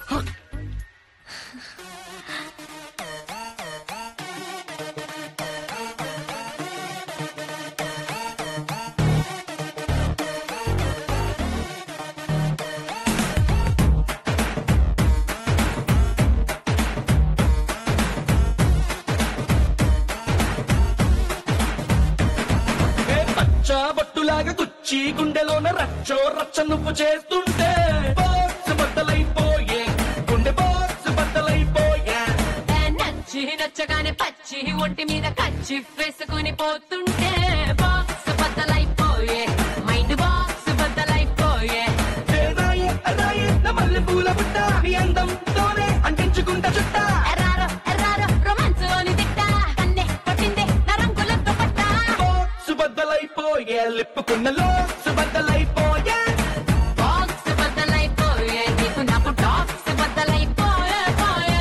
పచ్చ బొట్టులాగా గుచ్చి గుండెలోన రచ్చో రచ్చ నువ్వు చేస్తుంటే బాక్స్ బద్దలైపోయే గుండె బాక్స్ బద్దలైపోయే నచ్చి నచ్చగానే పచ్చి ఒంటి మీద కచ్చి వేసుకుని పోతుంటే బాక్స్ బద్దలైపోయే మైండ్ బాక్స్ బద్దలైపోయే రాయే రాయే నా మల్లె పూల బుట్ట నీ అందంతోనే అంటించుకుంటా చుట్ట ఎర్రారో ఎర్రారో రొమాన్స్ అని తిట్టా కన్నే కొట్టిందే నా రంగులతో పట్టా బాక్స్ బద్దలైపోయే లిప్పుకున్న లోక్స్ బద్దలైపోయే బాక్స్ బద్దలైపోయే నీకు నాకు టాక్స్ బద్దలైపోయే పోయే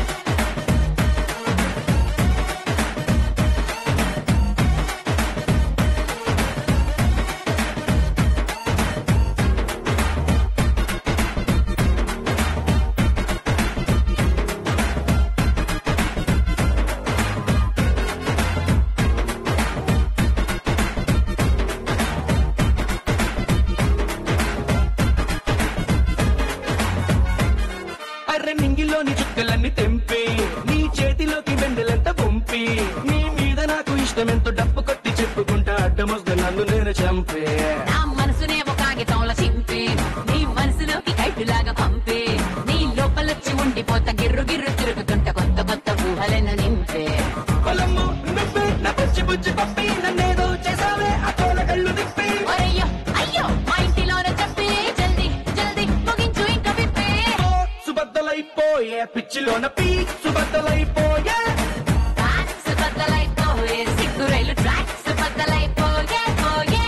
అర్రె నింగిలోని చుక్కలన్నీ తెంపి నీ చేతిలోకి వెండెలంత పంపి నీ మీద నాకు ఇష్టమెంతో డప్పు కొట్టి చెప్పుకుంటా అడ్డమొస్తే నన్ను నేను చంపే నా మనసునేమో కాగితంలో చింపి నీ మనసులోకి కైటులాగా పంపి నీ లోపలొచ్చి ఉండిపోత గిర్రు గిర్రు తిరుగుతుంట కొత్త కొత్త ఊహలను నింపే పొలము నువ్వే నా పచ్చి బుజ్జి పప్పి నన్నేదో చేసావే ఆ తోల కళ్ళు తిప్పి అయ్యో అయ్యో మా ఇంటిలోనే చెప్పి జల్దీ జల్దీ ముగించు ఇంకా విప్పి సుబద్దలైపోయే పిచ్చిలోన పీ సుబద్దలైపోయే ట్రాక్స్ బద్దలైపోయే సిగ్గు రైలు ట్రాక్స్ బద్దలైపోయే పోయే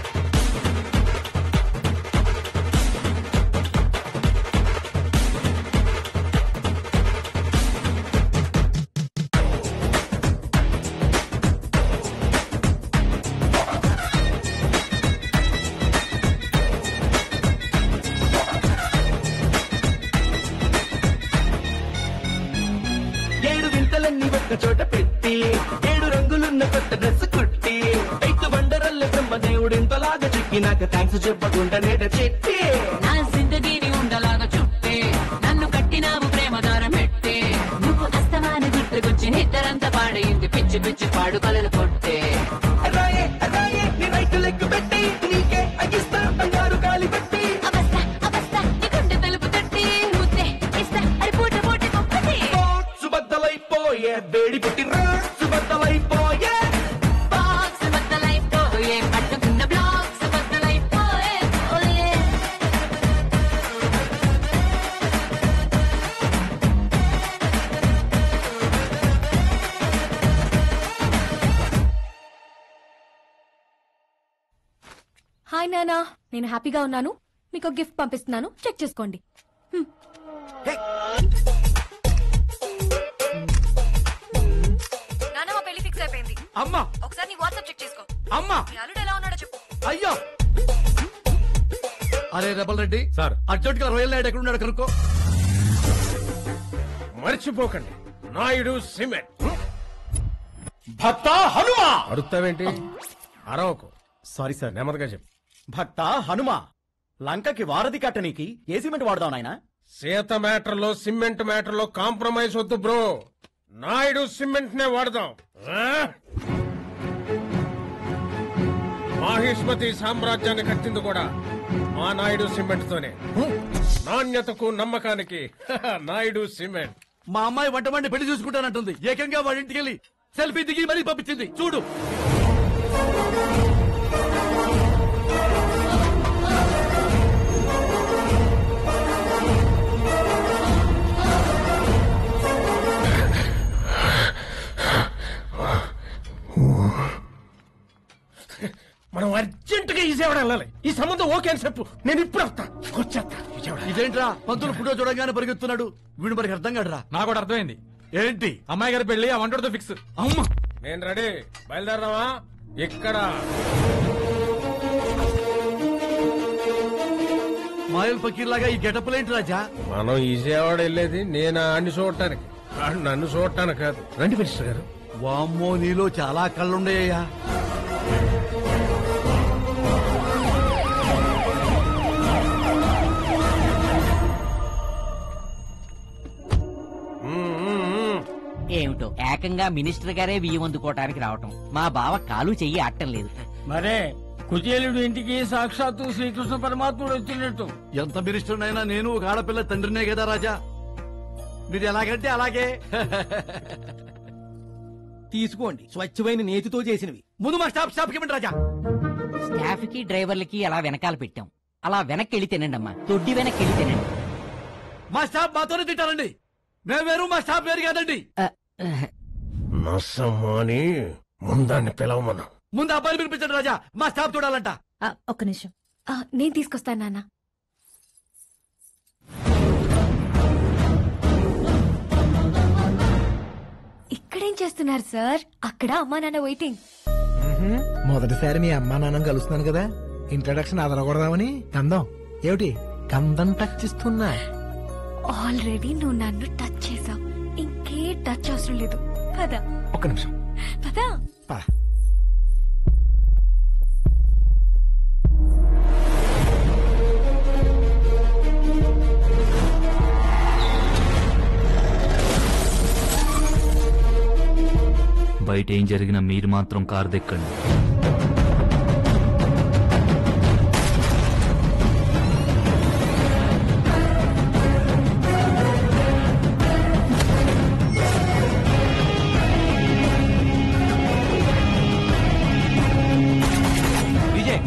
ఏడు వింతలన్నీ ఒక్క చోట పెట్టి ఏడు రంగులున్న కొత్త డ్రెస్ కుట్టి ఐదు బండరల్లె బ్రహ్మదేవుడు ఇంతలాగా చిక్కి నాకు థ్యాంక్స్ చెప్పకుండా నేట చెట్టి నా జిందగీని ఉండలాగా చుట్టి నన్ను కట్టినావు ప్రేమ దారం పెట్టి నువ్వు అస్తమాన గుర్తుకొచ్చి నిద్రంతా పాడైంది పిచ్చి పిచ్చి పాడు కలలు కొట్టే రాయే రాయే నీ రైతు లెగ్గు పెట్టి నీకే అగిస్తా బంగారు కాలి పెట్టి అవస్థ అవస్థ నీ గుండె తలుపు తట్టి ముద్దే ఇస్తా అరి పూట పూట కుప్పటి సుబద్దలైపోయే వేడి పుట్టి రా సుబద్దలైపోయే బాక్స్ బద్దలైపోయే పట్టుకున్న బ్లాక్స్ బద్దలైపోయే పోయే హాయ్ నానా నేను హ్యాపీగా ఉన్నాను మీకు గిఫ్ట్ పంపిస్తున్నాను చెక్ చేసుకోండి నాన్న మా పెళ్లి ఫిక్స్ అయిపోయింది అమ్మా ఒకసారి నీ వాట్సాప్ చెక్ చేసుకో అమ్మా మీ అల్లుడు ఎలా ఉన్నాడో చెప్పు అయ్యో అరే రెబల్ రెడ్డి సార్ అర్జెంట్ గా రొయ్యల్ నాయుడు ఎక్కడున్నాడు కనుక్కో మర్చిపోకండి నాయుడు సిమెంట్ భక్త హనుమా అరుస్తావేంటి అరవకు సారీ సార్ నెమ్మదిగా చెప్పు భక్త హనుమా లంకకి వారధి కట్టనీకి ఏ సిమెంట్ వాడదాం నాయనా సీత మ్యాటర్ లో సిమెంట్ మ్యాటర్ లో కాంప్రమైజ్ వద్దు బ్రో నాయుడు సిమెంట్ నే వాడదాం ఆ? మాహిష్మతి సామ్రాజ్యాన్ని కట్టింది కూడా మా నాయుడు సిమెంట్ తోనే నాణ్యతకు నమ్మకానికి నాయుడు సిమెంట్ మా అమ్మాయి వంట వండి పెళ్లి చూసుకుంటానంటుంది ఏకంగా వాడి ఇంటికి వెళ్ళి సెల్ఫీ దిగి మరీ పంపించింది చూడు మనం అర్జెంట్ గా విజయవాడ వెళ్ళాలి ఈ సంబంధం ఓకే అని చెప్పు నేను ఇప్పుడు వస్తా వచ్చేస్తా విజయవాడ ఇదేంట్రా పంతులు ఫోటో చూడగానే పరిగెత్తున్నాడు వీడు మనకి అర్థం కాడరా నాకు కూడా అర్థమైంది ఏంటి అమ్మాయి గారి పెళ్లి ఆ వంటతో ఫిక్స్ అమ్మ నేను రెడీ బయలుదేరదామా ఇక్కడ మాయల్ ఫకీర్ లాగా ఈ గెటప్ ఏంటి రాజా మనం విజయవాడ వెళ్ళేది నేను అన్ని చూడటానికి ఆడు నన్ను చూడటానికి కాదు రండి మినిస్టర్ గారు వామ్మో నీలో చాలా కళ్ళుండయ్యా ఏమిటో ఏకంగా మినిస్టర్ గారే బియ్యం అందుకోవటానికి రావటం మా బావ కాలు చెయ్యి ఆడటం లేదు మరే కుచేలుడు ఇంటికి సాక్షాత్తు శ్రీకృష్ణ పరమాత్ముడు వచ్చినట్టు ఎంత మినిస్టర్ అయినా నేను ఒక ఆడపిల్ల తండ్రినే కదా రాజా మీరు ఎలాగంటే అలాగే తీసుకోండి స్వచ్ఛమైన నేతితో చేసినవి ముందు మా స్టాప్ స్టాప్ ఇవ్వండి రాజా స్టాఫ్ కి డ్రైవర్లకి అలా వెనకాల పెట్టాం అలా వెనక్కి వెళ్ళి తినండి అమ్మా తొడ్డి వెనక్కి వెళ్ళి తినండి మా స్టాఫ్ మాతోనే తింటారండి మేము వేరు మా స్టాఫ్ వేరు కాదండి నసమాని ముందాన్ని పిలవమను ముందు అబ్బాయిని పిలిపించండి రాజా మా స్టాఫ్ చూడాలంట ఆ, ఒక్క నిమిషం ఆ, నేను తీసుకొస్తాను నాన్న ఇక్కడేం చేస్తున్నారు సార్ అక్కడ అమ్మా నాన్న వెయిటింగ్ మొదటిసారి మీ అమ్మా నాన్న కలుస్తున్నాను కదా ఇంట్రడక్షన్ అదరకూడదామని గంధం ఏమిటి గంధం టచ్ ఇస్తున్నా ఆల్రెడీ నువ్వు నన్ను టచ్ చేసావు ఇంకే టచ్ అవసరం లేదు పద ఒక్క నిమిషం పద పద. బయట ఏం జరిగినా మీరు మాత్రం కారు దెక్కండి విజయ్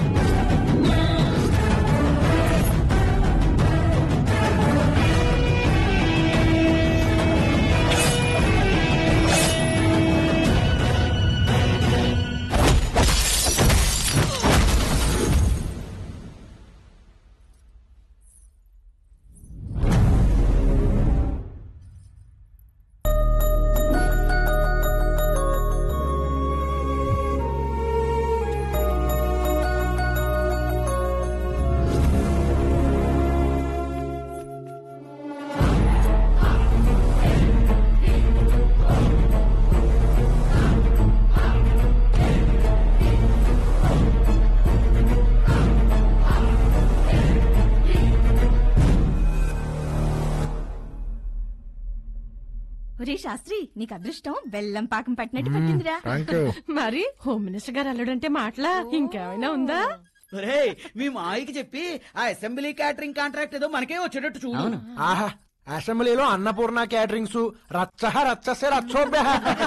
ఒరే శాస్త్రి నీకు అదృష్టం బెల్లం పాకం పట్టినట్టు పట్టిందిరా thank you. మరి హోమ్ మినిస్టర్ గారు అల్లుడంటే మాటలా ఇంకేమైనా ఉందా ఒరేయ్ మీ మాయికి చెప్పి ఆ అసెంబ్లీ క్యాటరింగ్ కాంట్రాక్ట్ ఏదో మనకే వచ్చేటట్టు చూడు ఆహా అసెంబ్లీలో అన్నపూర్ణ క్యాటరింగ్స్ రచ్చ రచ్చసే రచ్చోభ్య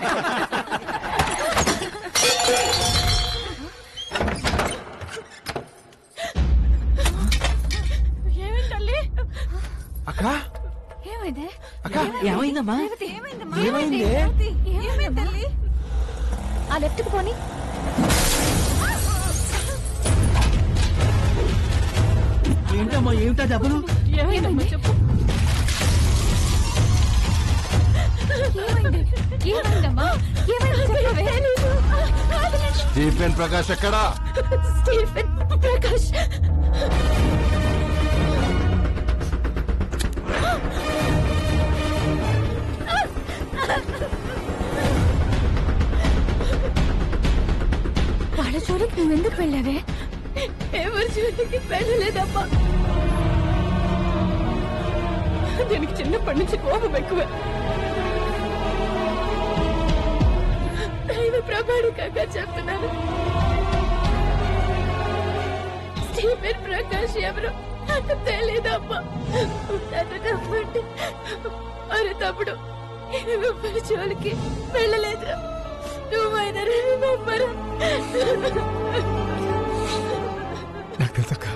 ఏమైంది తల్లి అక్క ఏమైంది అక్క ఏమైందమ్మా రేవతి, ఏమైంది? రేవతి, ఏమైంది తల్లి ఆ లెఫ్ట్ కు పోని ఏంటమ్మా ఏమిటా డబ్బులు ఏమైందమ్మా చెప్పు ఏమైంది ఏమైందమ్మా ఏమైంది చెప్పవే స్టీఫెన్ ప్రకాష్ ఎక్కడా స్టీఫెన్ ప్రకాష్ వాళ్ళ జోలికి నువ్వెందుకు వెళ్ళావే ఎవరి జోలికి వెళ్ళలేదమ్మా దీనికి చిన్నప్పటి నుంచి కోపం ఎక్కువ దైవ ప్రమాణికంగా చెప్తున్నాను స్టీఫెన్ ప్రకాష్ ఎవరు నాకు తెలియదమ్మా నన్ను నమ్మండి అరే తమ్ముడు ఎవరి జోలికి వెళ్ళలేదు నువ్వైనా నన్ను నమ్మరా నాకు తెలుసు అక్క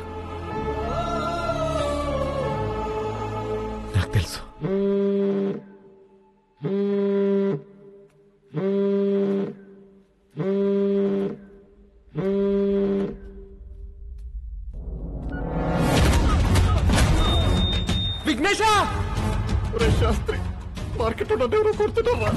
నాకు తెలుసు విఘ్నేశ శాస్త్రి మార్కెట్ ఎవరో కొడుతున్నారా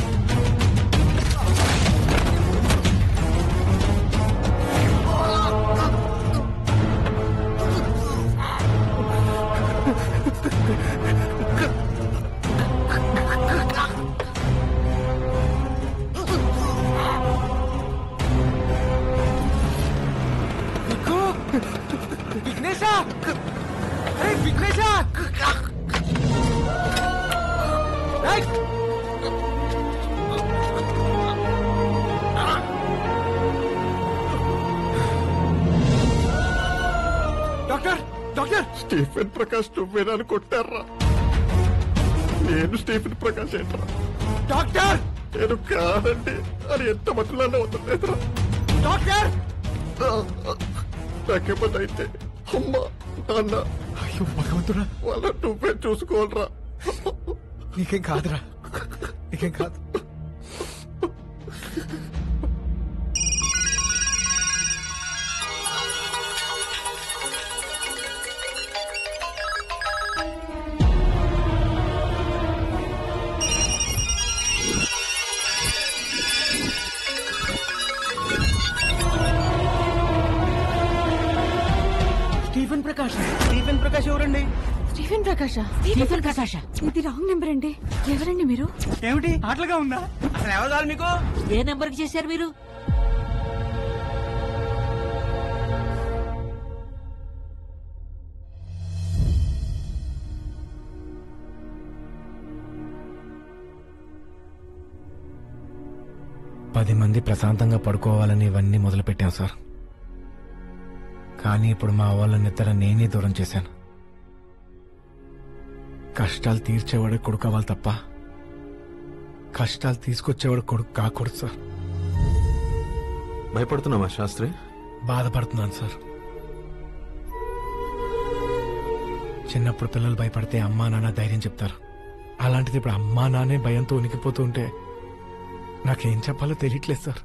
విఘ్నేశ అరే విఘ్నేశ ఏయ్! డాక్టర్ డాక్టర్ స్టీఫెన్ ప్రకాష్ నువ్వేనని కొట్టారా నేను స్టీఫెన్ ప్రకాష్ ఏంట్రా డాక్టర్ నేను కాదండి అని ఎంత మతులలో అవుతుందేట్రా డాక్టర్ నాకేమన్నా అయితే అమ్మ నాన్న అయ్యో భగవంతుడా వాళ్ళ నువ్వే చూసుకోవాలరా నీకేం కాదురా నీకేం కాదు స్టీఫెన్ ప్రకాష్ స్టీఫెన్ ప్రకాష్ ఎవరండి స్టీఫెన్ ప్రకాష్ స్టీఫెన్ ప్రకాష్ ఇది రాంగ్ నెంబర్ అండి ఎవరండి మీరు ఏమిటి ఆటలుగా ఉందా అసలు ఎవరు కావాలి మీకు ఏ నెంబర్ కి చేశారు మీరు పది మంది ప్రశాంతంగా పడుకోవాలని ఇవన్నీ మొదలుపెట్టాం సార్ కానీ ఇప్పుడు మా వాళ్ళ నిద్ర నేనే దూరం చేశాను కష్టాలు తీర్చేవాడే కొడుకు అవ్వాలి తప్ప కష్టాలు తీసుకొచ్చేవాడు కొడుకు కాకూడదు సార్ భయపడుతున్నావా శాస్త్రి బాధపడుతున్నాను సార్ చిన్నప్పుడు పిల్లలు భయపడితే అమ్మా నాన్న ధైర్యం చెప్తారు అలాంటిది ఇప్పుడు అమ్మా నాన్నే భయంతో ఉనికిపోతూ ఉంటే నాకేం చెప్పాలో తెలియట్లేదు సార్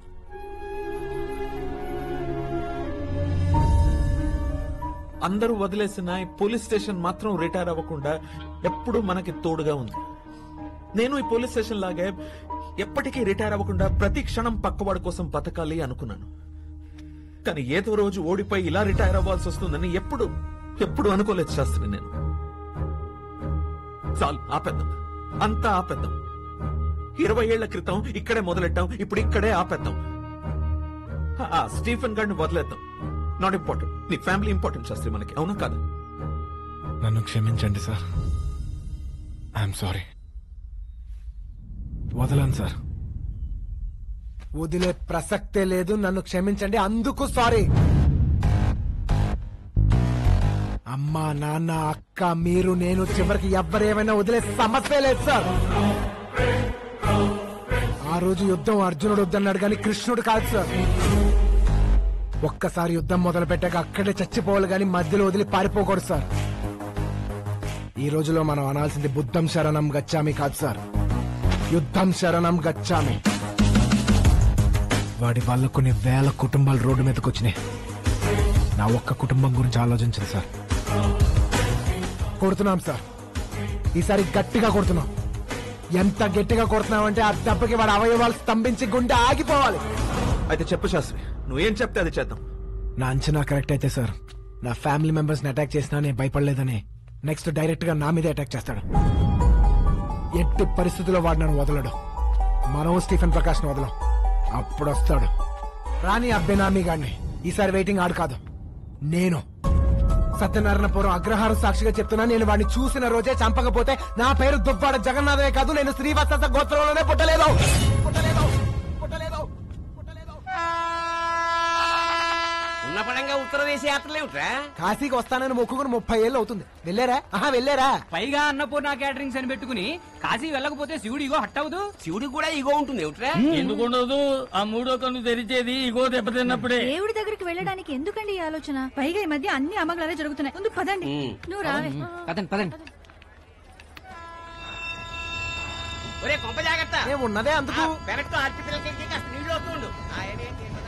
అందరూ వదిలేసిన ఈ పోలీస్ స్టేషన్ మాత్రం రిటైర్ అవ్వకుండా ఎప్పుడు మనకి తోడుగా ఉంది నేను ఈ పోలీస్ స్టేషన్ లాగే ఎప్పటికీ రిటైర్ అవ్వకుండా ప్రతి క్షణం పక్కవాడి కోసం బతకాలి అనుకున్నాను కానీ ఏదో రోజు ఓడిపోయి ఇలా రిటైర్ అవ్వాల్సి వస్తుందని ఎప్పుడు ఎప్పుడు అనుకోలేదు శాస్త్రి నేను చాలు ఆపేద్దాం అంతా ఆపేద్దాం ఇరవై ఏళ్ల క్రితం ఇక్కడే మొదలెట్టాం ఇప్పుడు ఇక్కడే ఆపేద్దాం ఆ స్టీఫెన్ గారిని వదిలేద్దాం నాట్ ఇంపార్టెంట్ నీ ఫ్యామిలీ ఇంపార్టెంట్ శాస్త్రి మనకి అవునా కాదా నన్ను క్షమించండి సార్ ఐఎమ్ సారీ వదలను సార్ వదిలే ప్రసక్తే లేదు నన్ను క్షమించండి అందుకు సారీ అమ్మా నాన్న అక్క మీరు నేను చివరికి ఎవ్వరేమైనా వదిలే సమస్య లేదు సార్ ఆ రోజు యుద్ధం అర్జునుడు వద్దన్నాడు కానీ కృష్ణుడు కాదు సార్ ఒక్కసారి యుద్ధం మొదలు పెట్టాక అక్కడే చచ్చిపోవాలి కానీ మధ్యలో వదిలి పారిపోకూడదు సార్ ఈ రోజులో మనం అనాల్సింది బుద్ధం శరణం గచ్చామి కాదు సార్ యుద్ధం శరణం గచ్చామి వాడి వల్ల కొన్ని వేల కుటుంబాలు రోడ్డు మీదకి వచ్చినాయి నా ఒక్క కుటుంబం గురించి ఆలోచించింది సార్ కొడుతున్నాం సార్ ఈసారి గట్టిగా కొడుతున్నాం ఎంత గట్టిగా కొడుతున్నామంటే ఆ దెబ్బకి వాడి అవయవాలు స్తంభించి గుండె ఆగిపోవాలి అయితే చెప్పు శాస్త్రి నువ్వేం చెప్తే అది చేద్దాం నా అంచనా కరెక్ట్ అయితే సార్ నా ఫ్యామిలీ మెంబర్స్ ని అటాక్ చేసినా నేను భయపడలేదని నెక్స్ట్ డైరెక్ట్ గా నా మీదే అటాక్ చేస్తాడు ఎట్టి పరిస్థితుల్లో వాడు నన్ను వదలడు మనం స్టీఫెన్ ప్రకాష్ ని వదలం అప్పుడు వస్తాడు రాని ఆ బెనామీ గాడిని ఈసారి వెయిటింగ్ ఆడు కాదు నేను సత్యనారాయణపురం అగ్రహారం సాక్షిగా చెప్తున్నా నేను వాడిని చూసిన రోజే చంపకపోతే నా పేరు దుబ్బాడ జగన్నాథమే కాదు నేను శ్రీవత్స గోత్రంలోనే పుట్టలేదు ఉన్న పడంగా ఉత్తరదేశ యాత్రలు ఏమిట్రా కాశీకి వస్తానని మొక్కుకుని ముప్పై ఏళ్ళు అవుతుంది వెళ్ళారా ఆహా వెళ్ళారా పైగా అన్నపూర్ణ క్యాటరింగ్స్ అని పెట్టుకుని కాశీ వెళ్ళకపోతే శివుడు ఇగో హట్ అవదు శివుడికి కూడా ఇగో ఉంటుంది ఏమిట్రా ఎందుకు ఉండదు ఆ మూడో కన్ను తెరిచేది ఇగో దెబ్బతిన్నప్పుడే దేవుడి దగ్గరికి వెళ్ళడానికి ఎందుకండి ఈ ఆలోచన పైగా ఈ మధ్య అన్ని అమ్మగలే జరుగుతున్నాయి ముందు పదండి నువ్వు రావే పదండి పదండి ఒరే కొంప జాగ్రత్త మేము ఉన్నదే అందుకు పెరట్తో అరటి పిల్లలకి కాస్త నీళ్లు వస్తూ ఉండు ఆయనే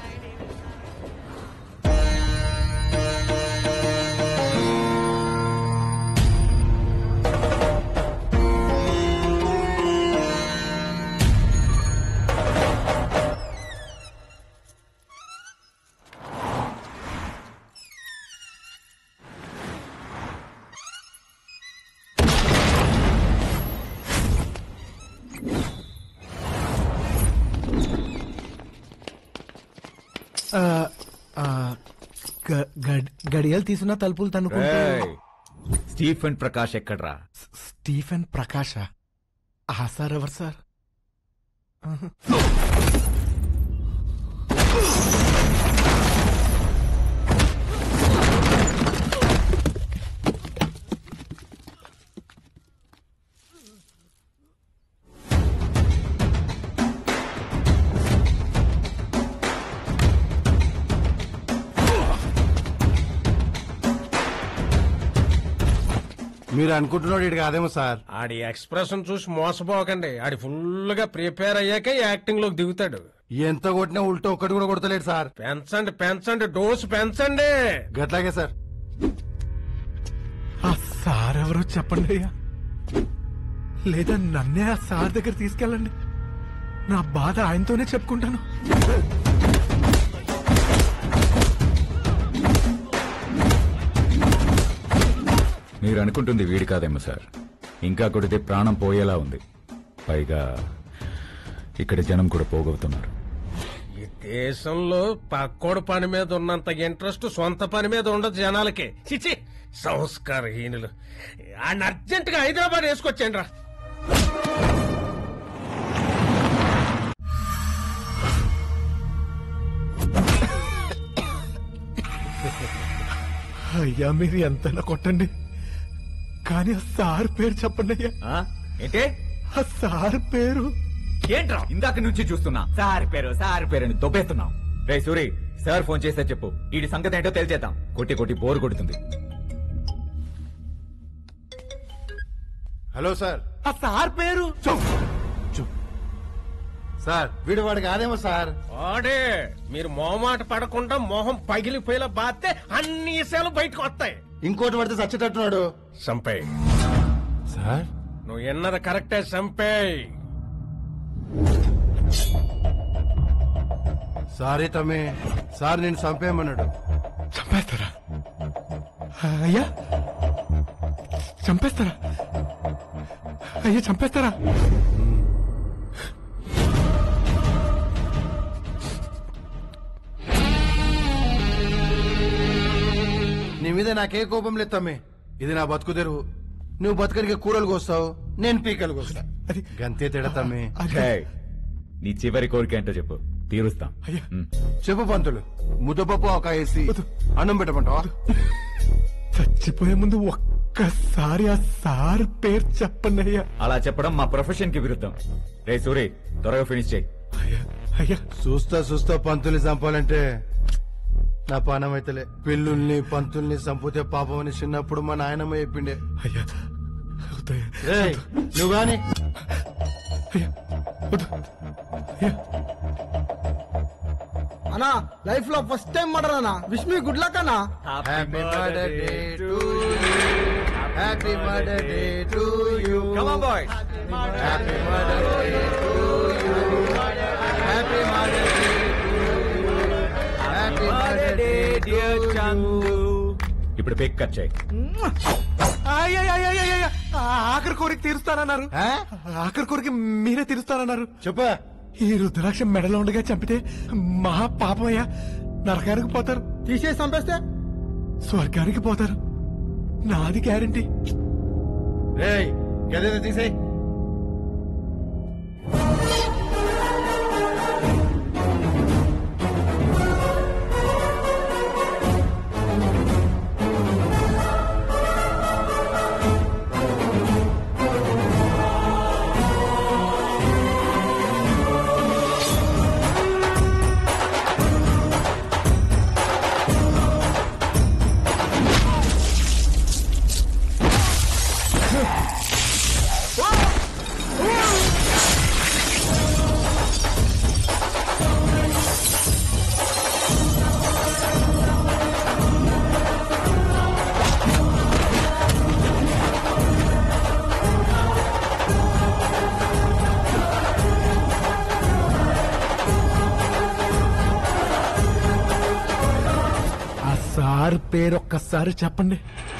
ఆ, ఆ, గ- గడ్- గడియలు తీసుకున్న తలుపులు తనుకుంటూ రేయ్, స్టీఫెన్ ప్రకాష్ ఎక్కడ్రా స్టీఫెన్ ప్రకాశ ఆ సార్ ఎవరు సార్ ఆహా. మీరు అనుకుంటున్నాడు ఇటు కాదేమో సార్ ఆడి ఎక్స్ప్రెషన్ చూసి మోసపోకండి ఆడి ఫుల్ గా ప్రిపేర్ అయ్యాక యాక్టింగ్ లోకి దిగుతాడు ఎంత కొట్టినా ఉల్టా ఒక్కటి కూడా కొడతలేడు సార్ పెంచండి పెంచండి డోసు పెంచండి గట్లాగే సార్ ఆ సార్ ఎవరో చెప్పండి అయ్యా లేదా నన్నే ఆ సార్ దగ్గర తీసుకెళ్ళండి నా బాధ ఆయనతోనే చెప్పుకుంటాను మీరు అనుకుంటుంది వీడి కాదేమో సార్ ఇంకా కొడితే ప్రాణం పోయేలా ఉంది పైగా ఇక్కడ జనం కూడా పోగొడుతున్నారు ఈ దేశంలో పక్కోడు పని మీద ఉన్నంత ఇంట్రెస్ట్ సొంత పని మీద ఉండదు జనాలకి చిచి సంస్కారహీనులు ఆయన అర్జెంట్ గా హైదరాబాద్ వేసుకొచ్చాను రా అయ్యా మీరు ఎంతైనా కొట్టండి కానీ ఆ సార్ పేరు చెప్పండి అయ్యా ఏంటే ఆ సార్ పేరు ఏంట్రా ఇందాక నుంచి చూస్తున్నా సార్ పేరు సార్ పేరు అని దొబ్బేస్తున్నాం రే సూరి సార్ ఫోన్ చేస్తే చెప్పు వీడి సంగతి ఏంటో తెలిచేద్దాం కొట్టి కొట్టి బోర్ కొడుతుంది హలో సార్ ఆ సార్ పేరు సార్ వీడు వాడు కాదేమో సార్ వాడే మీరు మొహమాట పడకుండా మొహం పగిలిపోయేలా బాస్తే అన్ని విషయాలు బయటకు వస్తాయి ఇంకోటి పడితే చచ్చేటట్టున్నాడు సంపే సార్ నువ్వు ఎన్నది కరెక్టే సంపే సారీ తమ్మి సార్ నేను చంపేయమన్నాడు చంపేస్తారా అయ్యా చంపేస్తారా అయ్యా చంపేస్తారా నీ మీద నాకే కోపం లేదు తమ్మి ఇది నా బతుకు తెరువు నువ్వు బతకనికి కూరలు కోస్తావు నేను పీకలు కోస్తా గంతే తేడా తమ్మి రేయ్, నీ చివరి కోరిక ఏంటో చెప్పు తీరుస్తాం ఉమ్. చెప్పు పంతులు ముద్దపప్పు ఒక వేసి అన్నం పెట్టమంటావా చచ్చిపోయే ముందు ఒక్కసారి ఆ సార్ పేరు చెప్పండి అయ్యా అలా చెప్పడం మా ప్రొఫెషన్ కి విరుద్ధం రే సూరి త్వరగా ఫినిష్ చేయి అయ్యా చూస్తా చూస్తా పంతుల్ని చంపాలంటే నా పానం అయితేలే పిల్లుల్ని పంతుల్ని చంపితే పాపం అని చిన్నప్పుడు మా నాయనమ్మ చెప్పిండే అయ్యా ఏయ్, నువ్వు గాని అన్న అన్నా లైఫ్ లో ఫస్ట్ టైం మర్డర్ అన్నా విష్ మీ గుడ్ లక్ అన్నా happy murder day to happy murder day to you Come on, boys. Happy murder day to you happy murder day happy murder day dear Chandu ఇప్పుడు పిక్ cut చేయి అయ్యయ్యయ్యయ్యయ్య. ఆ ఆఖరి కోరిక తీరుస్తానన్నారు ఆఖరి కోరిక మీరే తీరుస్తానన్నారు చెప్పా ఈ రుద్రాక్ష మెడలో ఉండగా చంపితే మహా పాపమయ్యా నరకానికి పోతారు తీసేసి చంపేస్తే స్వర్గానికి పోతారు నాది గ్యారంటీ రేయ్ గదేదో తీసేయ్ ఆ సార్ పేరు ఒక్కసారి చెప్పండి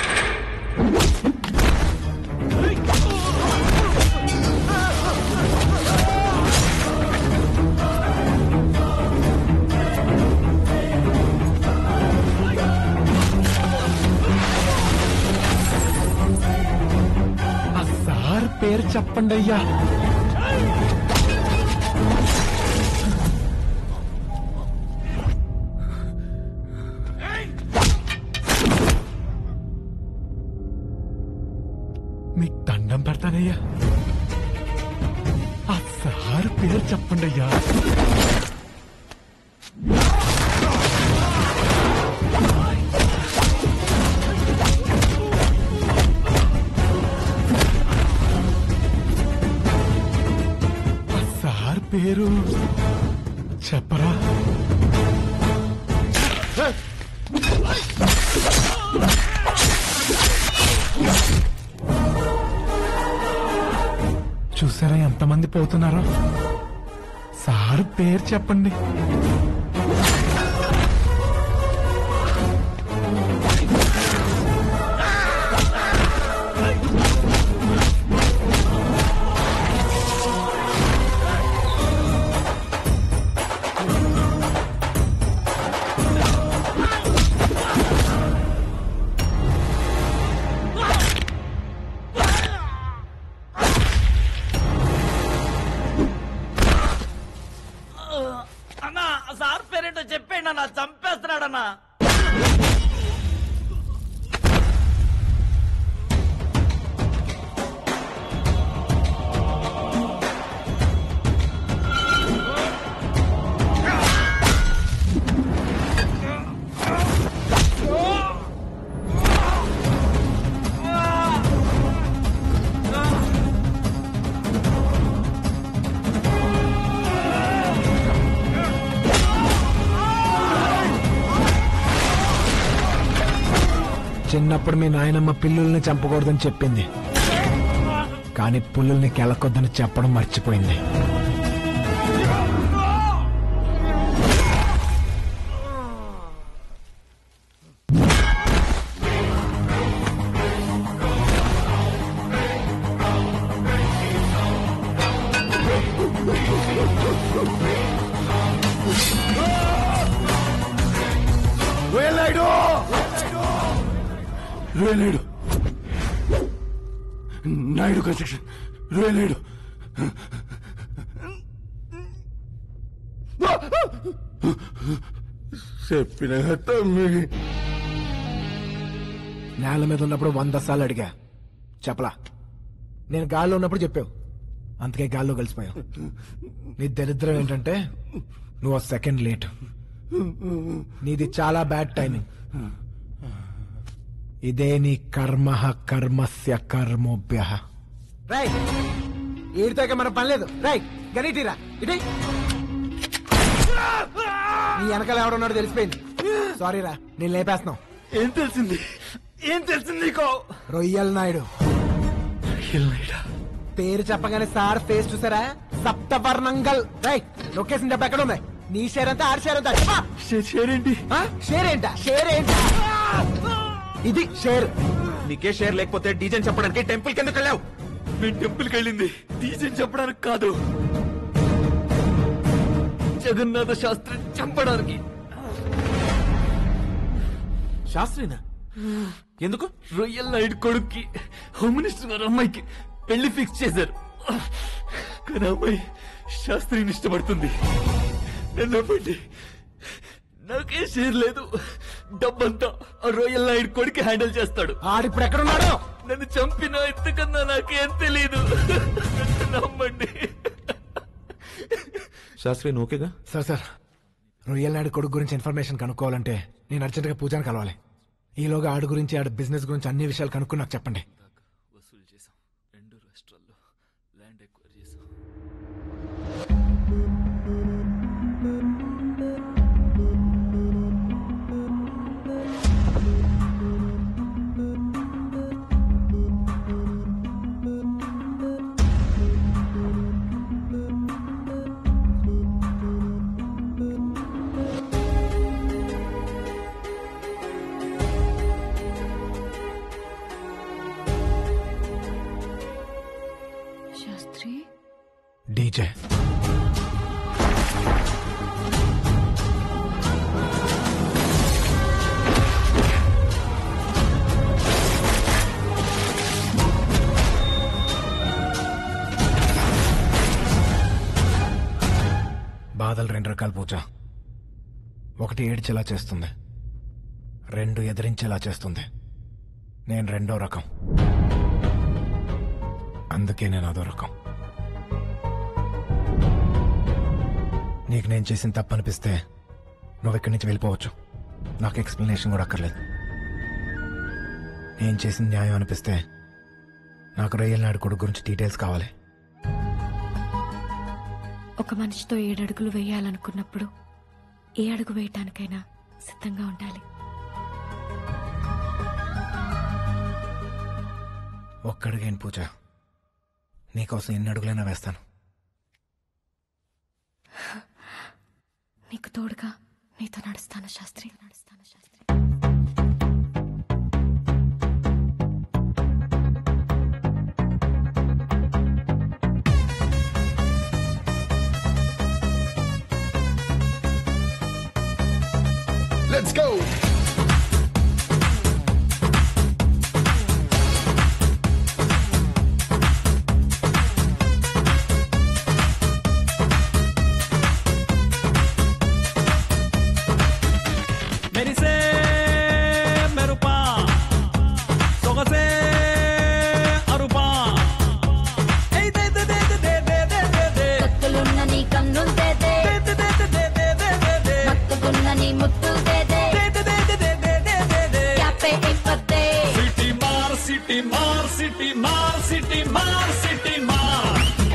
ఆ సార్ పేరు చెప్పండి అయ్యా మీకు దండం పెడతానయ్యా ఆ సార్ పేరు చెప్పండి అయ్యా ఆ సార్ పేరు చెప్పరా చూసారా ఎంతమంది పోతున్నారో సార్ పేరు చెప్పండి అన్నా సార్ పేరేంటో చెప్పేయండి అన్న చంపేస్తున్నాడన్నా చిన్నప్పుడు మీ నాయనమ్మ పిల్లుల్ని చంపకూడదని చెప్పింది కానీ పుల్లుల్ని కెలకొద్దని చెప్పడం మర్చిపోయింది వేలాడు వేలాడు నాయుడు కన్స్ట్రక్షన్ వేలాడు చెప్పిన తమ్మి నేల మీద ఉన్నప్పుడు వంద సార్లు అడిగా చెప్పలా నేను గాల్లో ఉన్నప్పుడు చెప్పావు అందుకే గాల్లో కలిసిపోయావు నీ దరిద్రం ఏంటంటే నువ్వు సెకండ్ లేట్ నీది చాలా బ్యాడ్ టైమింగ్ ఇదే నీ కర్మ కర్మస్య కర్మోభ్య రై ఈడితో ఇక మన పని లేదు రై గనీటిరా ఇటే నీ వెనకాల ఎవడున్నాడో తెలిసిపోయింది సారీ రా నేను లేపేస్తున్నాం ఏం తెలిసింది ఏం తెలిసింది నీకో రొయ్యల్ నాయుడు పేరు చెప్పగానే సార్ ఫేస్ చూసారా సప్తవర్ణంగల్ రైట్ లొకేషన్ డబ్బు ఎక్కడ ఉంది నీ షేర్ అంతా ఆడి షేర్ అంతా చెప్పా షేర్ ఏంటి షేర్ ఏంటా షేర్ ఏంటా ఇది షేర్ నీకే షేర్ లేకపోతే డీజన్ చెప్పడానికి టెంపుల్ కిందకి వెళ్ళావు మేము టెంపుల్కి వెళ్ళింది తీసి చెప్పడానికి కాదు జగన్నాథ శాస్త్రి చంపడానికి శాస్త్రినా ఎందుకు రొయ్యల్ నాయుడు కొడుక్కి హోమ్ మినిస్టర్ గారు అమ్మాయికి పెళ్లి ఫిక్స్ చేశారు కానీ ఆ అమ్మాయి శాస్త్రిని ఇష్టపడుతుంది నన్ను నమ్మండి నాకే షేర్ లేదు డబ్బంతా ఆ రొయ్యల్ నాయుడు కొడుకు హ్యాండిల్ చేస్తాడు ఆడిప్పుడు ఎక్కడున్నాడు నన్ను చంపిన ఎంతకన్నా నాకేం తెలియదు నన్ను నమ్మండి శాస్త్రి నువ్వు ఓకేగా సార్ సార్ రొయ్యల్ నాయుడు కొడుకు గురించి ఇన్ఫర్మేషన్ కనుక్కోవాలంటే నేను అర్జెంట్గా పూజాని కలవాలి ఈలోగా ఆడు గురించి ఆడు బిజినెస్ గురించి అన్ని విషయాలు కనుక్కుని నాకు చెప్పండి వసూలు చేసాం రెండు రాష్ట్రాల్లో ల్యాండ్ ఎక్వైర్ చేసాం శాస్త్రి డీజే బాధలు రెండు రకాల పూజ ఒకటి ఏడ్చేలా చేస్తుంది రెండు ఎదిరించేలా చేస్తుంది నేను రెండో రకం అందుకే నేను అదో రకం నీకు నేను చేసిన తప్పు అనిపిస్తే నువ్వు ఇక్కడి నుంచి వెళ్ళిపోవచ్చు నాకు ఎక్స్ప్లెనేషన్ కూడా అక్కర్లేదు నేను చేసిన న్యాయం అనిపిస్తే నాకు రొయ్యల నాయుడు కొడుకు గురించి డీటెయిల్స్ కావాలి ఒక మనిషితో ఏడడుగులు వేయాలనుకున్నప్పుడు ఏ అడుగు వేయటానికైనా సిద్ధంగా ఉండాలి ఒక్కడిగేను పూజ నీకోసం ఎన్ని అడుగులైనా వేస్తాను నీకు తోడుగా నీతో నడుస్తాను శాస్త్రి నడుస్తాను శాస్త్రి Let's go! మెరిసే మెరుపా సొగసే అరుపా ఏయ్ దే దే దే దే దే దే దే దే కత్తులున్న నీ కన్నులు దేదే మత్తుకున్న నీ ముత్తులు దేదే క్యాపే ఇప్పదే సిటీ మార్ సిటీ మార్ సిటీ మార్ సిటీ మార్ సిటీ మార్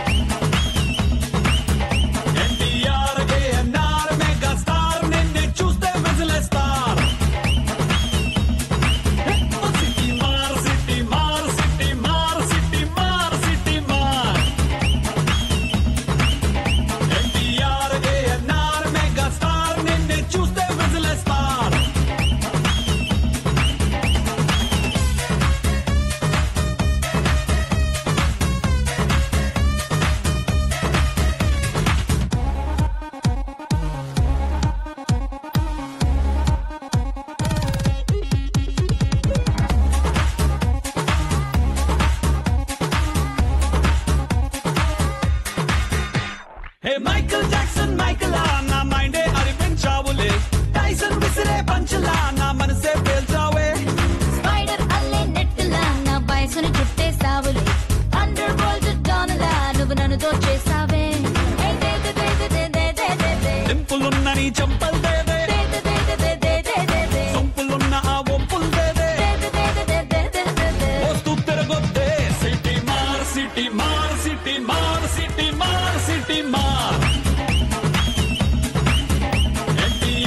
ఎన్టీఆర్ ఏఎన్ఆర్ మెగా స్టార్ నిన్ను చూస్తే విజిలేస్తారు సిటీ మార్ సిటీ మార్ సిటీ మార్ సిటీ మార్ సిటీ మార్ ఎన్టీఆర్ ఏఎన్ఆర్ మెగా స్టార్ నిన్ను చూస్తే విజిలేస్తారు హే మైకల్ జాక్సన్ మైకల్ నా మైండే అరిపించావులే టైసన్ విసిరే పంచలా నా మనసే పేల్చావే స్పైడర్ అల్లే నెట్టులా నా వయసును చుట్టేసావులే అండర్ వరల్డ్ డానలా నువ్వు నన్ను దోచేసావే ఏయ్ దే దే దే దే దే దే దే దే డింపులున్న నీ చంపల్ దేదే దే దే దే దే దే దే దే దే సొంపులున్న ఆ ఒంపుల్ దేదే వస్తూ తిరగొద్దే సిటీ మార్ సిటీ మార్ సిటీ మార్ సిటీ మార్ సిటీ మార్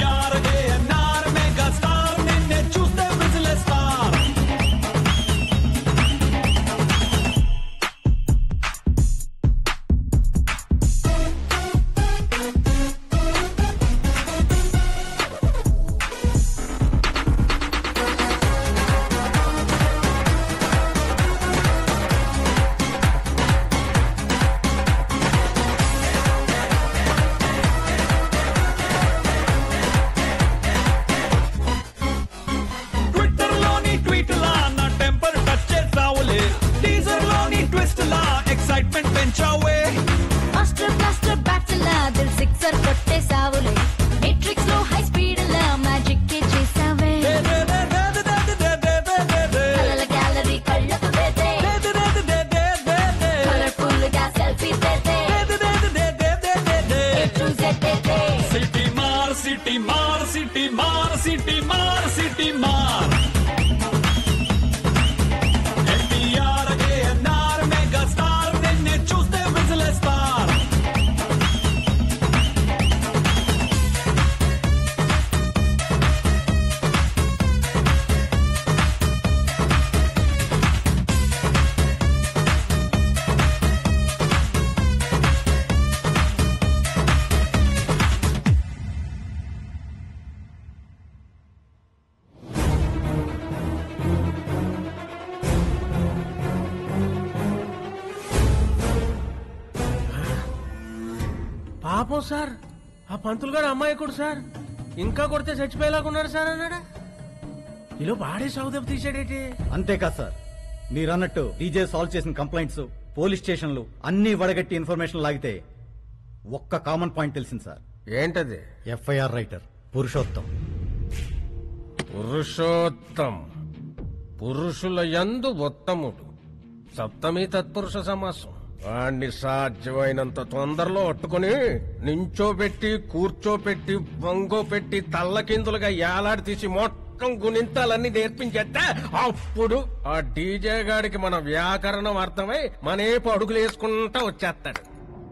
పెంచావే మాస్టర్ బ్లాస్టర్ బ్యాచులర్ దిల్ సిక్సర్ కొట్టేసావులే మెట్రిక్స్ లో హై స్పీడ్ లా మ్యాజిక్ కే చేసావే కలల గ్యాలరీ కళ్ళకు దేదే కలర్ఫుల్ గా సెల్ఫీ దేదే A to Z దేదే సిటీ మార్ సిటీ మార్ సిటీ మార్ సిటీ మార్ సిటీ మార్ ఎన్టీఆర్ ఏఎన్ఆర్ మెగా స్టార్ నిన్నే చూస్తే విజిలేస్తారు పాపం సార్ ఆ పంతులు గారు అమ్మాయికుడు సార్ ఇంకా కొడితే చచ్చిపోయేలాగున్నాడు సార్ అన్నాడా ఇలా బాడే సాగు దెబ్బ తీసాడేటి అంతేకాదు సార్ మీరన్నట్టు డీజే సాల్వ్ చేసిన కంప్లైంట్స్ పోలీస్ స్టేషన్లు అన్ని వడగట్టి ఇన్ఫర్మేషన్ లాగితే ఒక్క కామన్ పాయింట్ తెలిసింది సార్ ఏంటది ఎఫ్ఐఆర్ రైటర్ పురుషోత్తం పురుషోత్తం పురుషుల యందు ఉత్తముడు సప్తమి తత్పురుష సమాసం వాణ్ణి సాధ్యమైనంత తొందరలో పట్టుకుని నించోబెట్టి కూర్చోపెట్టి వంగోపెట్టి తల్లకిందులుగా ఏలాడి తీసి మొత్తం గుణింతాలన్నీ నేర్పించేస్తే అప్పుడు ఆ డీజే గాడికి మన వ్యాకరణం అర్థమై మనేపు అడుగులు వేసుకుంటా వచ్చేస్తాడు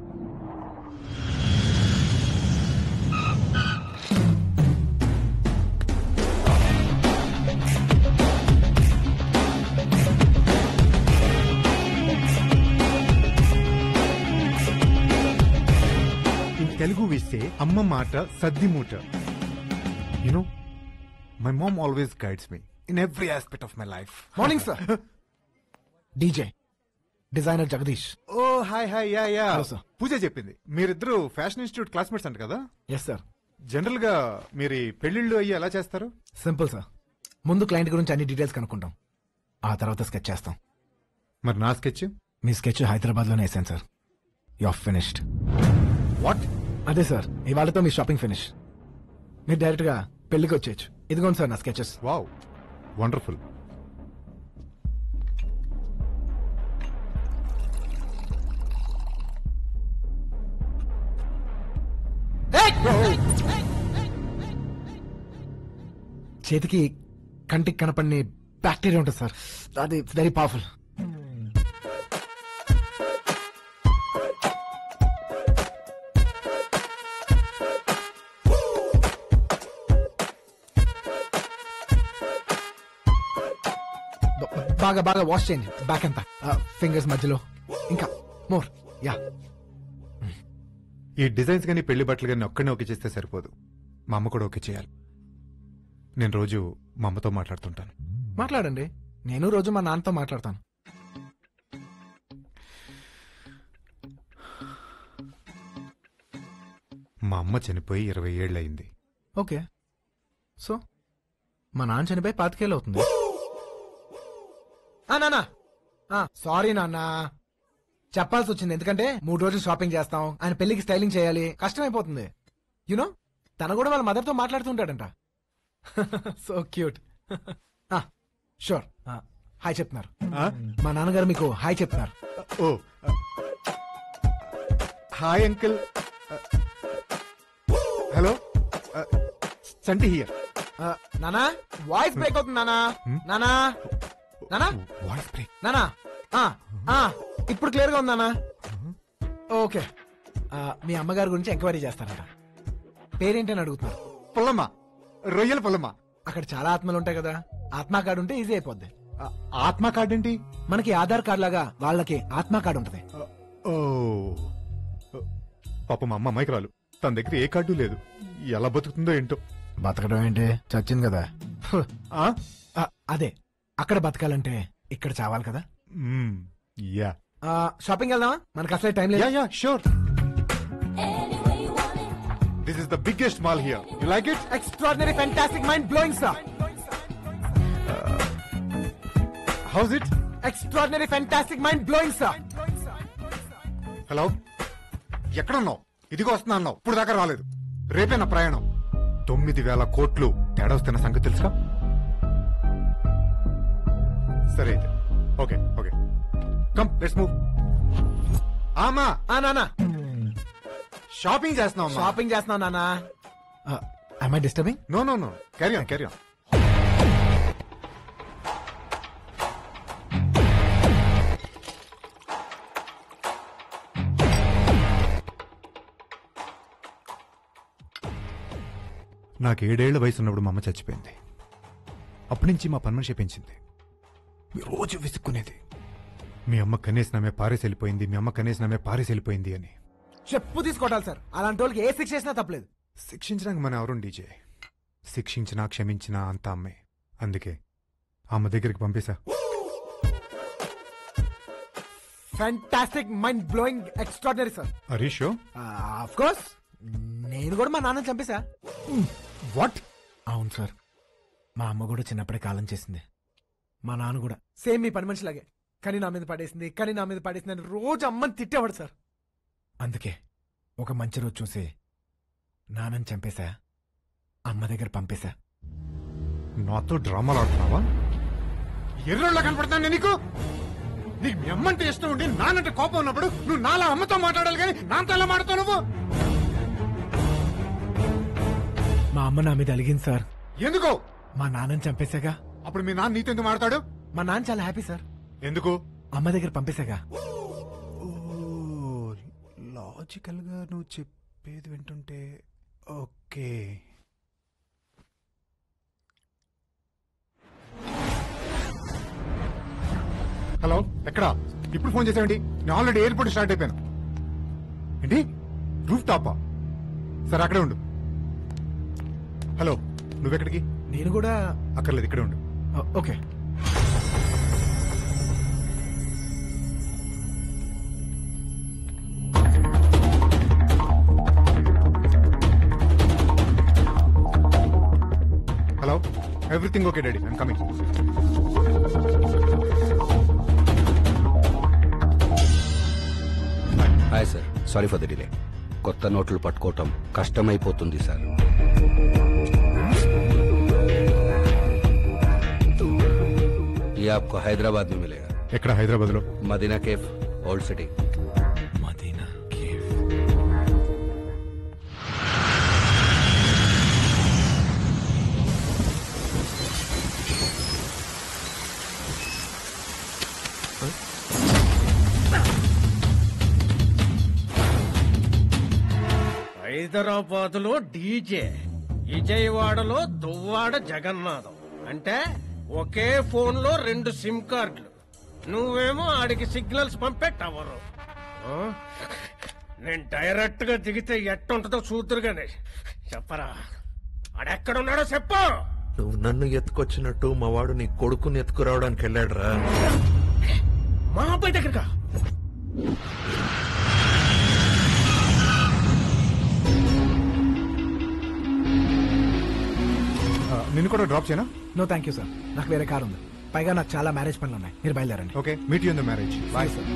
In Telugu, we say Amma Mata Saddi Muta. You know, my mom always guides me in every aspect of my life. Morning sir DJ designer Jagadish oh hi hi yeah yeah Hello, sir. Pooja చెప్పింది మీరిద్దరు fashion institute classmates అంట కదా yes sir general గా మీరు ఈ పెళ్లిళ్ళు అయ్యి ఎలా చేస్తారు సింపుల్ సార్ ముందు క్లయింట్ గురించి అన్ని డీటెయిల్స్ కనుక్కుంటాం ఆ తర్వాత స్కెచ్ చేస్తాం మరి నా స్కెచ్ మీ స్కెచ్ హైదరాబాద్ లోనే వేసాను సార్ యు ఫినిష్డ్ వాట్ అదే సార్ ఇవాళతో మీ షాపింగ్ ఫినిష్ మీరు డైరెక్ట్ గా పెళ్లికి వచ్చేయచ్చు ఇదిగోండి సార్ నా స్కెచెస్ వావ్ వండర్ఫుల్ చేతికి కంటికి కనపడిన బ్యాక్టీరియా ఉంటుంది సార్ అది వెరీ పవర్ఫుల్ బాగా బాగా వాష్ చేయండి బ్యాక్ అంతా ఫింగర్స్ మధ్యలో ఇంకా మోర్ యా ఈ డిజైన్స్ కానీ పెళ్లి బట్టలు కానీ ఒక్కడే ఓకే చేస్తే సరిపోదు మా అమ్మ కూడా ఓకే చేయాలి నేను రోజు మా అమ్మతో మాట్లాడుతుంటాను మాట్లాడండి నేను రోజు మా నాన్నతో మాట్లాడతాను మా అమ్మ చనిపోయి ఇరవై ఏళ్ళు అయింది ఓకే సో మా నాన్న చనిపోయి పాతికేళ్ళు అవుతుంది ఆ, నాన్న ఆ, సారీ నాన్న చెప్పాల్సి వచ్చింది ఎందుకంటే మూడు రోజులు షాపింగ్ చేస్తాం ఆయన పెళ్లికి స్టైలింగ్ చేయాలి కష్టమైపోతుంది యునో తన కూడా వాళ్ళ మదర్తో మాట్లాడుతుంటాడంట సో క్యూట్ షూర్ హాయ్ చెప్తున్నారు మా నాన్నగారు మీకు హాయ్ చెప్తున్నారు oh hi uncle hello Santi here నానా వాయిస్ బ్రేక్ అవుతుంది నానా నానా నానా వాయిస్ బ్రేక్ నానా ఆ, ఆ, ఇప్పుడు క్లియర్ గా ఉంది నానా ఓకే ఆ, మీ అమ్మగారి గురించి ఎంక్వైరీ చేస్తారంట పేరేంటని అడుగుతున్నారు పొల్లమ్మ రొయ్యల పొల్లమ్మ అక్కడ చాలా ఆత్మలు ఉంటాయి కదా ఆత్మా కార్డు ఉంటే ఈజీ అయిపోద్ది ఆత్మా కార్డు ఏంటి మనకి ఆధార్ కార్డు లాగా వాళ్ళకి ఆత్మా కార్డు ఉంటది ఓ పాప మా అమ్మ అమాయకురాలు తన దగ్గర ఏ కార్డు లేదు ఎలా బతుకుతుందో ఏంటో బతకడం ఏంటి చచ్చింది కదా ఆ, అదే అక్కడ బతకాలంటే ఇక్కడ చావాలి కదా యా ఆ, షాపింగ్ వెళ్దామా మనకు అసలే టైం లేదు yeah yeah sure this is the biggest mall here you like it extraordinary fantastic mind blowing sir how's it extraordinary fantastic mind blowing sir hello ఎక్కడున్నావు ఇదిగో వస్తున్నా అన్నావు ఇప్పుడు దాకా రాలేదు రేపే నా ప్రయాణం తొమ్మిది వేల కోట్లు తేడా వస్తున్న సంగతి తెలుసుగా సరే అయితే okay okay come let's move ఆమా ఆ నానా షాపింగ్ చేస్తున్నావు షాపింగ్ చేస్తున్నావు నానా I disturbing no no no carry on carry on నాకు ఏడేళ్ల వయసు ఉన్నప్పుడు మా అమ్మ చచ్చిపోయింది అప్పటి నుంచి మా పని మనిషి పెంచింది మీ రోజు విసుక్కునేది మీ అమ్మ కనేసి నమ్మే పారేసి వెళ్ళిపోయింది మీ అమ్మ కనేసి నమ్మే పారేసి వెళ్ళిపోయింది అని చెప్పు తీసుకోవటాలి సార్ అలాంటి వాళ్ళకి ఏ శిక్ష చేసినా తప్పలేదు శిక్షించడానికి మన ఎవరు డీజే శిక్షించినా క్షమించినా అంత అమ్మే అందుకే అమ్మ దగ్గరికి పంపేశా fantastic mind blowing extraordinary sir హరీషో ఆఫ్ కోర్స్ నేను కూడా మా నాన్న చంపేశా వాట్ అవును సార్ మా అమ్మ కూడా చిన్నప్పుడే కాలం చేసింది మా నాన్న కూడా సేమ్ మీ పని మనిషిలాగే కానీ నా మీద పడేసింది కానీ నా మీద పడేసింది అని రోజు అమ్మని తిట్టేవాడు సార్ అందుకే ఒక మంచి రోజు చూసి నాన్నని చంపేశా అమ్మ దగ్గర పంపేశా నాతో డ్రామాలు ఆడుతున్నావా ఎర్రోళ్ళ కనపడుతున్నా నీకు నీకు మీ అమ్మంటే ఇష్టం ఉండి నానంటే కోపం ఉన్నప్పుడు నువ్వు నాలా అమ్మతో మాట్లాడాలి కానీ నాతో ఎలా మాట్లాడతావు నువ్వు మా అమ్మ నా మీద అలిగింది సార్ ఎందుకు మా నాన్నని చంపేశాగా అప్పుడు మీ నాన్న నీతో ఎందుకు మాట్లాడు మా నాన్న చాలా హ్యాపీ సార్ ఎందుకు అమ్మ దగ్గర పంపేశాగా లాజికల్ గా నువ్వు చెప్పేది వింటుంటే ఓకే హలో ఎక్కడా ఇప్పుడు ఫోన్ చేసావండి నేను ఆల్రెడీ ఎయిర్పోర్ట్ స్టార్ట్ అయిపోయాను ఏంటి రూఫ్ టాపా సరే అక్కడే ఉండు హలో నువ్వెక్కడికి నేను కూడా అక్కర్లేదు ఇక్కడే ఉండు okay hello everything okay daddy I'm coming hi sir sorry for the delay కొత్త నోట్లు పట్టుకోవటం కష్టమైపోతుంది సార్ ये आपको हैदराबाद में मिलेगा ఎక్కడ హైదరాబాద్ లో Madina cafe old city Madina Hyderabad లో డీజే విజయవాడలో దువ్వాడ జగన్నాథం అంటే ఒకే ఫోన్ లో రెండు సిమ్ కార్డులు నువ్వేమో ఆడికి సిగ్నల్స్ పంపే టవరు ఆ? నేను డైరెక్ట్ గా దిగితే ఎట్టుంటుందో చూద్దరుగానే చెప్పరా ఆడెక్కడున్నాడో చెప్పు నువ్వు నన్ను ఎత్తుకొచ్చినట్టు మా వాడు నీ కొడుకుని ఎత్తుకురావడానికి వెళ్ళాడురా మా అబ్బాయి దగ్గరగా నిన్ను కూడా డ్రాప్ చేయనా నో థ్యాంక్ యూ సార్ నాకు వేరే కార్ ఉంది పైగా నాకు చాలా మ్యారేజ్ పనులు ఉన్నాయి మీరు బయలుదేరండి okay meet you in the marriage bye sir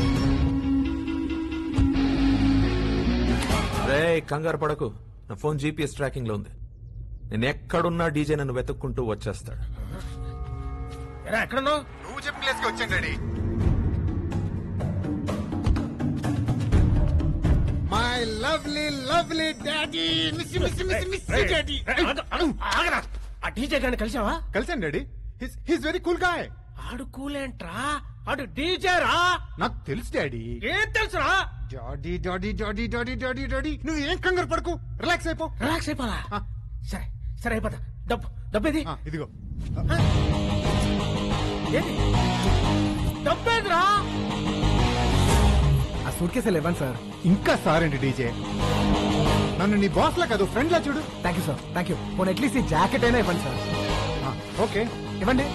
రే కంగారు పడకు నా ఫోన్ జీపీఎస్ ట్రాకింగ్ లో ఉంది నేను ఎక్కడున్నా డీజే నన్ను వెతుక్కుంటూ వచ్చేస్తాడు ఎరా ఎక్కడున్నావు నువ్వు చెప్పిన ప్లేస్ కి వచ్చాను daddy my lovely lovely daddy miss miss miss miss daddy ఆగరా ఆ డీజే గాని కలిసావా కలిసాను daddy he's very cool guy ఆడు కూలేంట్రా ఆడు డీజే రా నాకు తెలుసు డాడీ ఏం తెలుసురా daddy daddy daddy daddy daddy daddy నువ్వు ఏం కంగారు పడకు రిలాక్స్ అయిపో రిలాక్స్ అయిపోలా సరే సరే అయిపోతా డబ్బు డబ్బు ఏది ఇదిగో ఏది డబ్బేదిరా ఆ సూట్ కేసులు ఇవ్వండి సార్ ఇంకా సార్ అండి డీజే నన్ను నీ బాస్ లా కాదు ఫ్రెండ్ లా చూడు thank you sir thank you పోనీ అట్లీస్ట్ ఈ జాకెట్ అయినా ఇవ్వండి సార్ ఓకే ఇవ్వండి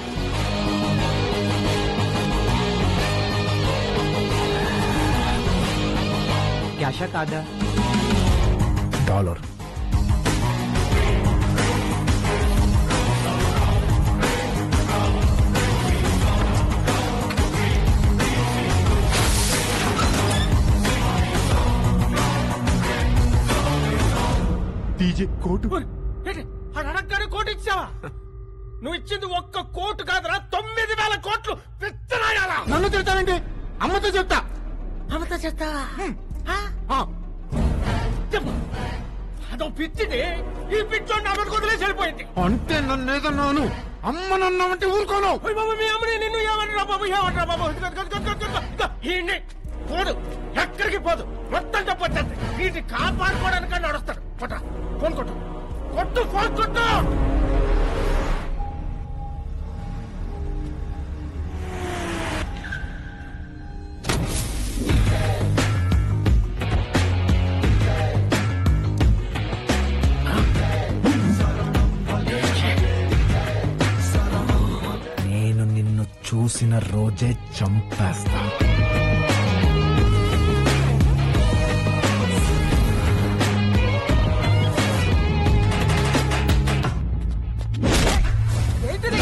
క్యాషా కాదా డాలర్ ఏంటి? ఆడు అడగగానే కోటి ఇచ్చావా నువ్వు ఇచ్చింది ఒక్క కోటు కాదురా తొమ్మిది వేల కోట్లు పిచ్చనాయాలా నన్ను తిడతావేంటి అమ్మతో చెప్తా అమ్మతో చెప్తావా చెప్పు అదో పిచ్చిది ఈ పిచ్చోడిని అమ్మకు వదిలేసి వెళ్ళిపోయింది అంటే నన్ను ఏదన్నాను అమ్మ నన్నామంటే ఊరుకోను ఓయ్ బాబు మీ అమ్మని నిన్ను ఏమనరా బాబు ఏమనరా బాబు ఇదిగో, ఇదిగో, ఇదిగో, ఇదిగో, ఇదిగో, ఇదిగో. ఈయన్ని పోదు ఎక్కడికి పోదు మొత్తం చెప్పొచ్చేది వీటిని కాపాడుకోవడానికి నడుస్తాడు కొట్ట ఫోన్ కొట్టు కొట్టు ఫోన్ కొట్టు నేను నిన్ను చూసిన రోజే చంపేస్తా ఏంటిది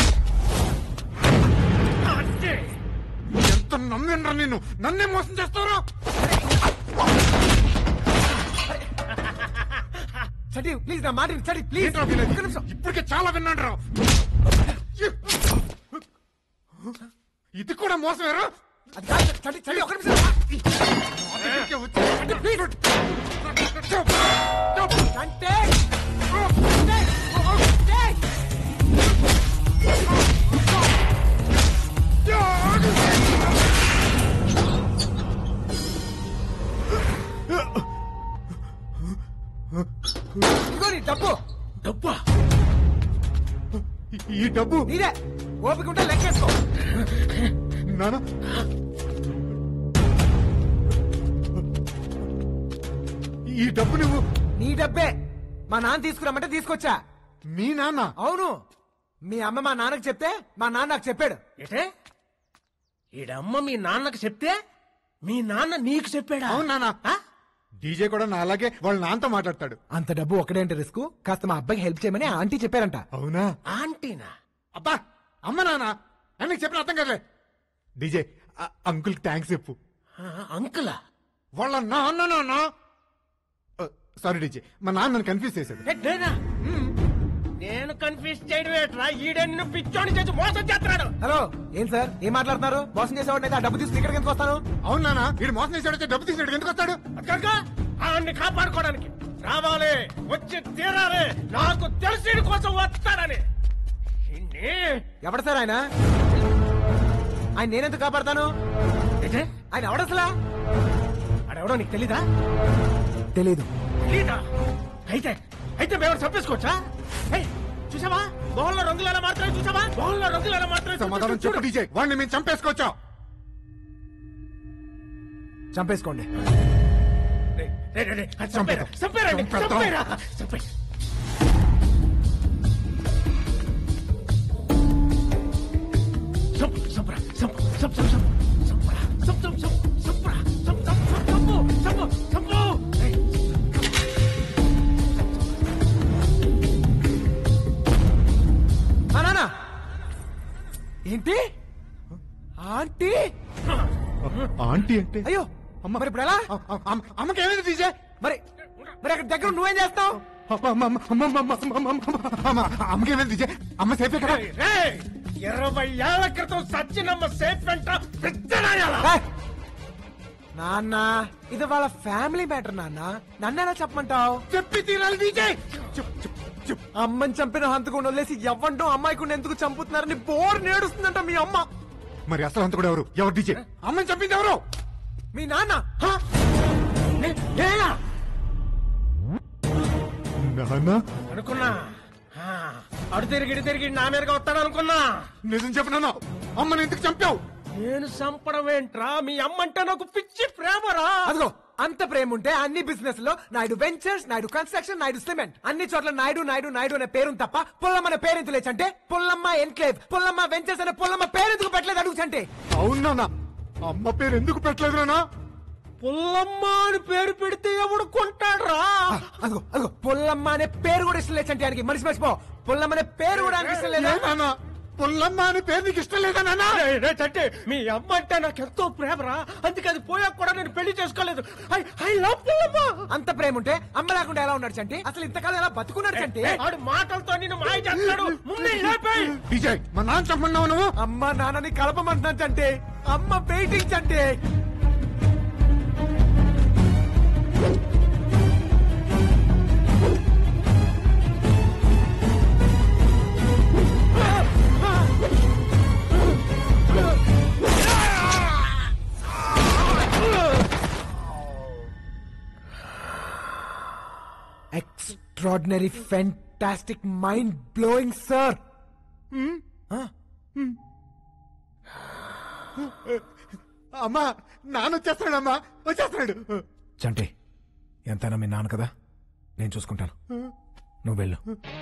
ఎంత నమ్మిండ్రా నిన్ను నన్నే మోసం చేస్తారా చటి ప్లీజ్ నా మాట చటి ప్లీజ్ ఏంట్రా వినేది? ఇప్పటికే చాలా విన్నాడు రా ఇది కూడా మోసమేరా చటి చటి ఒక్క నిమిషం చటి ప్లీజ్ అంటే ఇదిగో నీ డబ్బు డబ్బా ఈ డబ్బు నీదే ఓపిక ఉంటే లెక్కేసుకో నానా ఈ డబ్బు నువ్వు నీ డబ్బే మా నాన్న తీసుకురమ్మంటే తీసుకొచ్చా మీ నాన్న అవును మీ అమ్మ మా నాన్నకి చెప్తే మా నాన్న నాకు చెప్పాడు ఏటే ఈడమ్మ మీ నాన్నకు చెప్తే మీ నాన్న నీకు చెప్పాడా అవును నాన్న డీజే కూడా నా అలాగే వాళ్ళ నాన్నతో మాట్లాడతాడు అంత డబ్బు ఒకడేంటి రిస్క్ కాస్త మా అబ్బాయికి హెల్ప్ చేయమని ఆంటీ చెప్పారంట అవునా ఆంటీనా అబ్బా అమ్మ నాన్న అని నీకు చెప్పిన అర్థం కదలే డీజే అంకుల్ థ్యాంక్స్ చెప్పు అంకులా వాళ్ళ నాన్న నాన్న సారీ డీజే మా నాన్న నన్ను కన్ఫ్యూజ్ చేశాడు ఏ, నేనా నేను కన్ఫ్యూజ్ చేయడం ఏంట్రా ఈడే నిన్ను పిచ్చోని చేసి మోసం చేస్తున్నాడు హలో ఏం సార్ ఏం మాట్లాడుతున్నారు మోసం చేసేవాడిని అయితే ఆ డబ్బు తీసుకుని ఇక్కడికి ఎందుకు వస్తాను అవును నాన్న వీడు మోసం చేసాడు డబ్బు తీసాడు ఎందుకు వస్తాడు కనుక ఆడిని కాపాడుకోవడానికి రావాలి వచ్చి తీరాలి నాకు తెలిసి ఈడి కోసం వస్తాడని ఇన్ని ఎవడు సార్ ఆయన ఆయన నేనెందుకు కాపాడతాను ఆయన ఎవడసలా ఆడెవడో నీకు తెలీదా తెలీదు తెలీదా అయితే అయితే మేము చంపేసుకోవచ్చా ఏయ్, చూసావా మొహంలో రంగులు ఎలా మాత్రమే చూసావా మొహంలో రంగులు ఎలా మాత్రమే సమాధానం చెప్పు డీజే వాడిని మేము చంపేసుకోవచ్చా చంపేసుకోండి రేయ్, రేయ్, రేయ్, అది చంపేరా, చంపేరండి, చంపేద్దాం. చంపేరా, చంపే. చంపు, చంపురా, చంపు, చంపు, చంపు, చంపు, చంపురా, చంపు, చంపు, చంపు, చంపురా, చంపు, చంపు, చంపు, చంపు, చంపు. రేయ్. ఆ, నాన్న ఏంటి ఆంటీ ఆంటీ అంటే అయ్యో మరి ఇప్పుడు ఎలా అమ్మకి ఏమైంది డీజే మరి మరి అక్కడ దగ్గర నువ్వేం చేస్తావు అమ్మకి ఏమైంది డీజే అమ్మ సేఫే కదా రేయ్, రేయ్, ఇరవై ఏళ్ల క్రితం సచ్చినమ్మ సేఫ్ అంట పెద్దనాయాల నాన్న ఇది వాళ్ళ ఫ్యామిలీ మ్యాటర్ నాన్న నన్ను ఎలా చెప్పమంటావు చెప్పి తీరాలి డీజే అమ్మని చంపిన హంతకుండా వదిలేసి ఎవ్వంటో అమ్మాయికుండా ఎందుకు చంపుతున్నారని బోర్ నేడుస్తుందంట మీ అమ్మ మరి అసలు అంత కూడా ఎవరు ఎవరు డీజే అమ్మని చంపింది ఎవరు మీ నాన్న నాన్న అనుకున్నా ఆ, అడు తిరిగి ఇటు తిరిగి నా మీదగా వస్తాడు అనుకున్నా నిజం చెప్పు నాన్న అమ్మని ఎందుకు చంపావు నేను చంపడం ఏంట్రా మీ అమ్మంటే నాకు పిచ్చి ప్రేమరా అదిగో అంత ప్రేమ ఉంటే అన్ని బిజినెస్ లో Naidu ventures Naidu construction Naidu cement అన్ని చోట్ల నాయుడు నాయుడు నాయుడు అనే పేరు తప్ప పుల్లమ్మ అనే పేరు ఎందుకు లేచంటే పుల్లమ్మ ఎన్క్లేవ్ పుల్లమ్మ వెంచర్స్ అనే పుల్లమ్మ పేరు ఎందుకు పెట్టలేదు అడుగుచంటే అవును నాన్న అమ్మ పేరు ఎందుకు పెట్టలేదు నాన్న పుల్లమ్మ అని పేరు పెడితే ఎవడు కొంటాడ్రా అదిగో అదిగో పుల్లమ్మ అనే పేరు కూడా ఇష్టం లేచంటే ఆయనకి మనిషి మర్చిపో పుల్లమ్మ అనే పేరు కూడా ఆయనకి ఇష్టం లేదా నాన్న పుల్లమ్మ అని పేరు నీకు ఇష్టం లేదా నాన్న అంటే మీ అమ్మ అంటే నాకు ఎంతో ప్రేమరా అందుకే అది పోయాక కూడా నేను పెళ్లి చేసుకోలేదు ఐ లవ్ పుల్లమ్మ అంత ప్రేమ ఉంటే అమ్మ లేకుండా ఎలా ఉన్నాడు చంటి అసలు ఇంతకాలం ఎలా బతుకున్నాడు చంటి ఆడు మాటలతో నిన్ను మాయ చేస్తాడు ముందు లేపేయ్. విజయ్ మా నాన్న చెప్పమన్నావు నువ్వు అమ్మ నాన్నని కలపమంటున్నాను చంటి అమ్మ waiting Chanti extraordinary fantastic mind blowing sir అమ్మా నాన్న వచ్చేస్తున్నాడమ్మా వచ్చేస్తున్నాడు చంటి ఎంతైనా మీ నాన్న కదా నేను చూసుకుంటాను నువ్వు వెళ్ళు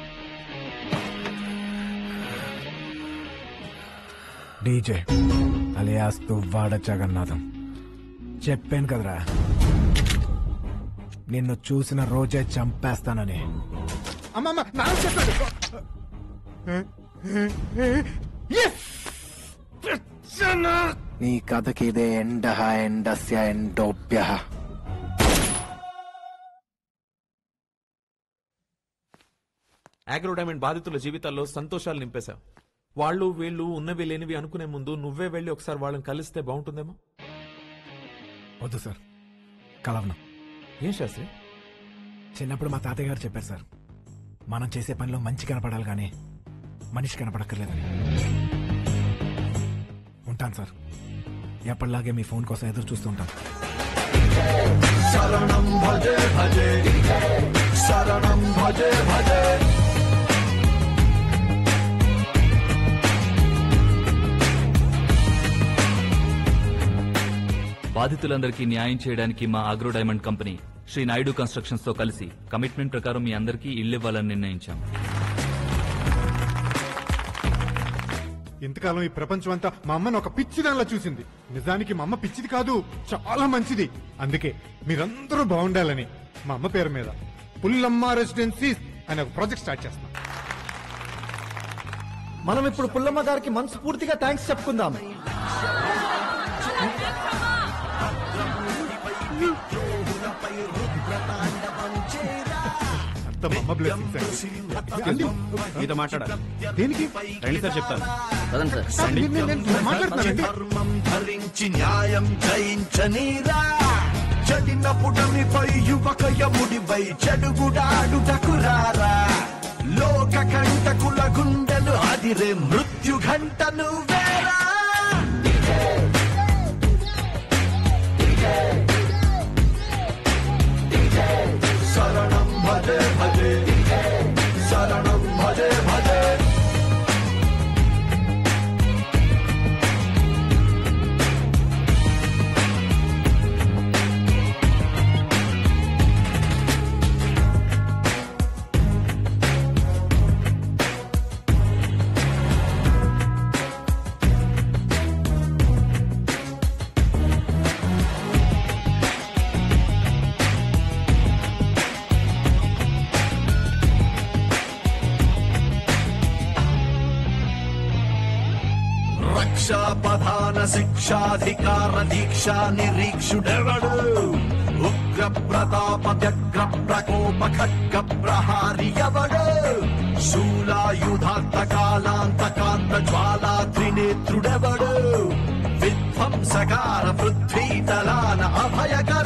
డీజే అలియాస్ తువ్వాడ జగన్నాథం చెప్పాను కదరా నిన్ను చూసిన రోజే చంపేస్తానని అమ్మమ్మ నాన్న వచ్చేస్తున్నాడు నీ కథకి ఇదే ఎండ ఎండస్య ఎండోభ్య ఆగ్రో డైమండ్ బాధితుల జీవితాల్లో సంతోషాలు నింపేశావు వాళ్ళు వీళ్ళు ఉన్నవి లేనివి అనుకునే ముందు నువ్వే వెళ్ళి ఒకసారి వాళ్ళని కలిస్తే బాగుంటుందేమో వద్దు సార్ కలవను ఏం శాస్త్రి చిన్నప్పుడు మా తాతయ్య గారు చెప్పారు సార్ మనం చేసే పనిలో మంచి కనపడాలి కానీ మనిషి కనపడక్కర్లేదని ఉంటాను సార్ ఎప్పటిలాగే మీ ఫోన్ కోసం ఎదురు చూస్తూ ఉంటాను శరణం భజే భజే శరణం భజే భజే బాధితులందరికీ న్యాయం చేయడానికి మా agro diamond company Shri Naidu constructions తో కలిసి కమిట్మెంట్ ప్రకారం మీ అందరికీ ఇల్లు ఇవ్వాలని నిర్ణయించాం ఇంతకాలం ఈ ప్రపంచం అంతా మా అమ్మని ఒక పిచ్చిదానిలా చూసింది నిజానికి మా అమ్మ పిచ్చిది కాదు చాలా మంచిది అందుకే మీరందరూ బాగుండాలని మా అమ్మ పేరు మీద పుల్లమ్మ రెసిడెన్సీస్ అనే ఒక ప్రాజెక్ట్ స్టార్ట్ చేస్తున్నాం మనం ఇప్పుడు పుల్లమ్మ గారికి మనస్ఫూర్తిగా థ్యాంక్స్ చెప్పుకుందాం అంత మా అమ్మ blessings అండి. మీతో మాట్లాడాలి దేనికి రండి సార్ చెప్తాను పదండి సార్. నేను- నేను- నేను మాట్లాడుతున్నానండి. ధర్మం ధరించి న్యాయం జయించనీరా చెడిన పుటమిపై యువక యముడిపై చెడుగుడాడుటకురారా లోక కంటకుల గుండెలు అదిరే మృత్యు ఘంటను వేరా శరణం భజే భజే శరణం భజే భజే రక్షా ప్రధాన శిక్షాధికార దీక్షా నిరీక్షుడెవడు ఉగ్ర ప్రతాప వ్యగ్ర ప్రకోప ఖడ్గ ప్రహారి ఎవడు శూలాయుధాంత కాలాంతకాంత జ్వాలా త్రినేత్రుడెవడు విధ్వంసకార పృథ్వీతలాన అభయకర